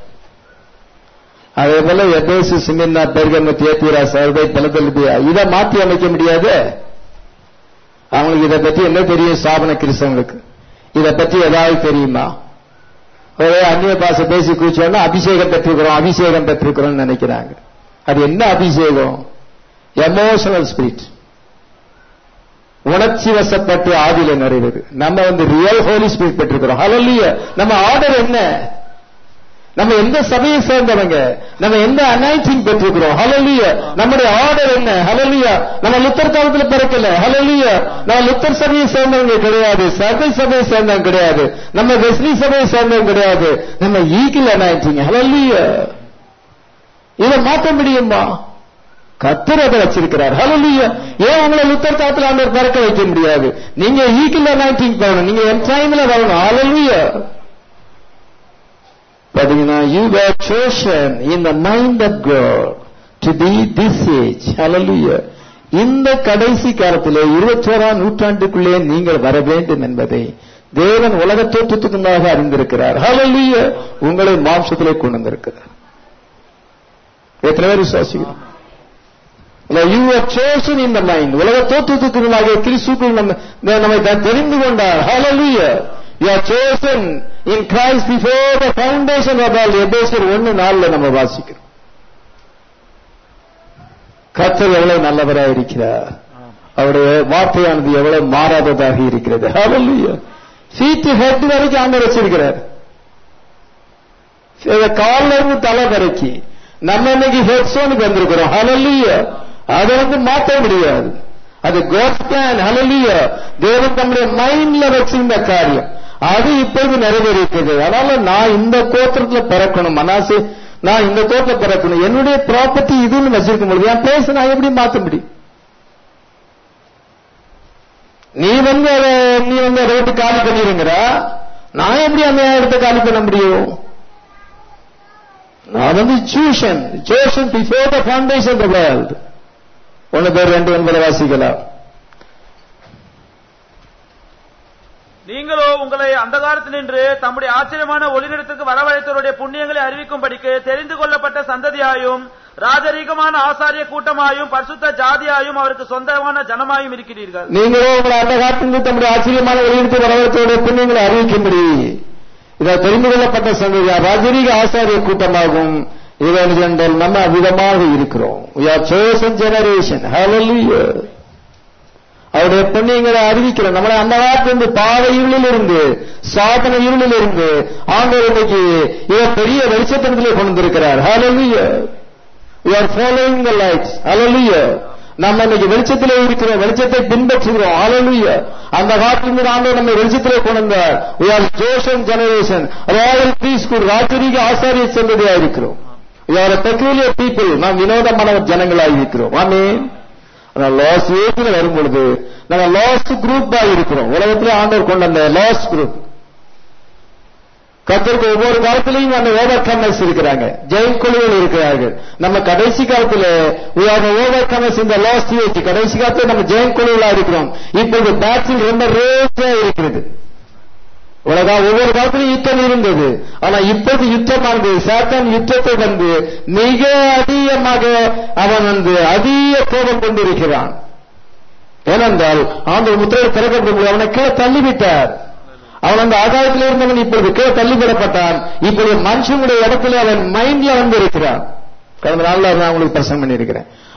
அதே போல எபேசு சிமின்னா பெருகம தேத்திரா சர்தை பலதல்பியா இதை மாத்தி அமைக்க முடியாது அவங்களுக்கு இதை பத்தி என்ன தெரியும் சாபன கிறிஸ்தவங்களுக்கு இதை பத்தி ஏதாவது தெரியுமா ஒரே அந்நிய பாச பேசி கூச்சோன்னா அபிஷேகம் பெற்றிருக்கிறோம் அபிஷேகம் பெற்றிருக்கிறோம் நினைக்கிறாங்க அது என்ன அபிஷேகம் எமோஷனல் ஸ்பிரிட் உணர்ச்சி வசப்பட்டு ஆதியில நிறைவது நம்ம வந்து ரியல் ஹோலி ஸ்பிரிட் பெற்றிருக்கிறோம் ஹலல்லிய நம்ம ஆர்டர் என்ன நம்ம எந்த சபையை சேர்ந்தவங்க நம்ம எந்த அனாய்ச்சிங் பெற்றிருக்கிறோம் ஹலலிய நம்முடைய ஆர்டர் என்ன ஹலலிய நம்ம லுத்தர் காலத்துல பிறக்கல ஹலலிய நம்ம லுத்தர் சபையை சேர்ந்தவங்க கிடையாது சபை சபையை சேர்ந்தவங்க கிடையாது நம்ம வெஸ்லி சபையை சேர்ந்தவங்க கிடையாது நம்ம ஈகிள் அனாய்ச்சிங் ஹலலிய இதை மாற்ற முடியுமா கத்தர் அதை வச்சிருக்கிறார் ஹலலிய ஏன் உங்களை லுத்தர் காலத்துல ஆண்டவர் பிறக்க வைக்க முடியாது நீங்க ஈகிள் அனாய்ச்சிங் வரணும் நீங்க என் டைம்ல வரணும் ஹலலிய பாத்தீங்கன்னா you were chosen in the mind of God to be this age hallelujah இந்த கடைசி காலத்திலே இருபத்தோராம் நூற்றாண்டுக்குள்ளே நீங்கள் வர வேண்டும் என்பதை தேவன் உலக தோற்றத்துக்கு முன்னாக அறிந்திருக்கிறார் hallelujah உங்களை மாம்சத்திலே கொண்டு வந்திருக்கிறார் எத்தனை பேர் விசுவாசிக்கிறோம் you are chosen in the mind உலக தோற்றத்துக்கு முன்னாக கிறிஸ்துக்குள் நம்ம நம்மை தெரிந்து கொண்டார் hallelujah you are chosen in Christ before the foundation of all எபேசர் ஒன்னு நாள்ல நம்ம வாசிக்கிறோம் கர்த்தர் எவ்வளவு நல்லவராக இருக்கிறார் அவருடைய வார்த்தையானது எவ்வளவு மாறாததாக இருக்கிறது ஹalleluya ஃபீட் ஹெட் வரைக்கும் ஆண்டவர் வச்சிருக்கிறார் கால்ல இருந்து தலை வரைக்கும் நம்ம இன்னைக்கு ஹெட்ஸோனுக்கு வந்திருக்கிறோம் ஹalleluya அதை வந்து மாற்ற முடியாது அது கோட் பிளான் ஹalleluya தேவன் தம்முடைய மைண்ட்ல வச்சிருந்த காரியம் அது இப்போது நிறைவேறிஇருக்கிறது அதனால நான் இந்த கோத்திரத்துல பிறக்கணும் மனாசு நான் இந்த கோத்திர பிறக்கணும் என்னுடைய ப்ராப்பர்ட்டி இதுன்னு வச்சிருக்க முடியும் என் பேச நான் எப்படி மாத்த முடியும் நீ வந்து அதை நீ வந்து அதை விட்டு காலி பண்ணிருங்கிற நான் எப்படி அந்த இடத்தை காலி பண்ண முடியும் நான் வந்து chosen chosen before the foundation the world ஒன்னு பேர் ரெண்டு ஒன்பது வாசிக்கலாம் நீங்களோ உங்களை அந்தகாரத்தினின்று தம்முடைய ஆச்சரியமான ஒளிநிறத்துக்கு வரவழைத்தவருடைய புண்ணியங்களை அறிவிக்கும்படிக்கு தெரிந்து கொள்ளப்பட்ட சந்ததியாயும் ராஜரீகமான ஆசாரிய கூட்டமாயும் பரிசுத்த ஜாதியாயும் அவருக்கு சொந்தமான ஜனமாயும் இருக்கிறீர்கள் நீங்களோ உங்களை அந்த காலத்திலிருந்து தம்முடைய ஆச்சரியமான வெளியிட்டு வரவழைத்தோடைய புண்ணியங்களை அறிவிக்கும்படி இதை தெரிந்து கொள்ளப்பட்ட சந்ததியா ராஜரீக ஆசாரிய கூட்டமாகும் இவன் என்றால் நம்ம விதமாக இருக்கிறோம் we are chosen generation hallelujah அவருடைய புண்ணியங்களை அறிவிக்கிறோம் நம்மளை அந்த காலத்திலிருந்து பாவ இருளில் இருந்து சாதன இருளில் இருந்து ஆண்டவர் இன்னைக்கு இவர் பெரிய வெளிச்சத்திலே கொண்டு வந்திருக்கிறார் hallelujah we are following the lights hallelujah நம்ம இன்னைக்கு வெளிச்சத்திலே இருக்கிறோம் வெளிச்சத்தை பின்பற்றுகிறோம் hallelujah அந்த காலத்திலிருந்து ஆண்டவர் நம்ம வெளிச்சத்திலே கொண்டு வந்தார் we are chosen generation royal priesthood ராஜரீக ஆசாரிய சந்ததியா இருக்கிறோம் we are a peculiar people நாம் வினோதமான ஜனங்களாக இருக்கிறோம் ஆமென் லாஸ்ட் ஏஜ்ல வரும் பொழுது நம்ம லாஸ்ட் குரூப்பா இருக்கிறோம் உலகத்துல ஆண்டவர் கொண்டு வந்த லாஸ்ட் குரூப் கத்திற்கு ஒவ்வொரு காலத்திலையும் அந்த ஓவர் கமர்ஸ் இருக்கிறாங்க ஜெயின் குழுவில் இருக்கிறார்கள் நம்ம கடைசி காலத்துல we are the overcomers in the last age கடைசி காலத்துல நம்ம ஜெயின் குழுவிலா இருக்கிறோம் இப்பொழுது பேட்டில் ரொம்ப ரேஸா இருக்கிறது உலகா ஒவ்வொரு காலத்திலும் யுத்தம் இருந்தது ஆனா இப்போது யுத்தமானது சாத்தான் யுத்தத்தை வந்து மிக அதிகமாக அவன் வந்து அதிக கோபம் கொண்டிருக்கிறான் ஏனென்றால் ஆண்டு முத்திரை திறக்கப்படும் அவனை கீழே தள்ளிவிட்டார் அவன் அந்த ஆதாயத்தில் இருந்தவன் இப்பொழுது கீழே தள்ளிவிடப்பட்டான் இப்பொழுது மனுஷனுடைய இடத்துல அவன் மைண்ட்ல வந்து இருக்கிறான் கடந்த நாள்ல நான் உங்களுக்கு பிரசங்கம் பண்ணியிருக்கிறேன்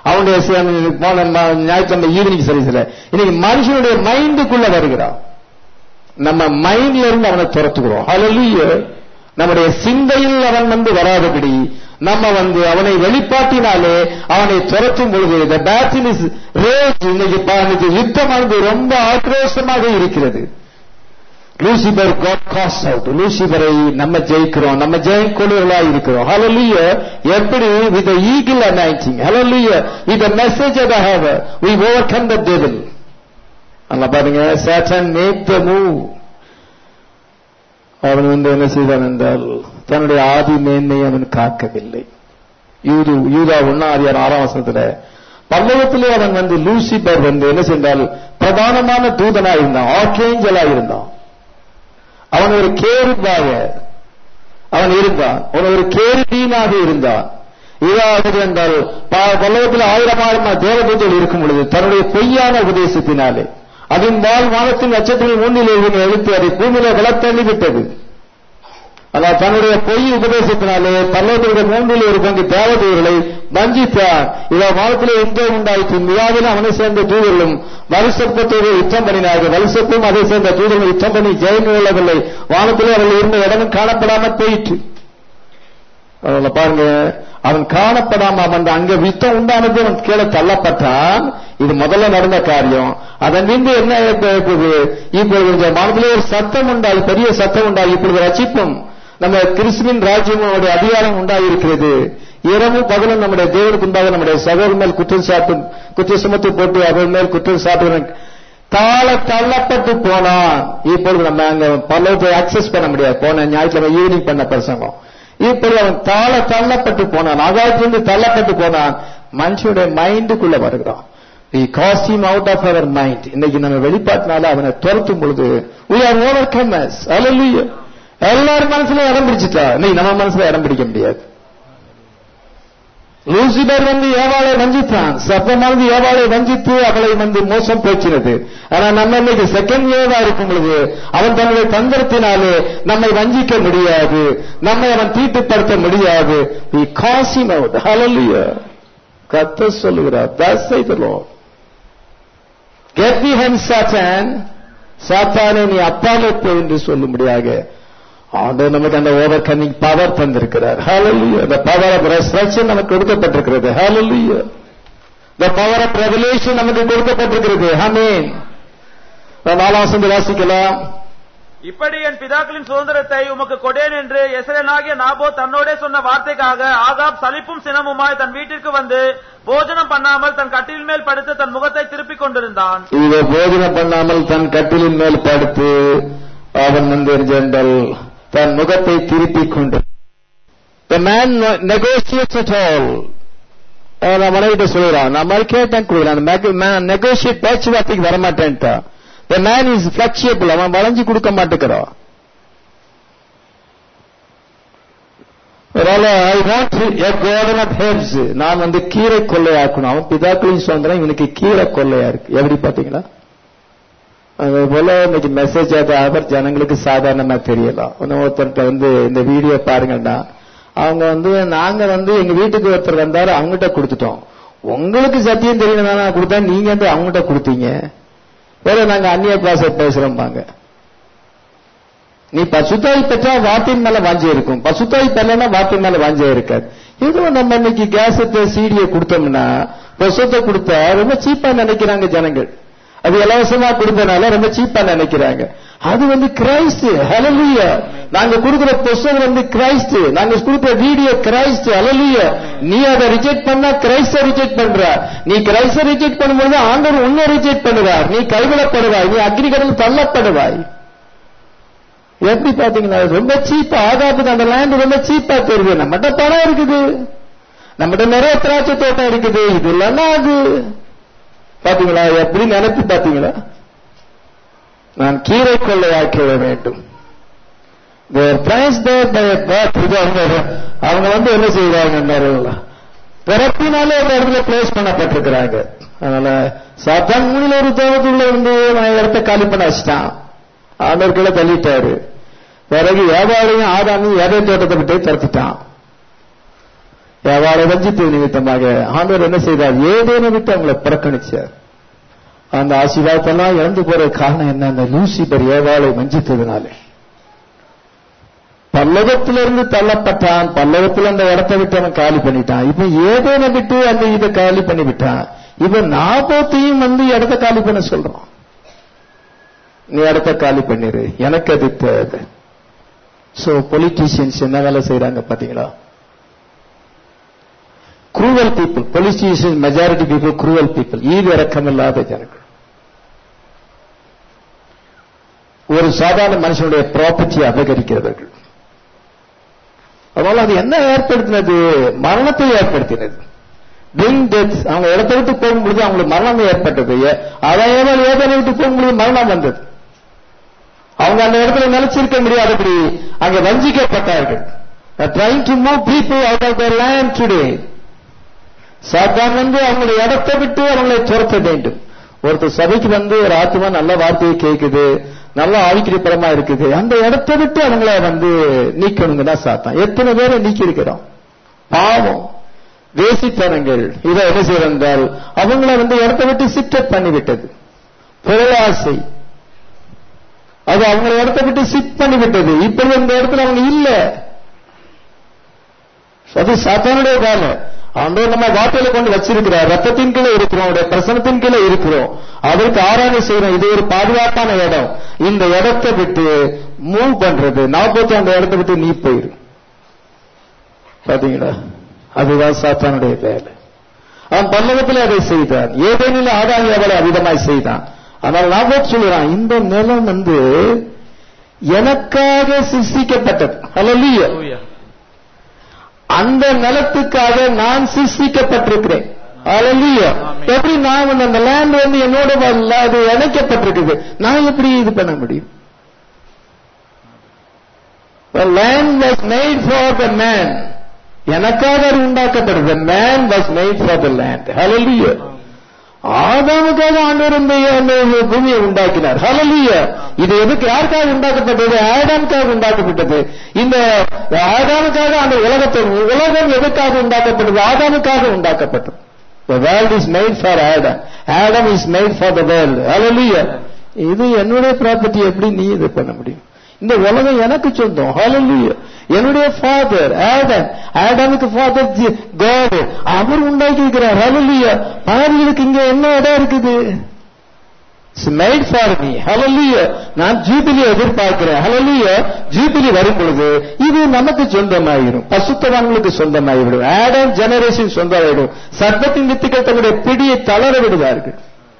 அவனுடைய ச- போன ம- ஞாயிற்றுக்கிழமை ஈவினிங் சர்வீஸ்ல இன்னைக்கு மனுஷனுடைய மைண்டுக்குள்ள வருகிறான் நம்ம மைண்ட்ல இருந்து அவனை துரத்துக்கிறோம் ஹalleluya நம்முடைய சிந்தையில் அவன் வந்து வராதபடி நம்ம வந்து அவனை வெளிப்பாட்டினாலே அவனை துரத்தும் பொழுது the battle is rage இன்னைக்கு பா- இன்னைக்கு யுத்தமானது ரொம்ப ஆக்ரோஷமாக இருக்கிறது லூசிபர் காட் காஸ்ட் அவுட் லூசிபரை நம்ம ஜெயிக்கிறோம் நம்ம ஜெயக்கொள்ளுகளா இருக்கிறோம் ஹalleluya எப்படி with the eagle anointing hallelujah with the message of the heaven we overcome the devil அல்ல பாருங்க சாட்டன் மேக் த மூவ் அவன் வந்து என்ன செய்தான் என்றால் தன்னுடைய ஆதி மேன்மை அவன் காக்கவில்லை யூது யூதா ஒன்னாரியார் ஆறாம் வசனத்துல பல்லவத்திலே அவன் வந்து லூசிபர் வந்து என்ன செய்தால் பிரதானமான தூதனா இருந்தான் ஆர்கேஞ்சலா இருந்தான் அவன் ஒரு கேருபாக அவன் இருந்தான் அவன் ஒரு கேருபீனாக இருந்தான் இதாவது என்றால் ப- பல்லவத்தில் ஆயிரம் ஆயிரம் தேவதூதர்கள் இருக்கும் பொழுது தன்னுடைய பொய்யான உபதேசத்தினாலே அதன் வாழ் வானத்தின் நட்சத்திரம் மூன்றில் இவன் எழுத்து அதை பூமியில விளத்தள்ளி விட்டது ஆனால் தன்னுடைய பொய் உபதேசத்தினாலே பல்லவத்தினுடைய மூன்றில் ஒரு பங்கு தேவதூர்களை வஞ்சித்தார் இவ வானத்திலே யுத்தம் உண்டாயிற்று மியாவில் அவனை சேர்ந்த தூதர்களும் வலுசப்பத்தோடு யுத்தம் பண்ணினார்கள் வலுசப்பும் அதை சேர்ந்த தூதர்களும் யுத்தம் பண்ணி ஜெயம் கொள்ளவில்லை வானத்திலே அவர்கள் இருந்த இடமும் காணப்படாமல் போயிற்று அதனால பாருங்க அவன் காணப்படாம அவன் அங்க யுத்தம் உண்டானது அவன் கீழே தள்ளப்பட்டான் இது முதல்ல நடந்த காரியம் அதன் பின்பு என்ன இருக்குது இப்பொழுது இந்த மனதிலே ஒரு சத்தம் உண்டாகி பெரிய சத்தம் உண்டாகி இப்பொழுது ரட்சிப்பும் நம்ம கிறிஸ்துவின் ராஜ்யமோட அதிகாரம் உண்டாயிருக்கிறது இரவும் பகலும் நம்முடைய தேவனுக்கு முன்பாக நம்முடைய சகோதரர் மேல் குற்றம் சாட்டு குற்ற சுமத்து போட்டு அவர் மேல் குற்றம் சாட்டுகிறேன் தாழ தள்ளப்பட்டு போனான் இப்பொழுது நம்ம அங்க பல்லவத்தை அக்சஸ் பண்ண முடியாது போன ஞாயிற்றுக்கிழமை ஈவினிங் பண்ண பிரசங்கம் இப்பொழுது அவன் தாழ தள்ளப்பட்டு போனான் ஆகாயத்திலிருந்து தள்ளப்பட்டு போனான் மனுஷனுடைய மைண்டுக்குள்ள வருகிறான் we cast him out of our mind இன்னைக்கு நம்ம வெளிப்பாட்டினால அவனை துரத்தும் பொழுது we are overcomers hallelujah எல்லாரும் மனசுல இடம் பிடிச்சிட்டா இன்னைக்கு நம்ம மனசுல இடம் பிடிக்க முடியாது லூசிபர் வந்து ஏவாளை வஞ்சித்தான் சர்ப்பமானது ஏவாளை வஞ்சித்து அவளை வந்து மோசம் போச்சினது ஆனா நம்ம இன்னைக்கு செகண்ட் வேவா இருக்கும் பொழுது அவன் தன்னுடைய தந்திரத்தினாலே நம்மை வஞ்சிக்க முடியாது நம்மை அவன் தீட்டுப்படுத்த முடியாது we cast him out hallelujah கத்த சொல்லுகிறார் thus say the Lord get behind Satan சாத்தானே நீ அப்பாலே போ என்று சொல்லும்படியாக ஆண்டவர் நமக்கு அந்த ஓவர் கம்மிங் பவர் தந்திருக்கிறார் ஹalleluya the power of resurrection நமக்கு கொடுக்கப்பட்டிருக்கிறது hallelujah the power of revelation நமக்கு கொடுக்கப்பட்டிருக்கிறது ஆமென் நாலாம் வசனம் வாசிக்கலாம் இப்படி என் பிதாக்களின் சுதந்திரத்தை உமக்கு கொடேன் என்று எசரனாகிய நாபோ தன்னோடே சொன்ன வார்த்தைக்காக ஆகாப் சலிப்பும் சினமுமாய் தன் வீட்டிற்கு வந்து போஜனம் பண்ணாமல் தன் கட்டில் மேல் படுத்து தன் முகத்தை திருப்பிக் கொண்டிருந்தான் இதை போஜனம் பண்ணாமல் தன் கட்டிலின் மேல் படுத்து அவன் வந்து என்றால் தன் முகத்தை திருப்பிக் கொண்டு The man no- negotiates at all. அஹ் நான் மனைவிட்ட சொல்லுறான் நான் மாதிரி கேட்டேன் கொடுக்குறான் நெகோசியேட் பேச்சுவார்த்தைக்கு வரமாட்டேன்ட்டா The man is flexible அவன் வளைஞ்சு கொடுக்க மாட்டேங்கிறான் அதனால I want a garden of herbs நான் வந்து கீரை கொள்ளையாக்கணும் அவன் பிதாக்களின் சுதந்திரம் இவனுக்கு கீரை கொள்ளையா இருக்கு எப்படி பாத்தீங்களா அதே போல இன்னைக்கு மெசேஜ் அது அவர் ஜனங்களுக்கு சாதாரணமா தெரியலாம் இன்னும் ஒருத்தர்கிட்ட வந்து இந்த வீடியோ பாருங்கன்னா அவங்க வந்து நாங்க வந்து எங்க வீட்டுக்கு ஒருத்தர் வந்தாரு அவங்ககிட்ட கொடுத்துட்டோம் உங்களுக்கு சத்தியம் தெரியணும் நான் கொடுத்தா நீங்க வந்து அவங்ககிட்ட கொடுத்தீங்க வேற நாங்க அந்நிய பாசை பேசுறோம்பாங்க நீ பசுத்தாய் பெற்றா வார்த்தையின் மேல வாஞ்சை இருக்கும் பசுத்தாய் பெறலன்னா வார்த்தையின் மேல வாஞ்சை இருக்காது ஏதோ நம்ம இன்னைக்கு கேசத்தை சீடியை கொடுத்தோம்னா பசுத்தை கொடுத்தா ரொம்ப சீப்பா நினைக்கிறாங்க ஜனங்கள் அது இலவசமா கொடுத்தனால ரொம்ப சீப்பா நினைக்கிறாங்க அது வந்து கிரைஸ்ட் ஹalleluya நாங்க கொடுக்கிற புஸ்தகம் வந்து கிரைஸ்ட் நாங்க கொடுக்கிற வீடியோ கிரைஸ்ட் ஹalleluya நீ அதை ரிஜெக்ட் பண்ணா கிரைஸ்ட ரிஜெக்ட் பண்ற நீ கிரைஸ்ட ரிஜெக்ட் பண்ணும்போது ஆண்டவர் உன்னை ரிஜெக்ட் பண்ணுவார் நீ கைவிடப்படுவாய் நீ அக்னி கடல் தள்ளப்படுவாய் எப்படி பாத்தீங்கன்னா ரொம்ப சீப்பா ஆகாப்புக்கு அந்த லேண்ட் ரொம்ப சீப்பா தெரியுது நம்மகிட்ட பணம் இருக்குது நம்மகிட்ட நிறைய திராட்சை தோட்டம் இருக்குது இது இல்லைன்னா அது பாத்தீங்களா எப்படி நினைப்பு பாத்தீங்களா நான் கீரை கொள்ளையாக்கிட வேண்டும் அவங்க வந்து என்ன செய்வாங்க பிறப்பினாலே அந்த இடத்துல பிளேஸ் பண்ணப்பட்டிருக்கிறாங்க அதனால சாத்தான் மூணில் ஒரு தேவத்துள்ள இருந்து நான் இடத்த காலி பண்ண வச்சுட்டான் ஆண்டவர்களை தள்ளிட்டாரு பிறகு ஏவாளையும் ஆதாமையும் ஏதோ தோட்டத்தை விட்டு துரத்திட்டான் ஏவாளை வஞ்சித்தது நிமித்தமாக ஆண்டவர் என்ன செய்தார் ஏதேனும் விட்டு அவங்களை புறக்கணிச்சார் அந்த ஆசீர்வாதத்தெல்லாம் இழந்து போற காரணம் என்ன அந்த லூசிபர் ஏவாளை வஞ்சித்ததுனாலே பல்லவத்திலிருந்து தள்ளப்பட்டான் பல்லவத்தில் அந்த இடத்தை விட்டு அவன் காலி பண்ணிட்டான் இப்ப ஏதேனை விட்டு அந்த இதை காலி பண்ணி விட்டான் இப்ப நாபத்தையும் வந்து இடத்த காலி பண்ண சொல்றான் நீ இடத்த காலி பண்ணிரு எனக்கு அது தேவை சோ பொலிட்டீஷியன்ஸ் என்ன வேலை செய்யறாங்க பாத்தீங்களா cruel people politician majority people cruel people ஈடு இறக்கமில்லாத ஜனங்கள் ஒரு சாதாரண மனுஷனுடைய ப்ராப்பர்ட்டி அபகரிக்கிறவர்கள் அதனால அது என்ன ஏற்படுத்தினது மரணத்தை ஏற்படுத்தினது பிரிங் டெத் அவங்க இடத்தை விட்டு போகும்பொழுது அவங்களுக்கு மரணம் ஏற்பட்டது அதான் ஏதோ ஏதோ விட்டு போகும்பொழுது மரணம் வந்தது அவங்க அந்த இடத்துல நிலைச்சிருக்க முடியாதபடி அங்க வஞ்சிக்கப்பட்டார்கள் trying to move people out of their land today சாத்தான் வந்து அவங்களுடைய இடத்தை விட்டு அவங்களை துரத்த வேண்டும் ஒருத்தர் சபைக்கு வந்து ஒரு ஆத்மா நல்ல வார்த்தையை கேட்குது நல்ல ஆவிக்கிரிப்படமா இருக்குது அந்த இடத்தை விட்டு அவங்கள வந்து நீக்கணுங்கன்னா சாத்தான் எத்தனை பேரை நீக்கி இருக்கிறோம் பாவம் வேசித்தனங்கள் இதை என்ன செய்யறது என்றால் அவங்கள வந்து இடத்தை விட்டு சிப்டப் பண்ணிவிட்டது பொருளாசை அது அவங்கள இடத்தை விட்டு சிப் பண்ணிவிட்டது இப்ப இந்த இடத்துல அவங்க இல்ல அது சாத்தானுடைய காலம் ஆண்டவர் நம்ம வார்த்தையில கொண்டு வச்சிருக்கிறார் ரத்தத்தின் கீழே இருக்கிறோம் அவருடைய பிரசனத்தின் கீழே இருக்கிறோம் அதற்கு ஆராய்ச்சி செய்யறோம் இது ஒரு பாதுகாப்பான இடம் இந்த இடத்தை விட்டு மூவ் பண்றது நாற்பத்தி அந்த இடத்தை விட்டு நீ போயிரு பாத்தீங்களா அதுதான் சாத்தானுடைய வேலை அவன் பல்லவத்தில் அதை செய்தான் ஏதேனில் ஆதாயம் அவளை அவிதமாய் செய்தான் ஆனால் நான் சொல்லுறான் இந்த நிலம் வந்து எனக்காக சிருஷ்டிக்கப்பட்டது அல்ல அந்த நிலத்துக்காக நான் சிருஷ்டிக்கப்பட்டிருக்கிறேன் அலலியா எப்படி நான் வந்து அந்த லேண்ட் வந்து என்னோட வரல அது இணைக்கப்பட்டிருக்குது நான் எப்படி இது பண்ண முடியும் land was made for the man எனக்காக அது உண்டாக்கப்பட்டது man was made for the land hallelujah ஆதாமுக்காக ஆண்டவர் இந்த பூமியை உண்டாக்கினார் ஹலலிய இது எதுக்கு யாருக்காக உண்டாக்கப்பட்டது ஆடாமுக்காக உண்டாக்கப்பட்டது இந்த ஆதாமுக்காக அந்த உலகத்தை உலகம் எதுக்காக உண்டாக்கப்பட்டது ஆதாமுக்காக உண்டாக்கப்பட்டது The world is made for Adam. Adam is made for the world. Hallelujah. இது என்னுடைய ப்ராப்பர்ட்டி எப்படி நீ இது பண்ண முடியும் இந்த உலகம் எனக்கு சொந்தம் ஹalleluya என்னுடைய ஃபாதர் ஆடம் ஆடமுக்கு ஃபாதர் காட் அவர் உண்டாக்கி இருக்கிறார் ஹalleluya பாவிகளுக்கு இங்க என்ன இடம் இருக்குது it's made for me hallelujah நான் ஜூபிலி எதிர்பார்க்கிறேன் ஹalleluya ஜூபிலி வரும் பொழுது இது நமக்கு சொந்தமாயிரும் பசுத்தவான்களுக்கு சொந்தமாகிவிடும் ஆடம் ஜெனரேஷன் சொந்தமாயிடும் சர்வத்தின் வித்துக்கள் தன்னுடைய பிடியை தளர விடுவார்கள்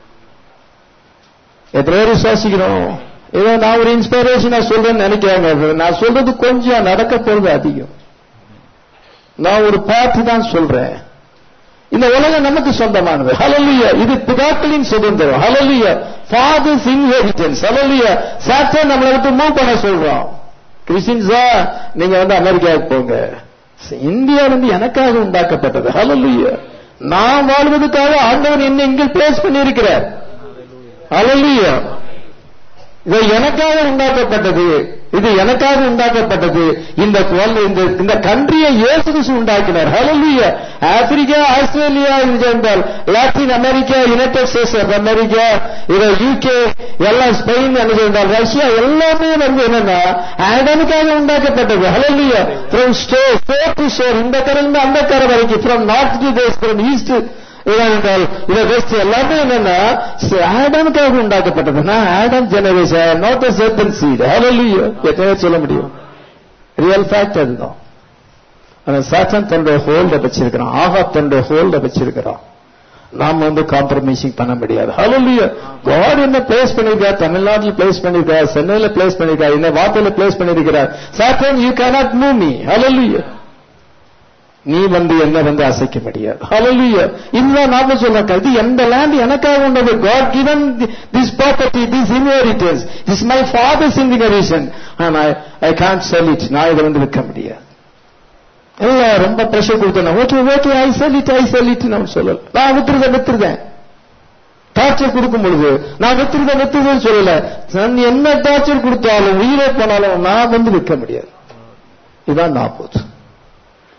எத்தனை பேர் விசுவாசிக்கிறோம் ஏதோ நான் ஒரு இன்ஸ்பிரேஷனா சொல்றேன்னு நினைக்கிறாங்க நான் சொல்றது கொஞ்சம் நடக்க போறது அதிகம் நான் ஒரு பாட்டு தான் சொல்றேன் இந்த உலகம் நமக்கு சொந்தமானது ஹலலியா இது பிதாக்களின் சுதந்திரம் ஹலலியா ஃபாதர்ஸ் இன்ஹெரிட்டன்ஸ் ஹலலியா சாத்தன் நம்மளை விட்டு மூவ் பண்ண சொல்றோம் கிறிஸ்டின்ஸா நீங்க வந்து அமெரிக்காவுக்கு போங்க இந்தியா வந்து எனக்காக உண்டாக்கப்பட்டது ஹலலியா நான் வாழ்வதற்காக ஆண்டவன் என்ன இங்கே பிளேஸ் பண்ணியிருக்கிறார் ஹலலியா இது எனக்காக உண்டாக்கப்பட்டது இது எனக்காக உண்டாக்கப்பட்டது இந்த இந்த கண்ட்ரியை இயேசு கிறிஸ்து உண்டாக்கினார் ஹலலியா ஆப்பிரிக்கா ஆஸ்திரேலியா என்றால் Latin America United States of America இதை யூகே எல்லாம் ஸ்பெயின் என்றால் ரஷ்யா எல்லாமே வந்து என்னன்னா ஆடனுக்காக உண்டாக்கப்பட்டது hallelujah from shore shore to shore இந்த கரையிலிருந்து அந்த கரை வரைக்கும் ஃப்ரம் நார்த் டு தேஸ் ஃப்ரம் ஈஸ்ட் ஏனென்றால் இதை வெஸ்ட் எல்லாமே என்னன்னா ஆடமுக்காக உண்டாக்கப்பட்டது நான் Adam generation not a serpent seed hallelujah எத்தனை சொல்ல முடியும் ரியல் ஃபேக்ட் அதுதான் ஆனா சாத்தான் தன்னுடைய ஹோல்ட வச்சிருக்கிறான் ஆகா தன்னுடைய ஹோல்ட வச்சிருக்கிறான் நாம வந்து காம்ப்ரமைசிங் பண்ண முடியாது ஹalleluya காட் என்ன பிளேஸ் பண்ணிருக்கார் தமிழ்நாட்டில் பிளேஸ் பண்ணிருக்கார் சென்னையில பிளேஸ் பண்ணிருக்கார் இந்த வார்த்தையில பிளேஸ் பண்ணிருக்கிறார் சாத்தான் you cannot move me hallelujah நீ வந்து என்ன வந்து அசைக்க முடியாது ஹalleluya இதுதான் நாம சொல்றோம் இது எந்த லேண்ட் எனக்காக உண்டது God given this property this inheritance this my father's inheritance and I I can't sell it நான் இதை வந்து விற்க முடியாது எல்லாம் ரொம்ப பிரஷர் கொடுத்தேன் okay okay I sell it I sell it நான் சொல்லல நான் வித்துருதேன் வித்துருதேன் டார்ச்சர் கொடுக்கும் பொழுது நான் வித்துருதேன் வித்துருதேன்னு சொல்லல நான் என்ன டார்ச்சர் கொடுத்தாலும் உயிரே போனாலும் நான் வந்து விற்க முடியாது இதான் நாற்பது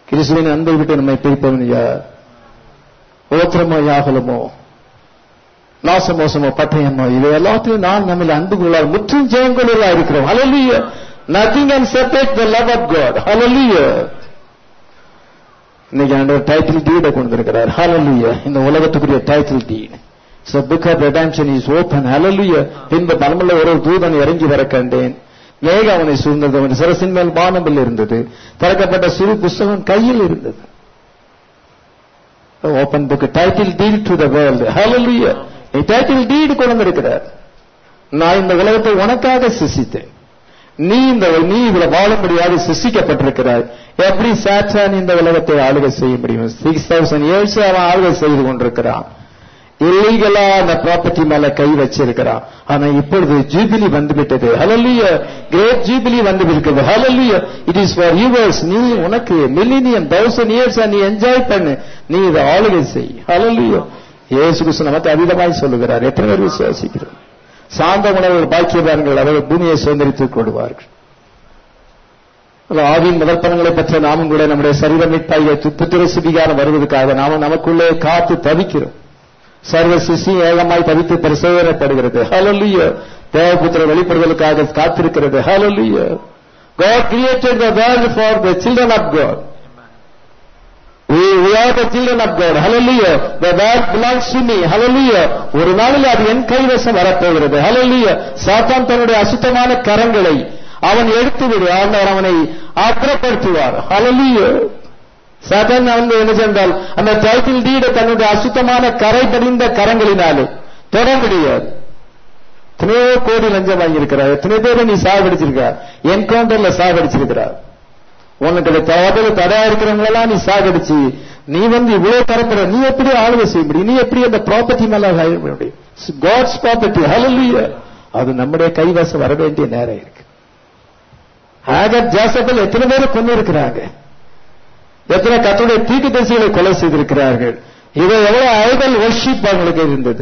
கிறிஸ்துவின் அன்பை விட்டு நம்மை பிரிப்பவன் யார் ஓத்திரமோ யாகலமோ நாசமோசமோ பட்டயமோ இது எல்லாத்தையும் நான் நம்மில் அன்பு கொள்ளார் முற்றும் ஜெயம் கொள்ளா இருக்கிறோம் ஹalleluya nothing can separate the love of god hallelujah இன்னைக்கு ஆண்டவர் டைட்டில் டீட கொண்டு இருக்கிறார் ஹalleluya இந்த உலகத்துக்குரிய title deed so book of redemption is open hallelujah பின்பு பலமுள்ள ஒரு தூதன் இறங்கி வர கண்டேன் மேக அவனை சூழ்ந்தது அவன் சிரசின் மேல் வானம்பில் இருந்தது திறக்கப்பட்ட சிறு புஸ்தகம் கையில் இருந்தது open book title deed to the world hallelujah நீ டைட்டில் டீட் கொண்டு இருக்கிறார் நான் இந்த உலகத்தை உனக்காக சிசித்தேன் நீ இந்த நீ இதில் வாழும்படியாக சிசிக்கப்பட்டிருக்கிறாய் எப்படி சாத்தான் இந்த உலகத்தை ஆளுகை செய்ய முடியும் சிக்ஸ் தௌசண்ட் இயர்ஸ் அவன் ஆளுகை செய்து கொண்டிருக்கிறான் இல்லீகலா அந்த ப்ராப்பர்ட்டி மேல கை வச்சிருக்கிறான் ஆனா இப்பொழுது ஜூபிலி வந்துவிட்டது ஹலல்லிய கிரேட் ஜூபிலி வந்து இருக்கிறது hallelujah it is for yours நீ உனக்கு மில்லினியம் தௌசண்ட் இயர்ஸ் நீ என்ஜாய் பண்ணு நீ இதை ஆளுகை செய் ஹலல்லிய இயேசு கிறிஸ்து நமக்கு அதிகமாய் சொல்லுகிறார் எத்தனை பேர் விசுவாசிக்கிறோம் சாந்த உணவு பாக்கியவான்கள் அவர்கள் பூமியை சுதந்திரித்துக் கொள்வார்கள் ஆவியின் முதல் பணங்களை பெற்ற நாமும் கூட நம்முடைய சரீர மீட்பாயை புத்திர சுபிகாரம் வருவதற்காக நாம நமக்குள்ளே காத்து தவிக்கிறோம் சர்வ சிசி ஏகமாய் தவித்து பிரசோதனைப்படுகிறது ஹலலிய தேவபுத்திர வெளிப்படுவதற்காக காத்திருக்கிறது ஹலலிய God created the world for the children of God. We, we are the children of God. Hallelujah. The world belongs to me. Hallelujah. ஒரு நாளில் அது என் கைவசம் வரப்போகிறது Hallelujah. சாத்தான் தன்னுடைய அசுத்தமான கரங்களை அவன் எடுத்து விடு ஆண்டவர் அவனை ஆத்திரப்படுத்துவார் Hallelujah. சாத்தான் வந்து என்ன சென்றால் அந்த டைட்டில் டீட தன்னுடைய அசுத்தமான கரை படிந்த கரங்களினாலே தொட முடியாது எத்தனையோ கோடி லஞ்சம் வாங்கியிருக்கிறார் எத்தனை பேரை நீ சாகடிச்சிருக்க என்கவுண்டர்ல சாகடிச்சிருக்கிறார் உனக்கு தவறு தடையா இருக்கிறவங்களெல்லாம் நீ சாகடிச்சு நீ வந்து இவ்வளவு தரப்புற நீ எப்படி ஆளுகை செய்ய முடியும் நீ எப்படி அந்த ப்ராப்பர்ட்டி மேல ஆளுகை முடியும் காட்ஸ் ப்ராப்பர்ட்டி ஹலல்லிய அது நம்முடைய கைவசம் வர வேண்டிய நேரம் இருக்கு ஆகர் ஜாசபல் எத்தனை பேரை கொண்டு இருக்கிறாங்க எத்தனை கத்துடைய தீக்கு தரிசிகளை கொலை செய்திருக்கிறார்கள் இதை எவ்வளவு ஐடல் ஒர்ஷிப் அவங்களுக்கு இருந்தது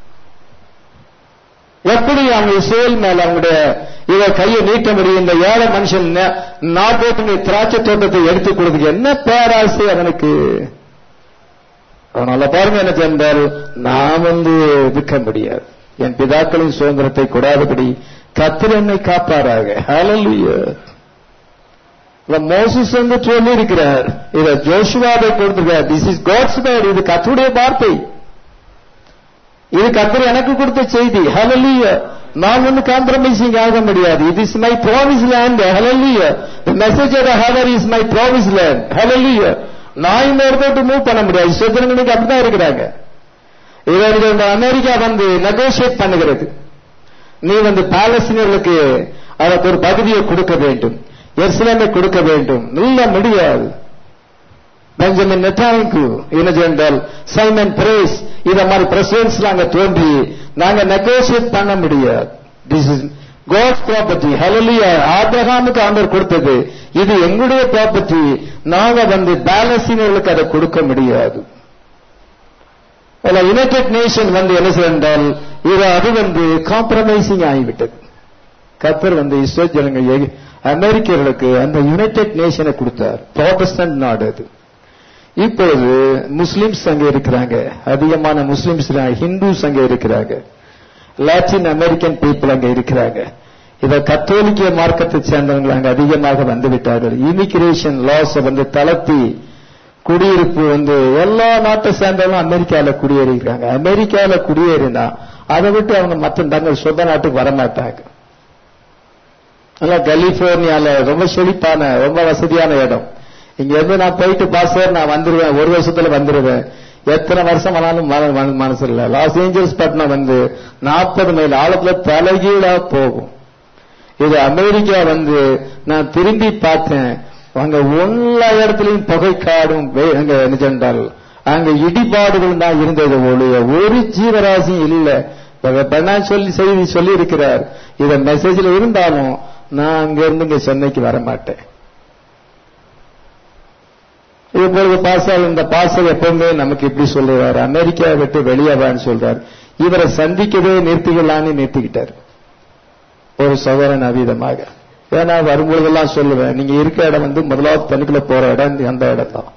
எப்படி அவங்க இஸ்ரேல் மேல அவங்களுடைய இவ கையை நீட்ட முடியும் இந்த ஏழை மனுஷன் நாற்பத்தி திராட்சை தோட்டத்தை எடுத்துக் கொடுத்து என்ன பேராசை அவனுக்கு அதனால பாருங்க என்ன சென்றால் நான் வந்து விற்க முடியாது என் பிதாக்களின் சுதந்திரத்தை கொடாதபடி கத்திர என்னை காப்பாராக ஹalleluya மோசஸ் வந்து சொல்லி இருக்கிறார் இத ஜோஷுவாவை கொடுத்திருக்கார் திஸ் இஸ் காட்ஸ் வேர்ட் இது கத்துடைய வார்த்தை இது கத்தர் எனக்கு கொடுத்த செய்தி ஹலலிய நான் வந்து காம்ப்ரமைசிங் ஆக முடியாது இது is my promise land hallelujah message of hour is my promise land hallelujah நான் இந்த இடத்த மூவ் பண்ண முடியாது சுதந்திரங்களுக்கு அப்படிதான் இருக்கிறாங்க இவர்கள் இந்த அமெரிக்கா வந்து நெகோசியேட் பண்ணுகிறது நீ வந்து பாலஸ்தீனர்களுக்கு அதற்கு ஒரு பகுதியை கொடுக்க வேண்டும் எர்சிலேமை கொடுக்க வேண்டும் இல்ல முடியாது பெஞ்சமின் நெட்டானிக்கு என்ன சென்றால் சைமன் பிரேஸ் இத மாதிரி பிரசிடன்ஸ் நாங்க தோன்றி நாங்க நெகோசியேட் பண்ண முடியாது this is God's property hallelujah ஆபிரகாமுக்கு ஆண்டவர் கொடுத்தது இது எங்களுடைய ப்ராப்பர்ட்டி நாங்க வந்து பேலஸ்தீனர்களுக்கு அதை கொடுக்க முடியாது யுனைடெட் நேஷன் வந்து என்ன செய்தால் இது அது வந்து காம்ப்ரமைசிங் ஆகிவிட்டது கத்தர் வந்து இஸ்ரேல் ஜனங்கள் அமெரிக்கர்களுக்கு அந்த யுனைடெட் நேஷனை கொடுத்தார் ப்ராட்டஸ்டன்ட் நாடு அது இப்பொழுது முஸ்லிம்ஸ் அங்க இருக்கிறாங்க அதிகமான முஸ்லிம்ஸ் ஹிந்துஸ் அங்க இருக்கிறாங்க லாட்டின் அமெரிக்கன் பீப்புள் அங்க இருக்கிறாங்க இத கத்தோலிக்க மார்க்கத்தை சேர்ந்தவங்க அங்க அதிகமாக வந்து விட்டார்கள் இமிகிரேஷன் லாஸ் வந்து தளர்த்தி குடியிருப்பு வந்து எல்லா நாட்டை சேர்ந்தவங்களும் அமெரிக்கால குடியேறிக்கிறாங்க அமெரிக்கால குடியேறினா அதை விட்டு அவங்க மற்ற தங்கள் சொந்த நாட்டுக்கு வரமாட்டாங்க கலிபோர்னியால ரொம்ப செழிப்பான ரொம்ப வசதியான இடம் இங்க இருந்து நான் போயிட்டு பாஸ்டர் நான் வந்துருவேன் ஒரு வருஷத்துல வந்துருவேன் எத்தனை வருஷம் ஆனாலும் மனசு இல்ல லாஸ் ஏஞ்சல்ஸ் பட்டினம் வந்து நாற்பது மைல் ஆழத்துல தலைகீழா போகும் இது அமெரிக்கா வந்து நான் திரும்பி பார்த்தேன் அங்க எல்லா இடத்துலயும் புகை காடும் அங்க என்ன சென்றால் அங்க இடிபாடுகள் தான் இருந்தது ஒழிய ஒரு ஜீவராசியும் இல்ல சொல்லி செய்தி சொல்லி இருக்கிறார் இத மெசேஜ்ல இருந்தாலும் நான் அங்க இருந்து இங்க சென்னைக்கு வர மாட்டேன் இப்பொழுது பாசால் இந்த பாசல் எப்பவுமே நமக்கு இப்படி சொல்லுவார் அமெரிக்கா விட்டு வெளியேவான்னு சொல்றார் இவரை சந்திக்கவே நிறுத்திக்கலான்னு நிறுத்திக்கிட்டார் ஒரு சகோதரன் அவீதமாக ஏன்னா வரும்பொழுதெல்லாம் சொல்லுவேன் நீங்க இருக்க இடம் வந்து முதலாவது தண்ணிக்குள்ள போற இடம் இந்த- அந்த இடம் தான்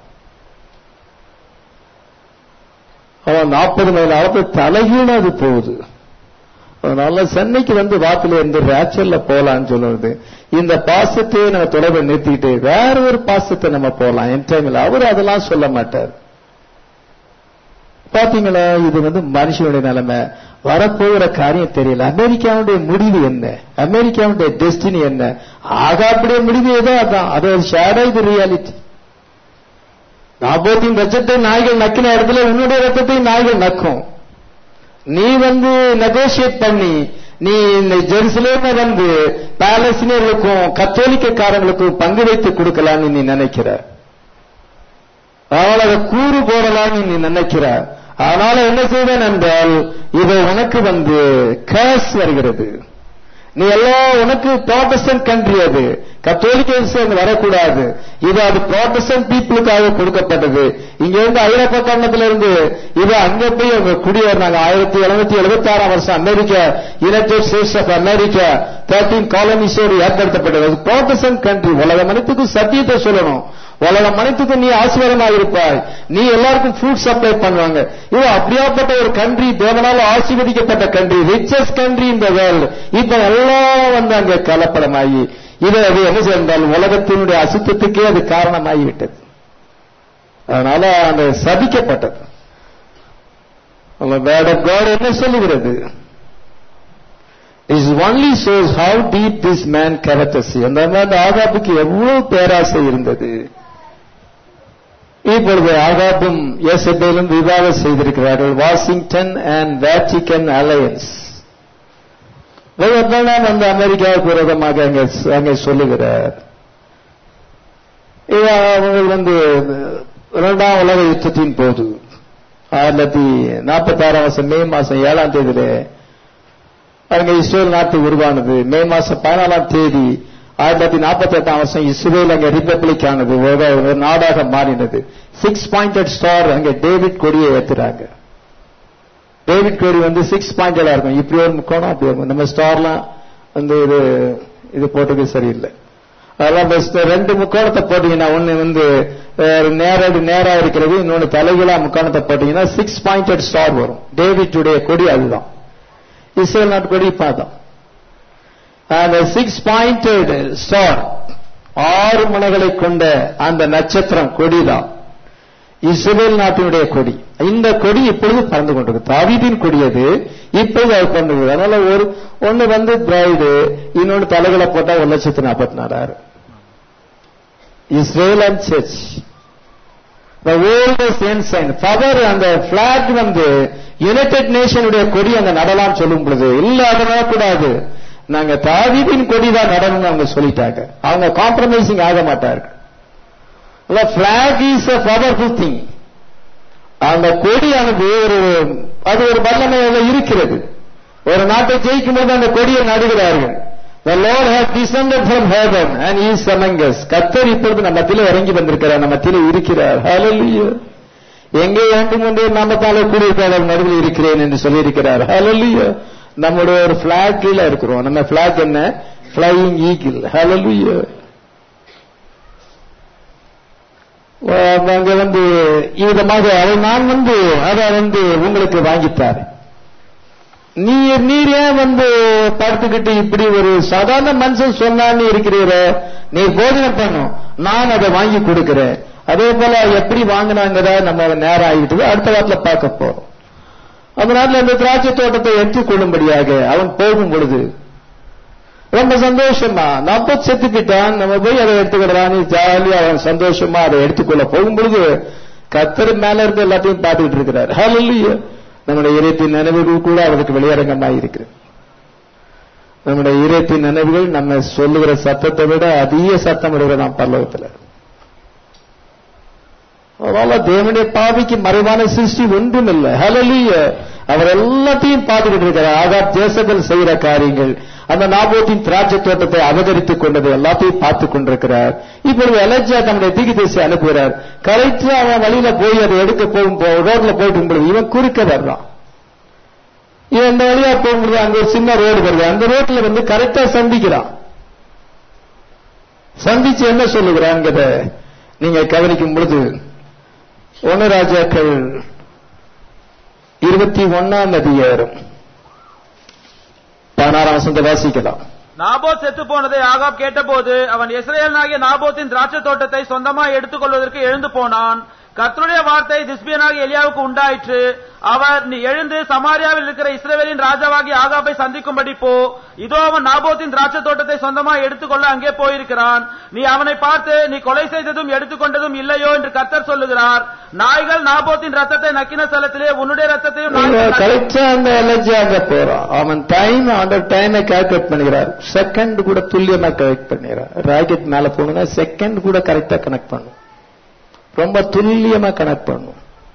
அவன் நாற்பது மைல் அளவு தலைகீழ அது போகுது அதனால சென்னைக்கு வந்து வாக்குல இருந்து ரேச்சல்ல போலான்னு சொல்லுறது இந்த பாசத்தையே நம்ம தொடர்பை நிறுத்திட்டு வேற ஒரு பாசத்தை நம்ம போலாம் என் டைம்ல அவர் அதெல்லாம் சொல்ல மாட்டார் பாத்தீங்களா இது வந்து மனுஷனுடைய நிலைமை வரப்போகிற காரியம் தெரியல அமெரிக்காவுடைய முடிவு என்ன அமெரிக்காவுடைய டெஸ்டினி என்ன ஆகாப்புடைய முடிவு ஏதோ அதான் அது ஒரு ஷேடோ இது ரியாலிட்டி நாற்பத்தின் ரத்தத்தை நாய்கள் நக்கின இடத்துல உன்னுடைய ரத்தத்தை நாய்கள் நக்கும் நீ வந்து நெகோசியேட் பண்ணி நீ இந்த ஜெருசலேம வந்து பாலஸ்தீனியர்களுக்கும் கத்தோலிக்கக்காரங்களுக்கும் பங்கு வைத்து கொடுக்கலாம்னு நீ நினைக்கிற அதனால அதை கூறு போடலாம்னு நீ நினைக்கிற அதனால என்ன செய்வேன் என்றால் இது உனக்கு வந்து கேஸ் வருகிறது நீ எல்லாம் உனக்கு ப்ராட்டஸ்டன்ட் கண்ட்ரி அது கத்தோலிக்க விஷயம் வரக்கூடாது இது அது ப்ராட்டஸ்டன்ட் பீப்புளுக்காக கொடுக்கப்பட்டது இங்க இருந்து ஐரோப்பா கண்டத்துல இருந்து இது அங்க போய் அவங்க குடியேறினாங்க ஆயிரத்தி எழுநூத்தி எழுபத்தி ஆறாம் வருஷம் America United States of America thirteen காலனிஸோடு ஏற்படுத்தப்பட்டது அது ப்ராட்டஸ்டன்ட் கண்ட்ரி உலகம் அனைத்துக்கும் சத்தியத்தை சொல்லணும் உலகம் அனைத்துக்கும் நீ ஆசீர்வாதமாக இருப்பாய் நீ எல்லாருக்கும் ஃபுட் சப்ளை பண்ணுவாங்க இது அப்படியாப்பட்ட ஒரு கண்ட்ரி தேவனால ஆசீர்வதிக்கப்பட்ட கண்ட்ரி ரிச்சஸ்ட் கண்ட்ரி இந்த வேர்ல்டு இப்ப எல்லாம் வந்து அங்க கலப்படமாகி இது அது என்ன செய்தால் உலகத்தினுடைய அசுத்தத்துக்கே அது காரணமாகி விட்டது அதனால அந்த சபிக்கப்பட்டது வேர்ட் ஆஃப் காட் என்ன சொல்லுகிறது is only shows how deep this man covetous அந்த மாதிரி ஆகாப்புக்கு எவ்வளவு பேராசை இருந்தது இப்பொழுது ஆகாப்பும் இயேசபேலும் விவாதம் செய்திருக்கிறார்கள் வாஷிங்டன் அண்ட் வேட்டிகன் அலையன்ஸ் வந்து அமெரிக்காவுக்கு விரோதமாக அங்கே அங்கே சொல்லுகிறார் இது அவங்க வந்து இரண்டாம் உலக யுத்தத்தின் போது ஆயிரத்தி தொள்ளாயிரத்தி நாற்பத்தி ஆறாம் வருஷம் மே மாசம் ஏழாம் தேதியில அங்க இஸ்ரேல் நாட்டு உருவானது மே மாசம் பதினாலாம் தேதி ஆயிரத்தி தொள்ளாயிரத்தி நாற்பத்தி எட்டாம் வருஷம் இஸ்ரேல் அங்க ரிப்பப்ளிக் ஆனது ஒரு ஒரு நாடாக மாறினது சிக்ஸ் பாயிண்டட் ஸ்டார் அங்க டேவிட் கொடியை ஏத்துறாங்க டேவிட் கொடி வந்து சிக்ஸ் பாயிண்டடா இருக்கும் இப்படி ஒரு முக்கோணம் அப்படி இருக்கும் நம்ம ஸ்டார்லாம் வந்து இது இது போட்டது சரியில்லை அதெல்லாம் best. ரெண்டு முக்கோணத்தை போட்டீங்கன்னா ஒன்னு வந்து அஹ், நேரடி நேரா இருக்கிறது இன்னொன்னு தலைகீழா முக்கோணத்தை போட்டீங்கன்னா சிக்ஸ் பாயிண்டட் ஸ்டார் வரும் டேவிட்டுடைய கொடி அதுதான் இஸ்ரேல் நாட்டு கொடி பார்த்தோம் அந்த சிக்ஸ் பாயிண்டட் ஸ்டார் ஆறு முனைகளை கொண்ட அந்த நட்சத்திரம் கொடிதான் இஸ்ரேல் நாட்டினுடைய கொடி இந்த கொடி இப்பொழுது பறந்து கொண்டிருக்கு தாவீதின் கொடி அது இப்பொழுது அது பறந்து கொண்டிருக்கு. அதனால ஒரு ஒன்னு வந்து பிரைடு இன்னொன்னு தலைகளை போட்டா ஒரு லட்சத்தி நாற்பத்தி நாலாயிரம் Israel and church The oldest ensign. Power அந்த flag வந்து யுனைடெட் நேஷனுடைய கொடி அங்க நடலாம் சொல்லும் பொழுது இல்ல அது நடக்கூடாது நாங்க தாவீதின் கொடி தான் நடணும்னு அவங்க சொல்லிட்டாங்க அவங்க காம்ப்ரமைசிங் ஆக மாட்டார்கள் flag is a powerful thing அந்த கொடியானது ஒரு அது ஒரு வல்லமையாக இருக்கிறது ஒரு நாட்டை ஜெயிக்கும் போது அந்த கொடியை நடுகிறார்கள் The Lord has descended from heaven and he is among us. கர்த்தர் இப்பொழுது நம்ம மத்தியிலே இறங்கி வந்திருக்கிறார் நம்ம மத்தியிலே இருக்கிறார் Hallelujah. எங்கே வேண்டும் என்று நாமத்தாலே கூடியிருக்கிறார் நடுவில் இருக்கிறேன் என்று சொல்லியிருக்கிறார் Hallelujah. நம்முடைய ஒரு பிளாக் கீழே இருக்கிறோம் நம்ம பிளாக் என்ன ஃபிளையிங் ஈகிள் Hallelujah. அங்க வந்து விதமாக அதை நான் வந்து அதை வந்து உங்களுக்கு வாங்கித்தார் நீர் நீர் ஏன் வந்து படுத்துக்கிட்டு இப்படி ஒரு சாதாரண மனுஷன் சொன்னான்னு இருக்கிறீர நீ போதனை பண்ணும் நான் அதை வாங்கி கொடுக்கிறேன் அதே போல எப்படி வாங்கினாங்கிறத நம்ம நேரம் ஆகிட்டு அடுத்த வாரத்துல பார்க்க போறோம் அதனால அந்த திராட்சை தோட்டத்தை எடுத்துக்கொள்ளும்படியாக அவன் போகும் பொழுது ரொம்ப சந்தோஷமா நம்ம செத்துக்கிட்டான் நம்ம போய் அதை எடுத்துக்கிடலான்னு ஜாலியா அவன் சந்தோஷமா அதை எடுத்துக்கொள்ள போகும் பொழுது கத்தர் மேல இருக்க எல்லாத்தையும் பார்த்துக்கிட்டு இருக்கிறார் ஹalleluya நம்முடைய இறைத்தின் நினைவுகள் கூட அவருக்கு வெளியரங்கமாக இருக்கிறது நம்முடைய இறைத்தின் நினைவுகள் நம்ம சொல்லுகிற சத்தத்தை விட அதிக சத்தம் விடுகிறதாம் பல்லவத்துல அதனால தேவனுடைய பாவிக்கு மறைவான சிருஷ்டி ஒன்றும் இல்லை ஹalleluya அவர் எல்லாத்தையும் பார்த்துக்கிட்டு இருக்கிறார் ஆகாப் ஜேசபல் செய்கிற காரியங்கள் அந்த நாபோத்தின் திராட்சை தோட்டத்தை அபகரித்துக் கொண்டது எல்லாத்தையும் பார்த்துக் கொண்டிருக்கிறார் இப்பொழுது எலஜா தன்னுடைய தீக்கு தேசி அனுப்புகிறார் கரெக்டா அவன் வழியில போய் அதை எடுக்க போகும் போ- ரோட்ல போயிட்டு பொழுது இவன் குறுக்க வர்றான் இவன் இந்த வழியா போகும்போது அங்க ஒரு சின்ன ரோடு வருது அந்த ரோட்ல வந்து கரெக்டா சந்திக்கிறான் சந்திச்சு என்ன சொல்லுகிறாங்கிறத நீங்க கவனிக்கும் பொழுது ஒன்னு ராஜாக்கள் இருபத்தி ஒன்னாம் அதிகாரம் பதினாறாம் வசந்த வாசிக்கலாம் நாபோத் செத்து போனதை ஆகாப் கேட்டபோது அவன் இஸ்ரேலனாகிய நாபோத்தின் திராட்சை தோட்டத்தை சொந்தமாக எடுத்துக்கொள்வதற்கு எழுந்து போனான் கர்த்தருடைய வார்த்தை திஸ்பியனாகிய எலியாவுக்கு உண்டாயிற்று அவர் நீ எழுந்து சமாரியாவில் இருக்கிற இஸ்ரவேலின் ராஜாவாகிய ஆகாபை சந்திக்கும்படி போ இதோ அவன் நாபோத்தின் திராட்சை தோட்டத்தை சொந்தமாக எடுத்துக்கொள்ள அங்கே போயிருக்கிறான் நீ அவனை பார்த்து நீ கொலை செய்ததும் எடுத்துக்கொண்டதும் இல்லையோ என்று கர்த்தர் சொல்லுகிறார் நாய்கள் நாபோத்தின் ரத்தத்தை நக்கின ஸ்தலத்திலே உன்னுடைய ரத்தத்தையும் நாய்கள் நக்கின- கரெக்டா அந்த எலர்ஜி அங்க போறான் அவன் டைம் அந்த டைமை கால்குலேட் பண்ணுகிறார் செகண்ட் கூட துல்லியமா கரெக்ட் பண்ணிடுறான் ராக்கெட் மேல போகணும்னா செகண்ட் கூட கரெக்டா கனெக்ட் பண்ணும் ரொம்ப துல்லியமா கனெக்ட் பண்ணும்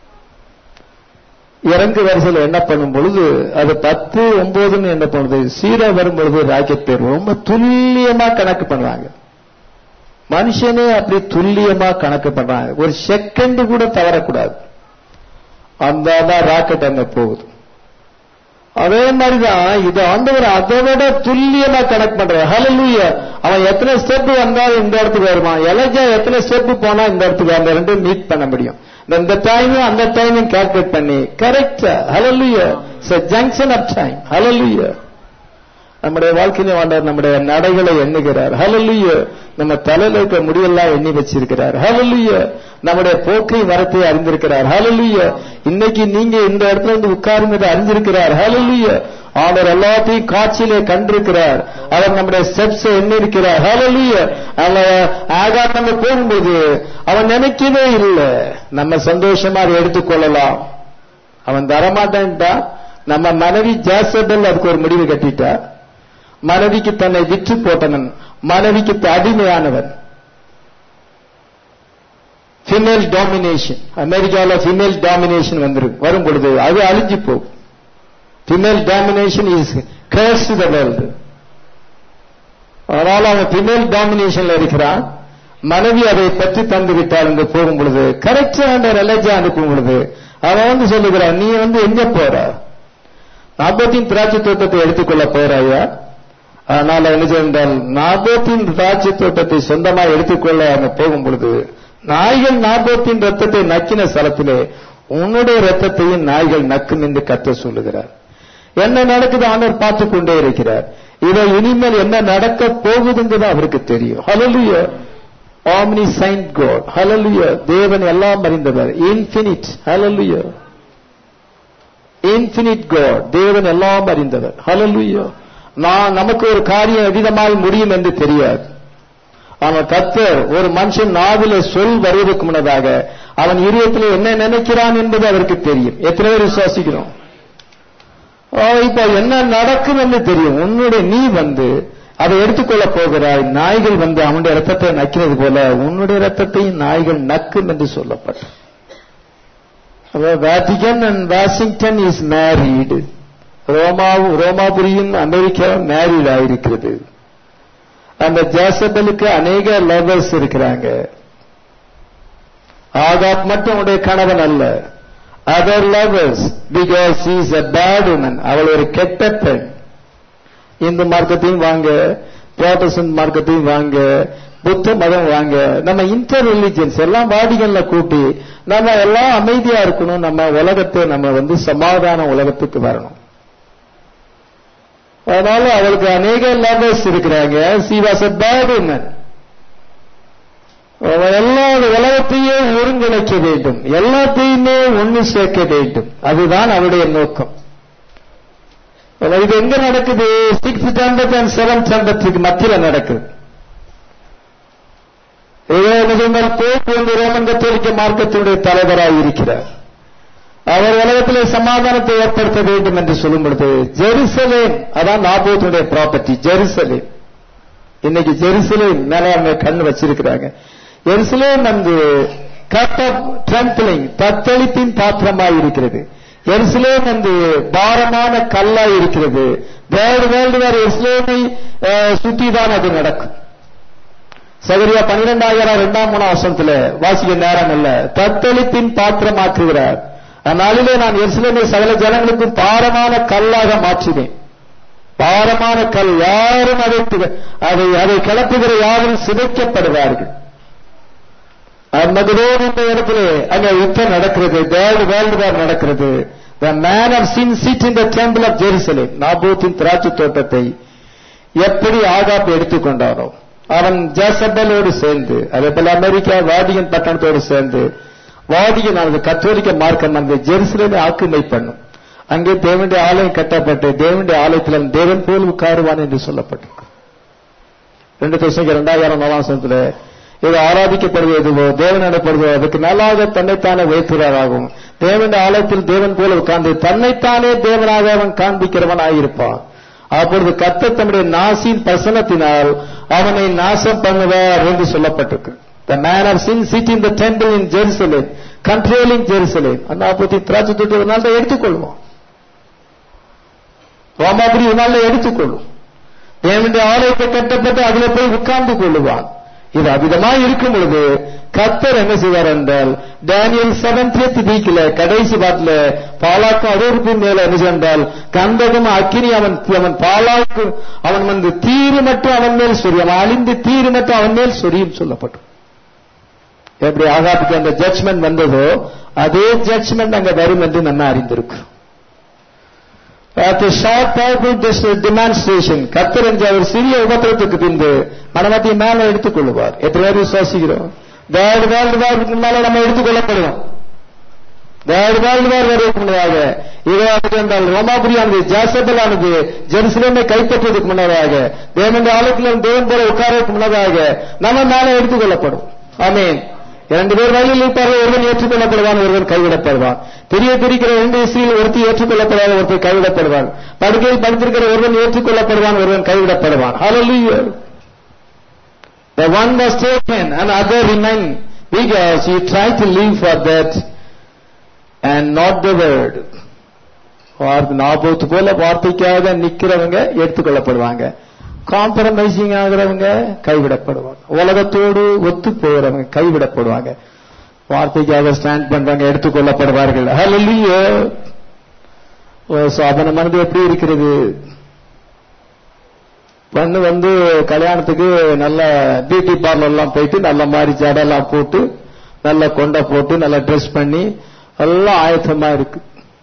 இறங்கு வரிசையில் என்ன பண்ணும் பொழுது அது பத்து ஒன்பதுன்னு என்ன பண்ணுது சீரா வரும் பொழுது ராக்கெட் பேர் ரொம்ப துல்லியமா கணக்கு பண்ணுவாங்க மனுஷனே அப்படி துல்லியமா கணக்கு பண்றாங்க ஒரு செகண்ட் கூட தவறக்கூடாது அந்த ராக்கெட் அங்க போகுது அதே மாதிரிதான் இது ஆண்டவர் அதை விட துல்லியமா கனெக்ட் பண்றாரு ஹalleluya அவன் எத்தனை ஸ்டெப் வந்தா இந்த இடத்துக்கு வருவான் எலஜா எத்தனை ஸ்டெப் போனா இந்த இடத்துக்கு அந்த ரெண்டும் மீட் பண்ண முடியும் இந்த டைமும் அந்த டைமும் கால்குலேட் பண்ணி கரெக்டா hallelujah junction of time hallelujah நம்முடைய வாழ்க்கையில ஆண்டவர் நம்முடைய நடைகளை எண்ணுகிறார் ஹalleluya நம்ம தலையில இருக்க முடியெல்லாம் எண்ணி வச்சிருக்கிறார் ஹalleluya நம்முடைய போக்கை வரத்தை அறிந்திருக்கிறார் ஹalleluya இன்னைக்கு நீங்க இந்த இடத்துல இருந்து உட்கார்ந்து அறிந்திருக்கிறார் ஹalleluya அவர் எல்லாத்தையும் காட்சியிலே கண்டிருக்கிறார் அவர் நம்முடைய ஸ்டெப்ஸ் எண்ணி இருக்கிறார் ஹalleluya ஆகார் நம்ம போகும்போது அவன் நினைக்கவே இல்லை நம்ம சந்தோஷமா அதை எடுத்துக்கொள்ளலாம் அவன் தரமாட்டேன்ட்டா நம்ம மனைவி ஜாசபல் அதுக்கு ஒரு முடிவு கட்டிட்டா மனைவிக்கு தன்னை விற்று போட்டவன் மனைவிக்கு அடிமையானவன் ஃபிமேல் டாமினேஷன் அமெரிக்காவில் ஃபிமேல் டாமினேஷன் வந்துரும் வரும் பொழுது அது அழிஞ்சு போகும் female domination is curse the world அதனால அவன் ஃபிமேல் டாமினேஷன்ல இருக்கிறான் மனைவி அதை பற்றி தந்து விட்டால் என்று போகும் பொழுது கரெக்டான ரெலஜா அனுப்பும் பொழுது அவன் வந்து சொல்லுகிறான் நீ வந்து எங்க போற நாபத்தின் திராட்சை தோட்டத்தை எடுத்துக்கொள்ள போறாயா ஆனால் என்ன செய்தால் நாபோத்தின் திராட்சை தோட்டத்தை சொந்தமாக எடுத்துக்கொள்ள அங்க போகும் பொழுது நாய்கள் நாபோத்தின் ரத்தத்தை நக்கின ஸ்தலத்திலே உன்னுடைய ரத்தத்தையும் நாய்கள் நக்கும் என்று கத்த சொல்லுகிறார் என்ன நடக்குது ஆண்டவர் பார்த்து கொண்டே இருக்கிறார் இதை இனிமேல் என்ன நடக்க போகுதுங்கிறது அவருக்கு தெரியும் hallelujah omniscient God hallelujah தேவன் எல்லாம் அறிந்தவர் இன்ஃபினிட் ஹalleluya இன்ஃபினிட் காட் தேவன் எல்லாம் அறிந்தவர் ஹalleluya நான் நமக்கு ஒரு காரியம் எவ்விதமாய் முடியும் என்று தெரியாது அவன் கத்தர் ஒரு மனுஷன் நாவில சொல் வருவதற்கு முன்னதாக அவன் இருதயத்தில் என்ன நினைக்கிறான் என்பது அவருக்கு தெரியும் எத்தனை பேர் விசுவாசிக்கிறோம் ஓ, இப்ப என்ன நடக்கும் என்று தெரியும் உன்னுடைய நீ வந்து அதை எடுத்துக்கொள்ள போகிறாய் நாய்கள் வந்து அவனுடைய ரத்தத்தை நக்கிறது போல உன்னுடைய ரத்தத்தையும் நாய்கள் நக்கும் என்று சொல்லப்பட்டது Vatican and Washington is married ரோமா ரோமாபுரியும் அமெரிக்கா மேரீட் ஆயிருக்கிறது அந்த ஜாசபலுக்கு அநேக லவர்ஸ் இருக்கிறாங்க ஆகாப் மட்டும் உடைய கணவன் அல்ல other lovers because is a bad woman அவள் ஒரு கெட்ட பெண் இந்து மார்க்கத்தையும் வாங்க புரோட்டஸ்டன்ட் மார்க்கத்தையும் வாங்க புத்த மதம் வாங்க நம்ம இன்டர் ரிலிஜியன்ஸ் எல்லாம் வாடிகள்ல கூட்டி நம்ம எல்லாம் அமைதியா இருக்கணும் நம்ம உலகத்தை நம்ம வந்து சமாதான உலகத்துக்கு வரணும் அதனால அவளுக்கு அநேக லவர்ஸ் இருக்கிறாங்க she was a bad woman எல்லா உலகத்தையே ஒருங்கிணைக்க வேண்டும் எல்லாத்தையுமே ஒண்ணு சேர்க்க வேண்டும் அதுதான் அவருடைய நோக்கம் இது எங்க நடக்குது சிக்ஸ் ஸ்டாண்டர்ட் அண்ட் செவன்த் ஸ்டாண்டர்டுக்கு மத்தியில நடக்குது போக்கு வந்து ரோமன் கத்தோலிக்க மார்க்கத்தினுடைய தலைவராக இருக்கிறார் அவர் உலகத்தில் சமாதானத்தை ஏற்படுத்த வேண்டும் என்று சொல்லும் பொழுது ஜெருசலேம் அதான் நாபோத்துடைய ப்ராப்பர்ட்டி ஜெருசலேம் இன்னைக்கு ஜெருசலேம் மேல அவங்க கண் வச்சிருக்கிறாங்க ஜெருசலேம் வந்து கட் ஆஃப் ட்ரம்பிளிங் தத்தளிப்பின் பாத்திரமாய் இருக்கிறது எருசலேம் வந்து பாரமான கல்லாய் இருக்கிறது வேர்ல்டு வேர்ல்டு வேற எருசலேமை சுற்றி தான் அது நடக்கும் சகரியா பன்னிரெண்டாயிரம் இரண்டாம் மூணாம் வருஷத்துல வாசிக்க நேரம் இல்ல தத்தளிப்பின் பாத்திரமாக்குகிறார் அந்நாளிலே நான் எருசலேமை சகல ஜனங்களுக்கும் பாரமான கல்லாக மாற்றினேன் பாரமான கல் யாரும் அதை அதை அதை கிளப்புகிற யாரும் சிதைக்கப்படுவார்கள் மகதோன் என்ற இடத்துல அங்க யுத்தம் நடக்கிறது தேர்ட் வேர்ல்டு வார் நடக்கிறது the man of sin sit in the temple of Jerusalem நாபூத்தின் திராட்சை தோட்டத்தை எப்படி ஆகாப் எடுத்துக்கொண்டானோ அவன் ஜேசபலோடு சேர்ந்து அதே போல அமெரிக்கா வாடிகன் பட்டணத்தோடு சேர்ந்து வாடிகன் ஆனது கத்தோலிக்க மார்க்கம் அந்த ஜெருசலேமை ஆக்குமை பண்ணும் அங்கே தேவனுடைய ஆலயம் கட்டப்பட்டு தேவனுடைய ஆலயத்தில் தேவன் போல் உட்காருவான் என்று சொல்லப்பட்டிருக்கு ரெண்டு தசைக்கு இரண்டாயிரம் நாலாம் சனத்துல இது ஆராதிக்கப்படுவதுவோ தேவன் எனப்படுவோ அதுக்கு நல்லாக தன்னைத்தானே வைத்துறாராகும் தேவனுடைய ஆலயத்தில் தேவன் போல உட்கார்ந்து தன்னைத்தானே தேவனாக அவன் காண்பிக்கிறவன் ஆயிருப்பான் அப்பொழுது கத்த தம்முடைய நாசின் பிரசனத்தினால் அவனை நாசம் பண்ணுவார் என்று சொல்லப்பட்டிருக்கு The man of sin sit in the temple in Jerusalem, controlling Jerusalem. அந்த அப்பத்தி திராட்சை தொட்டு ஒரு நாள் எடுத்துக்கொள்வோம் ரோமாபுரி ஒரு நாள் எடுத்துக்கொள்ளும் தேவனுடைய ஆலயத்தை கட்டப்பட்டு அதில் போய் உட்கார்ந்து கொள்ளுவான் இது அவிதமாய் இருக்கும் பொழுது கத்தர் என்ன செய்வார் என்றால் டேனியல் செவன்த் வீக்ல கடைசி பாட்டில் பாலாக்கும் அருவருப்பின் மேல என்ன சென்றால் கந்தகம் அக்கினி அவன் அவன் பாலாக்கு அவன் வந்து தீரு மட்டும் அவன் மேல் சொரியும் அவன் அழிந்து தீரு மட்டும் அவன் மேல் சொரியும் சொல்லப்படும் எப்படி ஆகாப்புக்கு அந்த ஜட்ஜ்மெண்ட் வந்ததோ அதே ஜட்ஜ்மெண்ட் அங்க வரும் என்று நம்ம அறிந்திருக்கிறோம் ஷார்ட் பவர்ஃபுல் டிமான்ஸ்ட்ரேஷன் கத்தர் என்ற ஒரு சிறிய உபத்திரத்துக்கு பின்பு மனமத்திய மேல எடுத்துக் கொள்ளுவார் எத்தனை பேர் விசுவாசிக்கிறோம் வேர்ல்டு வேர்ல்டு வாருக்கு மேல நம்ம எடுத்துக் கொள்ளப்படுவோம் வேர்ல்டு வேர்ல்டு வார் வருவதற்கு முன்னதாக இருபது என்றால் ரோமாபுரியானது ஜாசபலானது ஜெருசலேமை கைப்பற்றுவதற்கு முன்னதாக தேவனுடைய ஆலயத்தில் தேவன் போல உட்காரதுக்கு முன்னதாக நம்ம மேல எடுத்துக் கொள்ளப்படும் ஆமீன் இரண்டு பேர் வழியில் இருப்பார்கள் ஒருவன் ஏற்றுக்கொள்ளப்படுவான் ஒருவன் கைவிடப்படுவான் பெரிய பிரிக்கிற ரெண்டு இசையில் ஒருத்தி ஏற்றுக்கொள்ளப்படாத ஒருத்தர் கைவிடப்படுவான் படுக்கையில் படுத்திருக்கிற ஒருவன் ஏற்றுக்கொள்ளப்படுவான் ஒருவன் கைவிடப்படுவான் Hallelujah. The one was taken and other remained because he tried to live for that and not the word. நாற்பத்து போல வார்த்தைக்காக நிக்கிறவங்க எடுத்துக்கொள்ளப்படுவாங்க காம்ப்ரமைசிங் ஆகிறவங்க கைவிடப்படுவாங்க உலகத்தோடு ஒத்து போகிறவங்க கைவிடப்படுவாங்க வார்த்தைக்காக ஸ்டாண்ட் பண்றவங்க எடுத்துக்கொள்ளப்படுவார்கள் ஹalleluya சாதன மனது எப்படி இருக்கிறது பொண்ணு வந்து கல்யாணத்துக்கு நல்ல பியூட்டி பார்லர் எல்லாம் போயிட்டு நல்ல மாதிரி ஜடெல்லாம் போட்டு நல்ல கொண்டை போட்டு நல்ல ட்ரெஸ் பண்ணி எல்லாம் ஆயத்தமா இருக்கு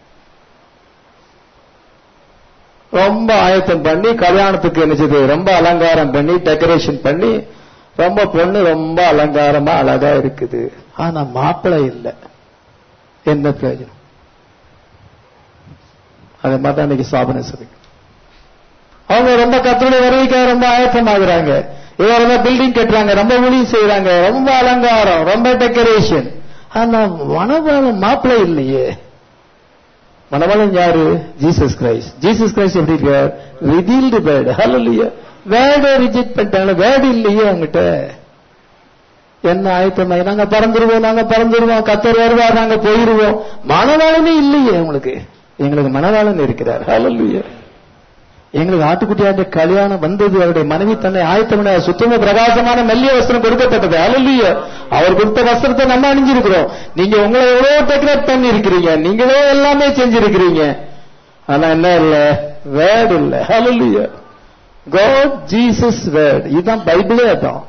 ரொம்ப ஆயத்தம் பண்ணி கல்யாணத்துக்கு நினைச்சது ரொம்ப அலங்காரம் பண்ணி டெக்கரேஷன் பண்ணி ரொம்ப பொண்ணு ரொம்ப அலங்காரமா அழகா இருக்குது ஆனா மாப்பிள்ளை இல்லை என்ன பிரயோஜனம் அது மாதிரி தான் இன்னைக்கு சாபனை சொல்லி அவங்க ரொம்ப கத்தருடைய வருகைக்காக ரொம்ப ஆயத்தமாகறாங்க இவங்க ரொம்ப பில்டிங் கட்டுறாங்க ரொம்ப ஊழியம் செய்யறாங்க ரொம்ப அலங்காரம் ரொம்ப டெக்கரேஷன் ஆனா மனவாளம் மாப்பிள்ளை இல்லையே மனவாளன் யாரு ஜீசஸ் கிரைஸ்ட் ஜீசஸ் கிரைஸ்ட் எப்படி இருக்கார் ரிவீல்டு வேர்டு ஹalleluya வேர்டை ரிஜெக்ட் பண்ணிட்டாங்க வேர்டு இல்லையே அவங்ககிட்ட என்ன ஆயத்தமாய் நாங்க பறந்துருவோம் நாங்க பறந்துருவோம் கத்தர் வருவார் நாங்க போயிருவோம் மனவாளனே இல்லையே உங்களுக்கு எங்களுக்கு மனவாளன் இருக்கிறார் ஹalleluya எங்களுக்கு ஆட்டுக்குட்டியாண்ட கல்யாணம் வந்தது அவருடைய மனைவி தன்னை ஆயத்தம் சுத்தம பிரகாசமான மெல்லிய வஸ்திரம் கொடுக்கப்பட்டது அலல்லிய அவர் கொடுத்த வஸ்திரத்தை நம்ம அணிஞ்சிருக்கிறோம் நீங்க உங்களை எவ்வளவு டெக்கரேட் பண்ணி இருக்கிறீங்க நீங்களே எல்லாமே செஞ்சிருக்கிறீங்க ஆனா என்ன இல்ல வேர்டு இல்ல ஹalleluya காட் ஜீசஸ் வேர்ட் இதுதான் பைபிளே அதான்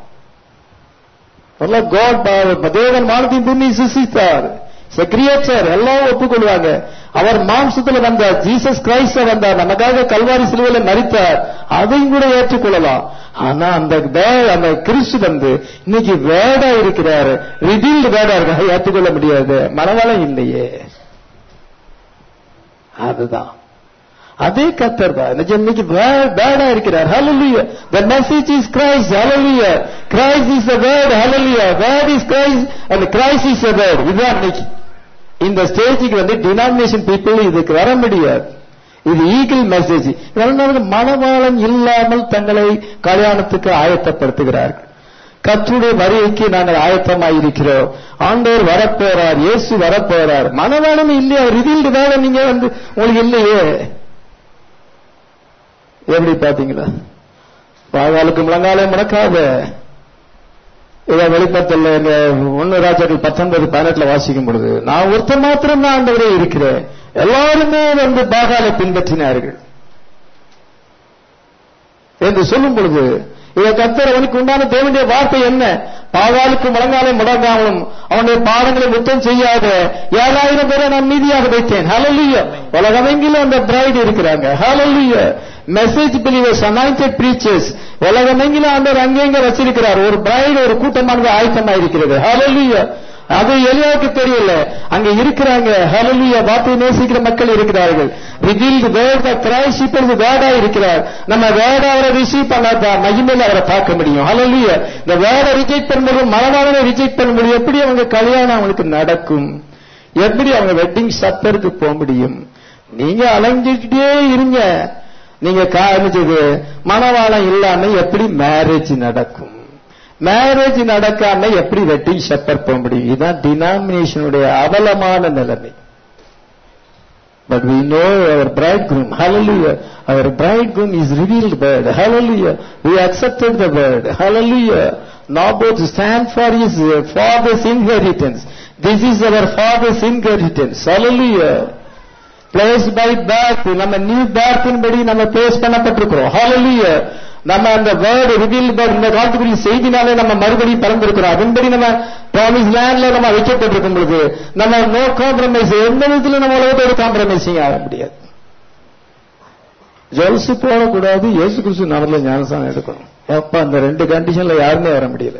காட் தேவன் வானத்தின் பூமி சிருஷ்டித்தார் கிரியேச்சர் எல்லாம் ஒப்புக்கொள்வாங்க அவர் மாம்சத்துல வந்தார் ஜீசஸ் கிரைஸ்ட வந்தார் நமக்காக கல்வாரி சிலுவையில மறித்தார் அதையும் கூட ஏற்றுக்கொள்ளலாம் ஆனா அந்த அந்த கிறிஸ்து வந்து இன்னைக்கு வேடா இருக்கிறாரு ரிவீல்டு வேடா இருக்காங்க ஏற்றுக்கொள்ள முடியாது மனவளம் இல்லையே அதுதான் அதே கத்தர் தான் இன்னைக்கு பேடா இருக்கிறார் ஹalleluya the message is christ hallelujah christ is the word hallelujah word is christ and christ is the word இதுதான் இன்னைக்கு இந்த ஸ்டேஜுக்கு வந்து டினாமினேஷன் பீப்புள் இதுக்கு வர முடியாது இது ஈகிள் மெசேஜ் மனவாளம் இல்லாமல் தங்களை கல்யாணத்துக்கு ஆயத்தப்படுத்துகிறார்கள் கத்துடைய வருகைக்கு நாங்கள் ஆயத்தமாயிருக்கிறோம் ஆண்டவர் வரப்போறார் இயேசு வரப்போறார் மனவாளம் இல்லையா ரிவீல்டு வேலை நீங்க வந்து உங்களுக்கு இல்லையே எப்படி பாத்தீங்களா பாகாலுக்கு முழங்காலே முடக்காத இதை வெளிப்பத்தில் இந்த ஒன்னு ராஜாக்கள் பத்தொன்பது பதினெட்டுல வாசிக்கும் பொழுது நான் ஒருத்தர் மாத்திரம் தான் ஆண்டவரே இருக்கிறேன் எல்லாருமே வந்து பாகாலை பின்பற்றினார்கள் என்று சொல்லும் பொழுது இதை கத்தர் அவனுக்கு உண்டான தேவனுடைய வார்த்தை என்ன பாகாலுக்கு முழங்காலும் முடங்காமலும் அவனுடைய பாடங்களை முத்தம் செய்யாத ஏழாயிரம் பேரை நான் மீதியாக வைத்தேன் ஹalleluya உலகமெங்கிலும் அந்த பிரைட் இருக்கிறாங்க hallelujah message believers anointed preachers உலகமெங்கிலும் ஆண்டவர் அங்கெங்க வச்சிருக்கிறார் ஒரு பிரைட் ஒரு கூட்டமானது ஆயத்தமா இருக்கிறது ஹalleluya அது எலியாவுக்கு தெரியல அங்க இருக்கிறாங்க ஹalleluya வார்த்தை நேசிக்கிற மக்கள் இருக்கிறார்கள் ரிவீல்டு வேர்ட் ஆஃப் கிரைஸ்ட் இப்பொழுது வேர்டா இருக்கிறார் நம்ம வேர்ட அவரை ரிசீவ் பண்ணாதான் மகிமையில அவரை பார்க்க முடியும் ஹalleluya இந்த வேர்டை ரிஜெக்ட் பண்ணும்போது மனதானவை ரிஜெக்ட் பண்ண முடியும் எப்படி அவங்க கல்யாணம் அவங்களுக்கு நடக்கும் எப்படி அவங்க வெட்டிங் சப்பருக்கு போக முடியும் நீங்க அலைஞ்சிக்கிட்டே இருங்க நீங்க காமிச்சது மனவாளம் இல்லாம எப்படி மேரேஜ் நடக்கும் மேரேஜ் நடக்காம எப்படி வெட்டிங் ஷப்பர் போக முடியும் இதுதான் டினாமினேஷனுடைய அவலமான நிலைமை But we know our bridegroom, hallelujah. Our bridegroom is revealed word, hallelujah. We accepted the word, hallelujah. Naboth stand for his uh, father's inheritance. This is our father's inheritance, hallelujah. Place by birth நம்ம நியூ பேர்த்தின் படி நம்ம பிளேஸ் பண்ணப்பட்டிருக்கிறோம் ஹalleluya நம்ம அந்த வேர்டு ரிவீல் பேர்ட் இந்த காலத்துக்குரிய செய்தினாலே நம்ம மறுபடியும் பறந்திருக்கிறோம் அதன்படி நம்ம ப்ராமிஸ் லேண்ட்ல நம்ம வைக்கப்பட்டிருக்கும் பொழுது நம்ம நோ காம்ப்ரமைஸ் எந்த விதத்துல நம்ம உலகத்தோடு காம்ப்ரமைசிங் ஆக முடியாது ஜெல்ஸ் போடக்கூடாது இயேசு கிறிஸ்து நாமல ஞானசானம் எடுக்கணும் அப்ப அந்த ரெண்டு கண்டிஷன்ல யாருமே வர முடியல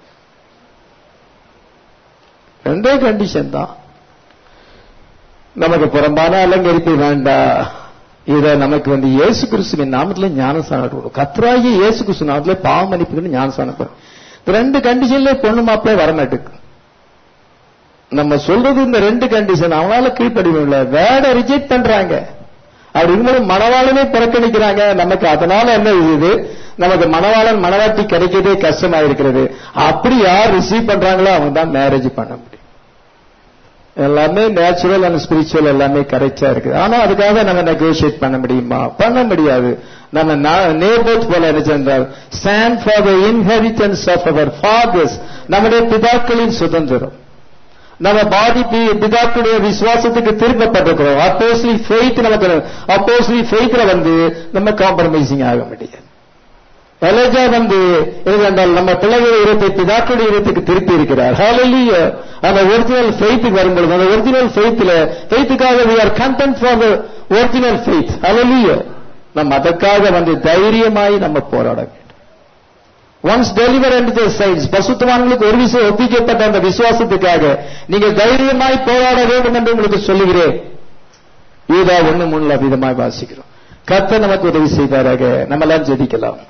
ரெண்டே கண்டிஷன் தான் நமக்கு புறம்பான அலங்கரிப்பு வேண்டாம் இத நமக்கு வந்து இயேசு கிறிஸ்துவின் நாமத்துல ஞானசானம் எடுக்கணும் கத்ராகி இயேசு கிறிஸ்து நாமத்துல பாவம் மன்னிப்புன்னு ஞானசானம் பெறும் இந்த ரெண்டு கண்டிஷன்ல பொண்ணு மாப்பிள்ளை வரமாட்டுக்கு நம்ம சொல்றது இந்த ரெண்டு கண்டிஷன் அவனால கீழ்ப்படியும் வேட ரிஜெக்ட் பண்றாங்க அப்படி இருக்கும்போது மணவாளனே புறக்கணிக்கிறாங்க நமக்கு அதனால என்ன இது நமக்கு மணவாளன் மணவாட்டி கிடைக்கிறதே கஷ்டமா இருக்கிறது அப்படி யார் ரிசீவ் பண்றாங்களோ அவங்க தான் மேரேஜ் பண்ண முடியும் எல்லாமே நேச்சுரல் அண்ட் ஸ்பிரிச்சுவல் எல்லாமே கரெக்டா இருக்கு ஆனா அதுக்காக நம்ம நெகோசியேட் பண்ண முடியுமா பண்ண முடியாது நம்ம நேபோத் போல என்ன சென்றால் stand for the inheritance of our fathers நம்முடைய பிதாக்களின் சுதந்திரம் நம்ம பாதி பிதாக்களுடைய விசுவாசத்துக்கு திருப்பப்பட்டிருக்கிறோம் அப்போஸ்லி ஃபெய்த் நமக்கு அப்போஸ்லி ஃபெய்த்ல வந்து நம்ம காம்ப்ரமைசிங் ஆக முடியாது எலஜா வந்து எதுவென்றால் நம்ம பிள்ளைகள் இடத்தை பிதாக்களுடைய இடத்துக்கு திருப்பி இருக்கிறார் ஹalleluya அந்த ஒரிஜினல் ஃபெய்த்துக்கு வரும்பொழுது அந்த ஒரிஜினல் ஃபெய்த்ல ஃபெய்த்துக்காக we are content for the original faith hallelujah நம்ம அதற்காக வந்து தைரியமாய் நம்ம போராட வேண்டும் once deliver and the saints பசுத்தவான்களுக்கு ஒரு விஷயம் ஒப்பிக்கப்பட்ட அந்த விசுவாசத்துக்காக நீங்கள் தைரியமாய் போராட வேண்டும் என்று உங்களுக்கு சொல்லுகிறேன் யூதா ஒண்ணு முன்னில் அபிதமாய் வாசிக்கிறோம் கத்த நமக்கு உதவி செய்வாராக நம்ம எல்லாம் ஜெபிக்கலாம்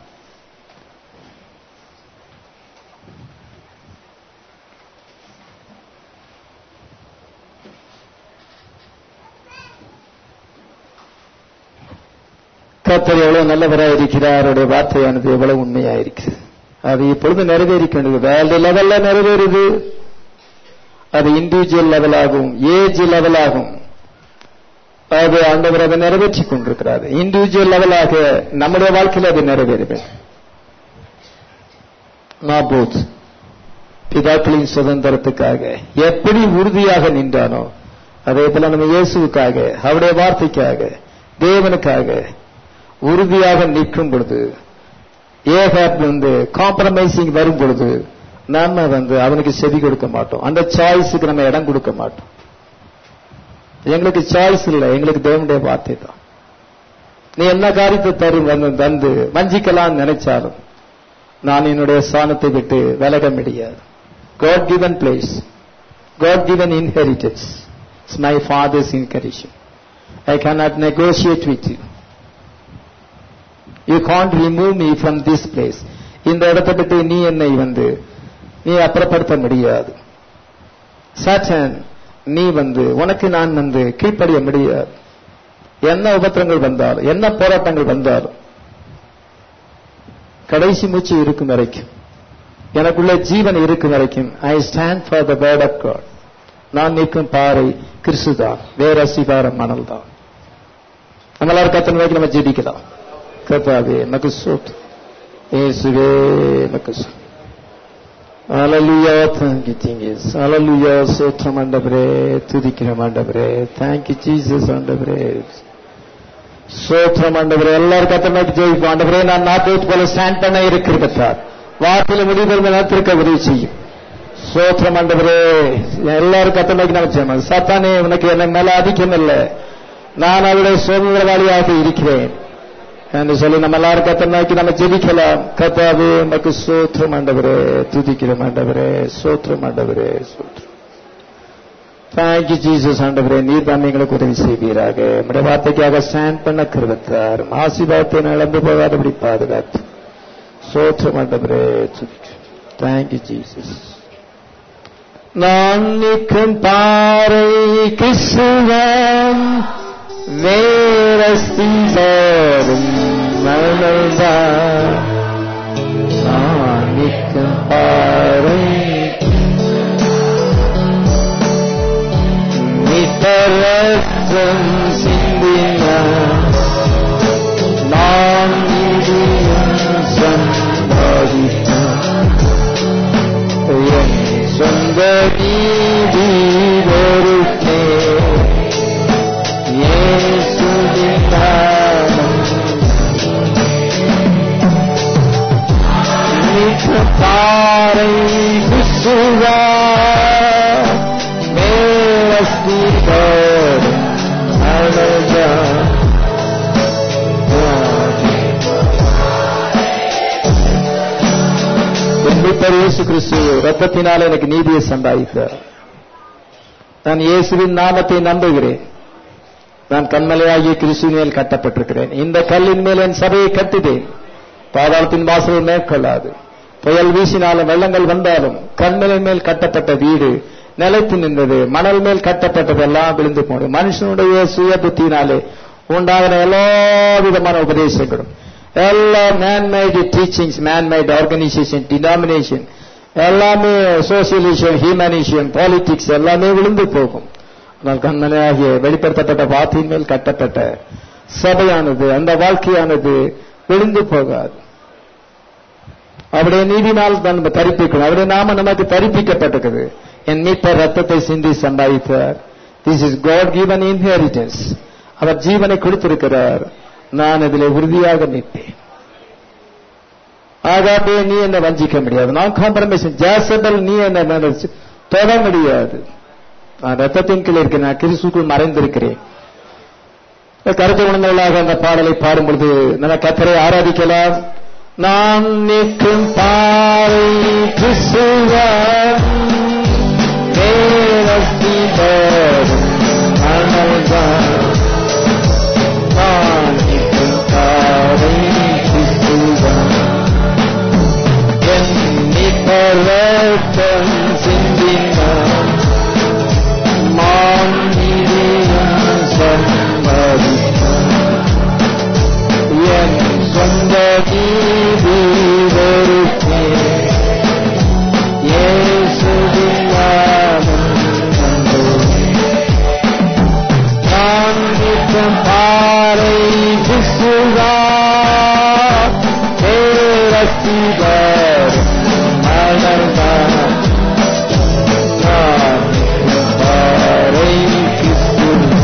கத்தர் எவ்வளவு நல்லவராக இருக்கிறார் அவருடைய வார்த்தையானது எவ்வளவு உண்மையா இருக்குது அது இப்பொழுது நிறைவேறிக்கிறது வேர்ல்டு லெவல்ல நிறைவேறுது அது இண்டிவிஜுவல் லெவலாகும் ஏஜ் லெவலாகும் அது ஆண்டவர் அதை நிறைவேற்றி கொண்டிருக்கிறார் இண்டிவிஜுவல் லெவலாக நம்முடைய வாழ்க்கையில் அது நிறைவேறுவேன் நாபோத் பிதாக்களின் சுதந்திரத்துக்காக எப்படி உறுதியாக நின்றானோ அதே போல நம்ம இயேசுவுக்காக அவருடைய வார்த்தைக்காக தேவனுக்காக உறுதியாக நிற்கும் பொழுது ஏகாப் வந்து காம்ப்ரமைசிங் வரும் பொழுது நாம வந்து அவனுக்கு செவி கொடுக்க மாட்டோம் அந்த சாய்ஸுக்கு நம்ம இடம் கொடுக்க மாட்டோம் எங்களுக்கு சாய்ஸ் இல்லை எங்களுக்கு தேவனுடைய வார்த்தை தான் நீ என்ன காரியத்தை தரும் வந்து தந்து வஞ்சிக்கலாம் நினைச்சாலும் நான் என்னுடைய சாணத்தை விட்டு விலக முடியாது God given place God given inheritance it's my father's இன்கரிஷன் I cannot negotiate with you you can't remove me from this place இந்த இடத்தை விட்டு நீ என்னை வந்து நீ அப்புறப்படுத்த முடியாது சாட்டன் நீ வந்து உனக்கு நான் வந்து கீழ்ப்படிய முடியாது என்ன உபத்திரங்கள் வந்தாலும் என்ன போராட்டங்கள் வந்தாலும் கடைசி மூச்சு இருக்கும் வரைக்கும் எனக்குள்ள ஜீவன் இருக்கும் வரைக்கும் I stand for the word of God நான் நிற்கும் பாறை கிறிஸ்துதான் வேற சிவாரம் மணல் தான் நம்ம எல்லாரும் கத்தன் வைக்க நம்ம ஜெபிக்கலாம் கர்த்தாவே மக்கு சோத் இயேசுவே மக்கு சோத் Hallelujah, thank you, Jesus. Hallelujah, சோத்திரம் ஆண்டவரே துதிக்கிறோம் ஆண்டவரே thank you, Jesus ஆண்டவரே சோத்திரம் ஆண்டவரே எல்லாரும் கத்தமைக்கு ஜெயிப்போம் ஆண்டவரே நான் நாற்பது போல ஸ்டாண்ட் பண்ண இருக்கிறதார் வார்த்தையில முடிவு நடத்திருக்க உதவி செய்யும் சோத்திரம் ஆண்டவரே எல்லாரும் கத்தமைக்கு நினைச்சேன் சத்தானே உனக்கு என்ன மேல அதிகம் இல்லை நான் அவருடைய சுதந்திரவாளியாக இருக்கிறேன் என்று சொல்லி நம்ம எல்லாரும் கத்த நோக்கி நம்ம ஜெபிக்கலாம் கத்தாவே நமக்கு சோத்திரம் ஆண்டவரே துதிக்கிறோம் ஆண்டவரே சோத்திரம் ஆண்டவரே சோத்திரம் தேங்க்யூ ஜீசஸ் ஆண்டவரே நீர் தான் எங்களுக்கு உதவி செய்வீராக நம்முடைய வார்த்தைக்காக ஸ்டாண்ட் பண்ண கருவத்தார் ஆசீர்வாதத்தை இழந்து போகாதபடி பாதுகாத்து சோத்திரம் ஆண்டவரே தேங்க்யூ ஜீசஸ் நான் நிற்கும் பாறை கிறிஸ்துவம் வேரஸ்தீசரும் மரணம்தான் நான் நிற்கும் பாறை நித்தரசம் சிந்தினார் நான் நிதியம் சம்பாதித்தான் என் சொந்த நீதி வெறுத்தே இயேசுவின் நாமம் நிற்க பாறை விசுவா மேலஸ்தீபர் அழகா மீட்பர் இயேசு கிறிஸ்து ரத்தத்தினால் எனக்கு நீதியை சம்பாதித்தார் நான் இயேசுவின் நாமத்தை நம்புகிறேன் நான் கண்மலையாகிய கிறிஸ்துவின் மேல் கட்டப்பட்டிருக்கிறேன் இந்த கல்லின் மேல் என் சபையை கட்டுதேன் பாதாளத்தின் வாசல் மேற்கொள்ளாது புயல் வீசினாலும் வெள்ளங்கள் வந்தாலும் கண்மலை மேல் கட்டப்பட்ட வீடு நிலைத்து நின்றது மணல் மேல் கட்டப்பட்டதெல்லாம் விழுந்து போனது மனுஷனுடைய சுய புத்தியினாலே உண்டாகின எல்லா விதமான உபதேசங்களும் எல்லா manmade teachings manmade organisation denomination எல்லாமே சோசியலிசம் ஹியூமனிஷியம் பாலிடிக்ஸ் எல்லாமே விழுந்து போகும் ஆனால் கண்மனையாகிய வெளிப்படுத்தப்பட்ட வார்த்தையின் மேல் கட்டப்பட்ட சபையானது அந்த வாழ்க்கையானது விழுந்து போகாது அவருடைய நீதினால் நம்ம தரிப்பிக்கணும் அவருடைய நாம நமக்கு தரிப்பிக்கப்பட்டிருக்குது என் மீட்பர் ரத்தத்தை சிந்தி சம்பாதித்தார் this is God given inheritance அவர் ஜீவனை கொடுத்திருக்கிறார் நான் இதில் உறுதியாக நிற்பேன் ஆகாபே நீ என்ன வஞ்சிக்க முடியாது நான் காம்ப்ரமைஸ் ஜாசபல் நீ என்ன தொட முடியாது நான் ரத்தத்தின் கீழ் இருக்கிறேன் நான் கிறிஸ்துக்குள் மறைந்திருக்கிறேன் கருத்து உணர்ந்தவர்களாக அந்த பாடலை பாடும் பொழுது நம்ம கத்தரை ஆராதிக்கலாம் நான் நிற்கும் பாறை கிறிஸ்துவன் வேரஸ்தீபர் அனல்தான் நான் நிற்கும் பாறை கிறிஸ்துவன் என் நிப்பரத்தம் சிந்தினான் மாம் நீதியம் சம்மதித்தான் என் சொந்த நீதி வெறுப்பே இயேசுவின் நாமம் நம்புவேன். நான் நிற்கும் பாறை விசுவா பேரசிவர் மலர்ந்தான் நான் நிற்கும் பாறை கிறிஸ்துவா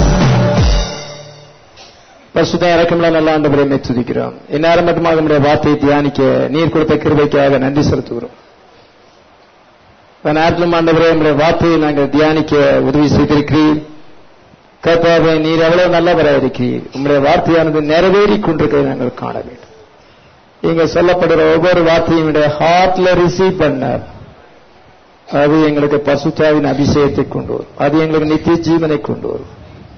பரிசுத்த இறக்கமுள்ள நல்ல ஆண்டவரை மெச்சுதிக்கிறோம் இந்நேரம் மட்டுமாக நம்முடைய வார்த்தையை தியானிக்க நீர் கொடுத்த கிருபைக்காக நன்றி செலுத்துகிறோம் நேரத்திலும் ஆண்டவரே நம்முடைய வார்த்தையை நாங்கள் தியானிக்க உதவி செய்திருக்கிறீர் கர்த்தாவே நீர் எவ்வளவு நல்லவராக இருக்கிறீர் உங்களுடைய வார்த்தையானது நிறைவேறி கொண்டிருக்கிறதை நாங்கள் காண வேண்டும் இங்க சொல்லப்படுற ஒவ்வொரு வார்த்தையும் ஹார்ட்ல ரிசீவ் பண்ணார் அது எங்களுக்கு பசுத்தாவின் அபிஷேகத்தை கொண்டு வரும் அது எங்களுக்கு நித்திய ஜீவனை கொண்டு வரும்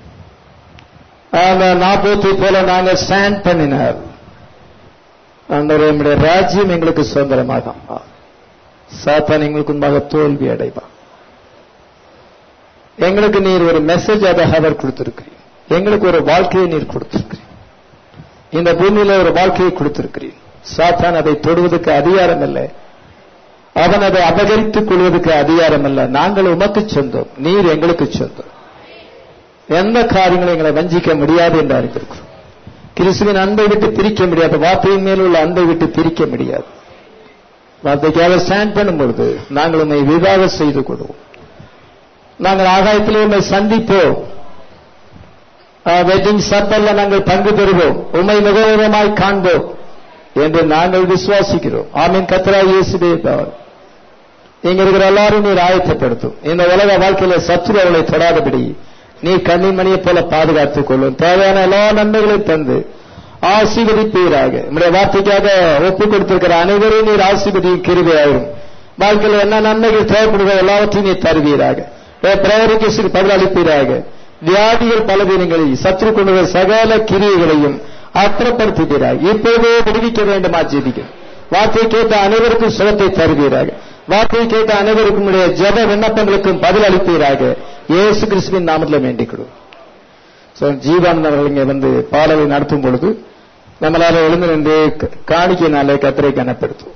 அந்த நாற்பத்தை போல நாங்கள் ஸ்டாண்ட் பண்ணினார் அந்த நம்முடைய ராஜ்யம் எங்களுக்கு சுதந்திரமாக சாத்தான் எங்களுக்கு முன்பாக தோல்வி அடைவான் எங்களுக்கு நீர் ஒரு மெசேஜ் அதை அவர் கொடுத்திருக்கிறீர் எங்களுக்கு ஒரு வாழ்க்கையை நீர் கொடுத்திருக்கிறீர் இந்த பூமியில ஒரு வாழ்க்கையை கொடுத்திருக்கிறீர் சாத்தான் அதை தொடுவதற்கு அதிகாரம் இல்லை அவன் அதை அபகரித்துக் கொள்வதற்கு அதிகாரம் இல்லை நாங்கள் உமக்கு சொந்தோம் நீர் எங்களுக்கு சொந்தம் எந்த காரியங்களும் எங்களை வஞ்சிக்க முடியாது என்று அறிந்திருக்கிறோம் கிறிஸ்துவின் அன்பை விட்டு பிரிக்க முடியாது வார்த்தையின் மேல் உள்ள அன்பை விட்டு பிரிக்க முடியாது வார்த்தைக்காக ஸ்டாண்ட் பண்ணும்பொழுது நாங்கள் உண்மை விவாகம் செய்து கொள்வோம் நாங்கள் ஆகாயத்திலே உண்மை சந்திப்போம் வெட்டிங் சப்பல்ல நாங்கள் பங்கு பெறுவோம் உண்மை முகமுகமாய் காண்போம் என்று நாங்கள் விசுவாசிக்கிறோம் ஆமீன் கத்ரா இயேசுவே தவறு இங்க இருக்கிற எல்லாரும் நீர் ஆயத்தப்படுத்தும் இந்த உலக வாழ்க்கையில சத்துரு அவளை தொடாதபடி நீ கண்ணிமணியை போல பாதுகாத்துக் கொள்ளும் தேவையான எல்லா நன்மைகளையும் தந்து ஆசீர்வதிப்பீராக நம்முடைய வார்த்தைக்காக ஒப்பு கொடுத்திருக்கிற அனைவரையும் நீர் ஆசீர்வதியும் கிருபையாயிரும் வாழ்க்கையில் என்ன நன்மைகள் தேவைப்படுதோ எல்லாவற்றையும் நீ தருவீராக பிரேரிக்கு பதிலளிப்பீராக வியாதிகள் பலவீனங்களை சத்ரு கொண்டு சகல கிரியைகளையும் அப்புறப்படுத்துகிறார் இப்போதே விடுவிக்க வேண்டுமா ஜெபிக்கும் வார்த்தை கேட்ட அனைவருக்கும் சுகத்தை தருவீராக வார்த்தை கேட்ட அனைவருக்கும் உடைய ஜப விண்ணப்பங்களுக்கும் பதில் அளிப்பீராக இயேசு கிறிஸ்துவின் நாமத்தில் வேண்டிக்கொடும் ஜீவானந்த் அவர்கள் இங்கே வந்து பாடலை நடத்தும் பொழுது நம்மளால எழுந்து நின்று காணிக்கையினாலே கத்திரை கனப்படுத்தும்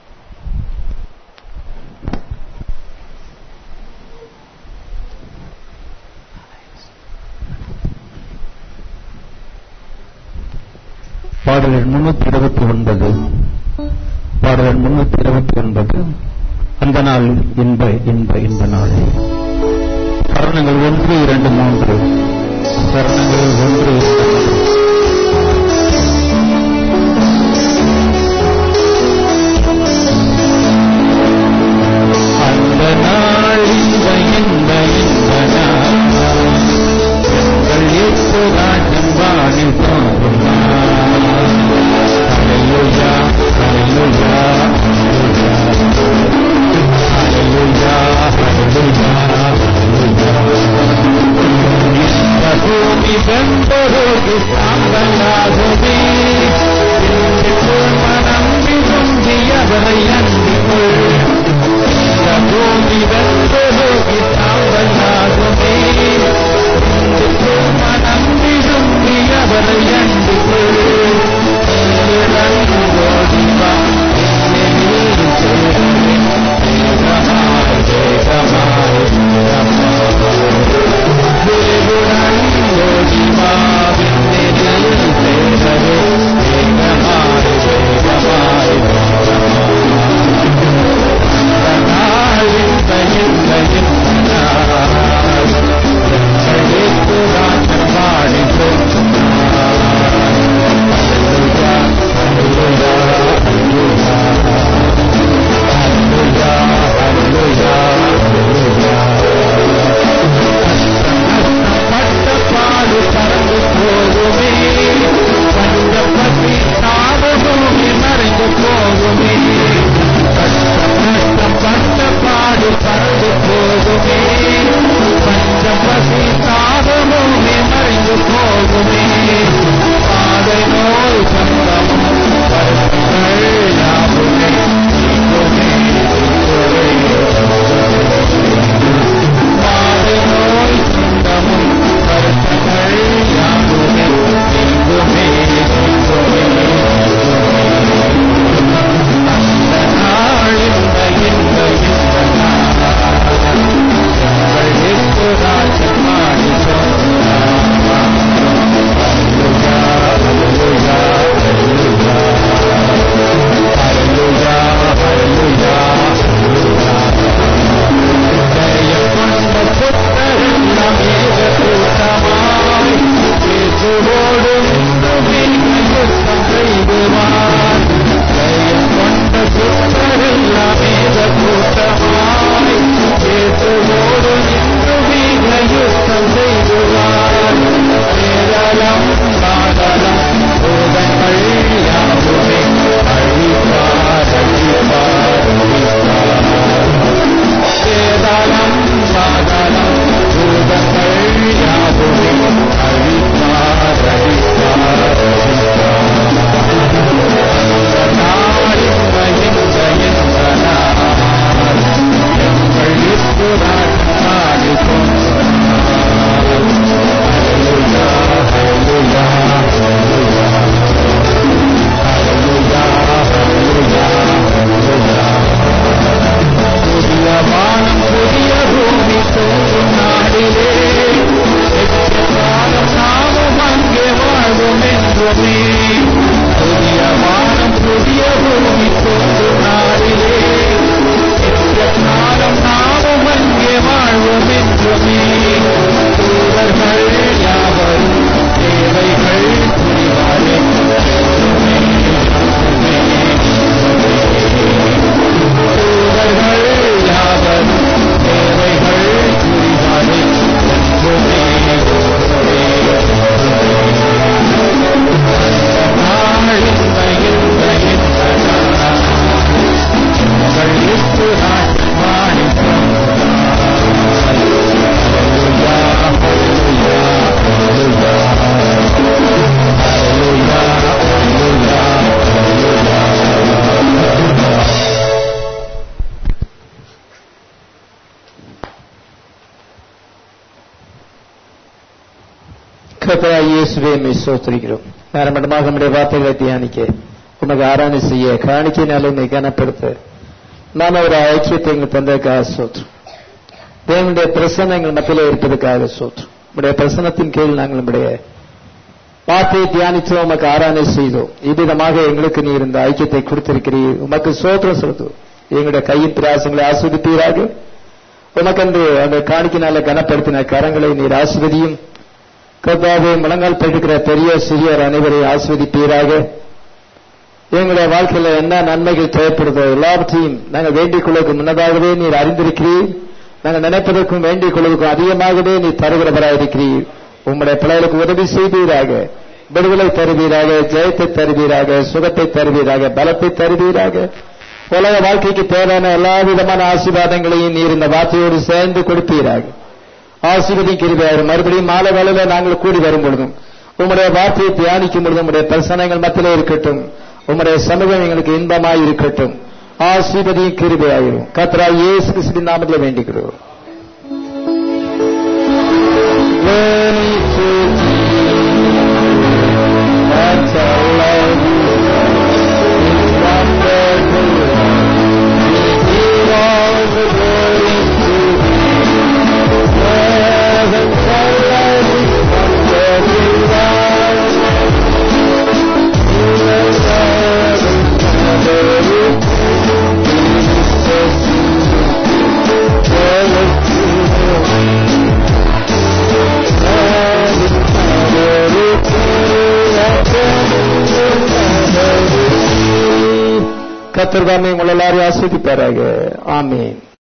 பாடலர் முன்னூத்தி இருபத்தி ஒன்பது பாடலர் முன்னூத்தி இருபத்தி ஒன்பது அந்த நாள் இன்ப இன்ப இன்ப நாள் சரணங்கள் ஒன்று இரண்டு மூன்று சரணங்கள் ஒன்று இரண்டு மூன்று அந்த நாள் இன்ப இன்ப இன்ப நாள் எங்கள் இயேசு ராஜன் வானில் தோன்றும் நாள் ஹalleluya ஹalleluya ஹalleluya ஹalleluya ஹalleluya இந்த பூமி வெம்பரோடு கர்த்தரா இயேசுவே மை சோத்திரிக்கிறோம் நேரமட்டமாக நம்முடைய வார்த்தைகளை தியானிக்க உமக்கு ஆராய்ச்சி செய்ய காணிக்கையினால உண்மை கனப்படுத்த நான் ஒரு ஐக்கியத்தை எங்களுக்கு தந்ததுக்காக சோற்றம் தேவனுடைய பிரசனங்கள் மத்தியிலே இருப்பதற்காக சோற்றம் உடைய பிரசனத்தின் கீழ் நாங்கள் நம்முடைய வார்த்தையை தியானித்தோம் உமக்கு ஆராதனை செய்தோம் இவ்விதமாக எங்களுக்கு நீ இருந்த ஐக்கியத்தை கொடுத்திருக்கிறீர் உமக்கு சோத்திரம் செலுத்தும் எங்களுடைய கையின் பிரயாசங்களை ஆஸ்வதிப்பீராக உமக்கன்று அந்த காணிக்கினால கனப்படுத்தின கரங்களை நீர் ஆஸ்வதியும் கர்த்தாவே முழங்கால் படுக்கிற பெரிய சிறியோர் அனைவரையும் ஆஸ்வதிப்பீராக எங்களுடைய வாழ்க்கையில என்ன நன்மைகள் தேவைப்படுதோ எல்லாவற்றையும் நாங்கள் வேண்டிக் கொள்வதற்கு முன்னதாகவே நீர் அறிந்திருக்கிறீர் நாங்கள் நினைப்பதற்கும் வேண்டிக் கொள்வதற்கும் அதிகமாகவே நீ தருகிறவராயிருக்கிறீர் உம்முடைய பிள்ளைகளுக்கு உதவி செய்வீராக விடுதலை தருவீராக ஜெயத்தை தருவீராக சுகத்தை தருவீராக பலத்தை தருவீராக உலக வாழ்க்கைக்கு தேவையான எல்லா விதமான ஆசீர்வாதங்களையும் நீர் இந்த வார்த்தையோடு சேர்ந்து கொடுப்பீராக ஆசீர்வதியும் கிருபையாக மறுபடியும் மாலை வேளையில நாங்கள் கூடி வரும் பொழுதும் உம்முடைய வார்த்தையை தியானிக்கும் பொழுதும் உம்முடைய பிரசனங்கள் மத்தியிலே இருக்கட்டும் உம்முடைய சமூகம் எங்களுக்கு இன்பமாய் இருக்கட்டும் ஆசீர்வதியும் கிருபையாயிரும் கத்ரா இயேசு கிறிஸ்துவின் நாமத்தில் வேண்டிக்கிறோம் That's all I do. It's wonderful. Give all the glory to Heaven's all I do. Wonderful love. You are heaven's wonderful. Jesus, கத்தர்தாமே உங்கள் எல்லாரையும் ஆஸ்வதிப்பாராக ஆமீன்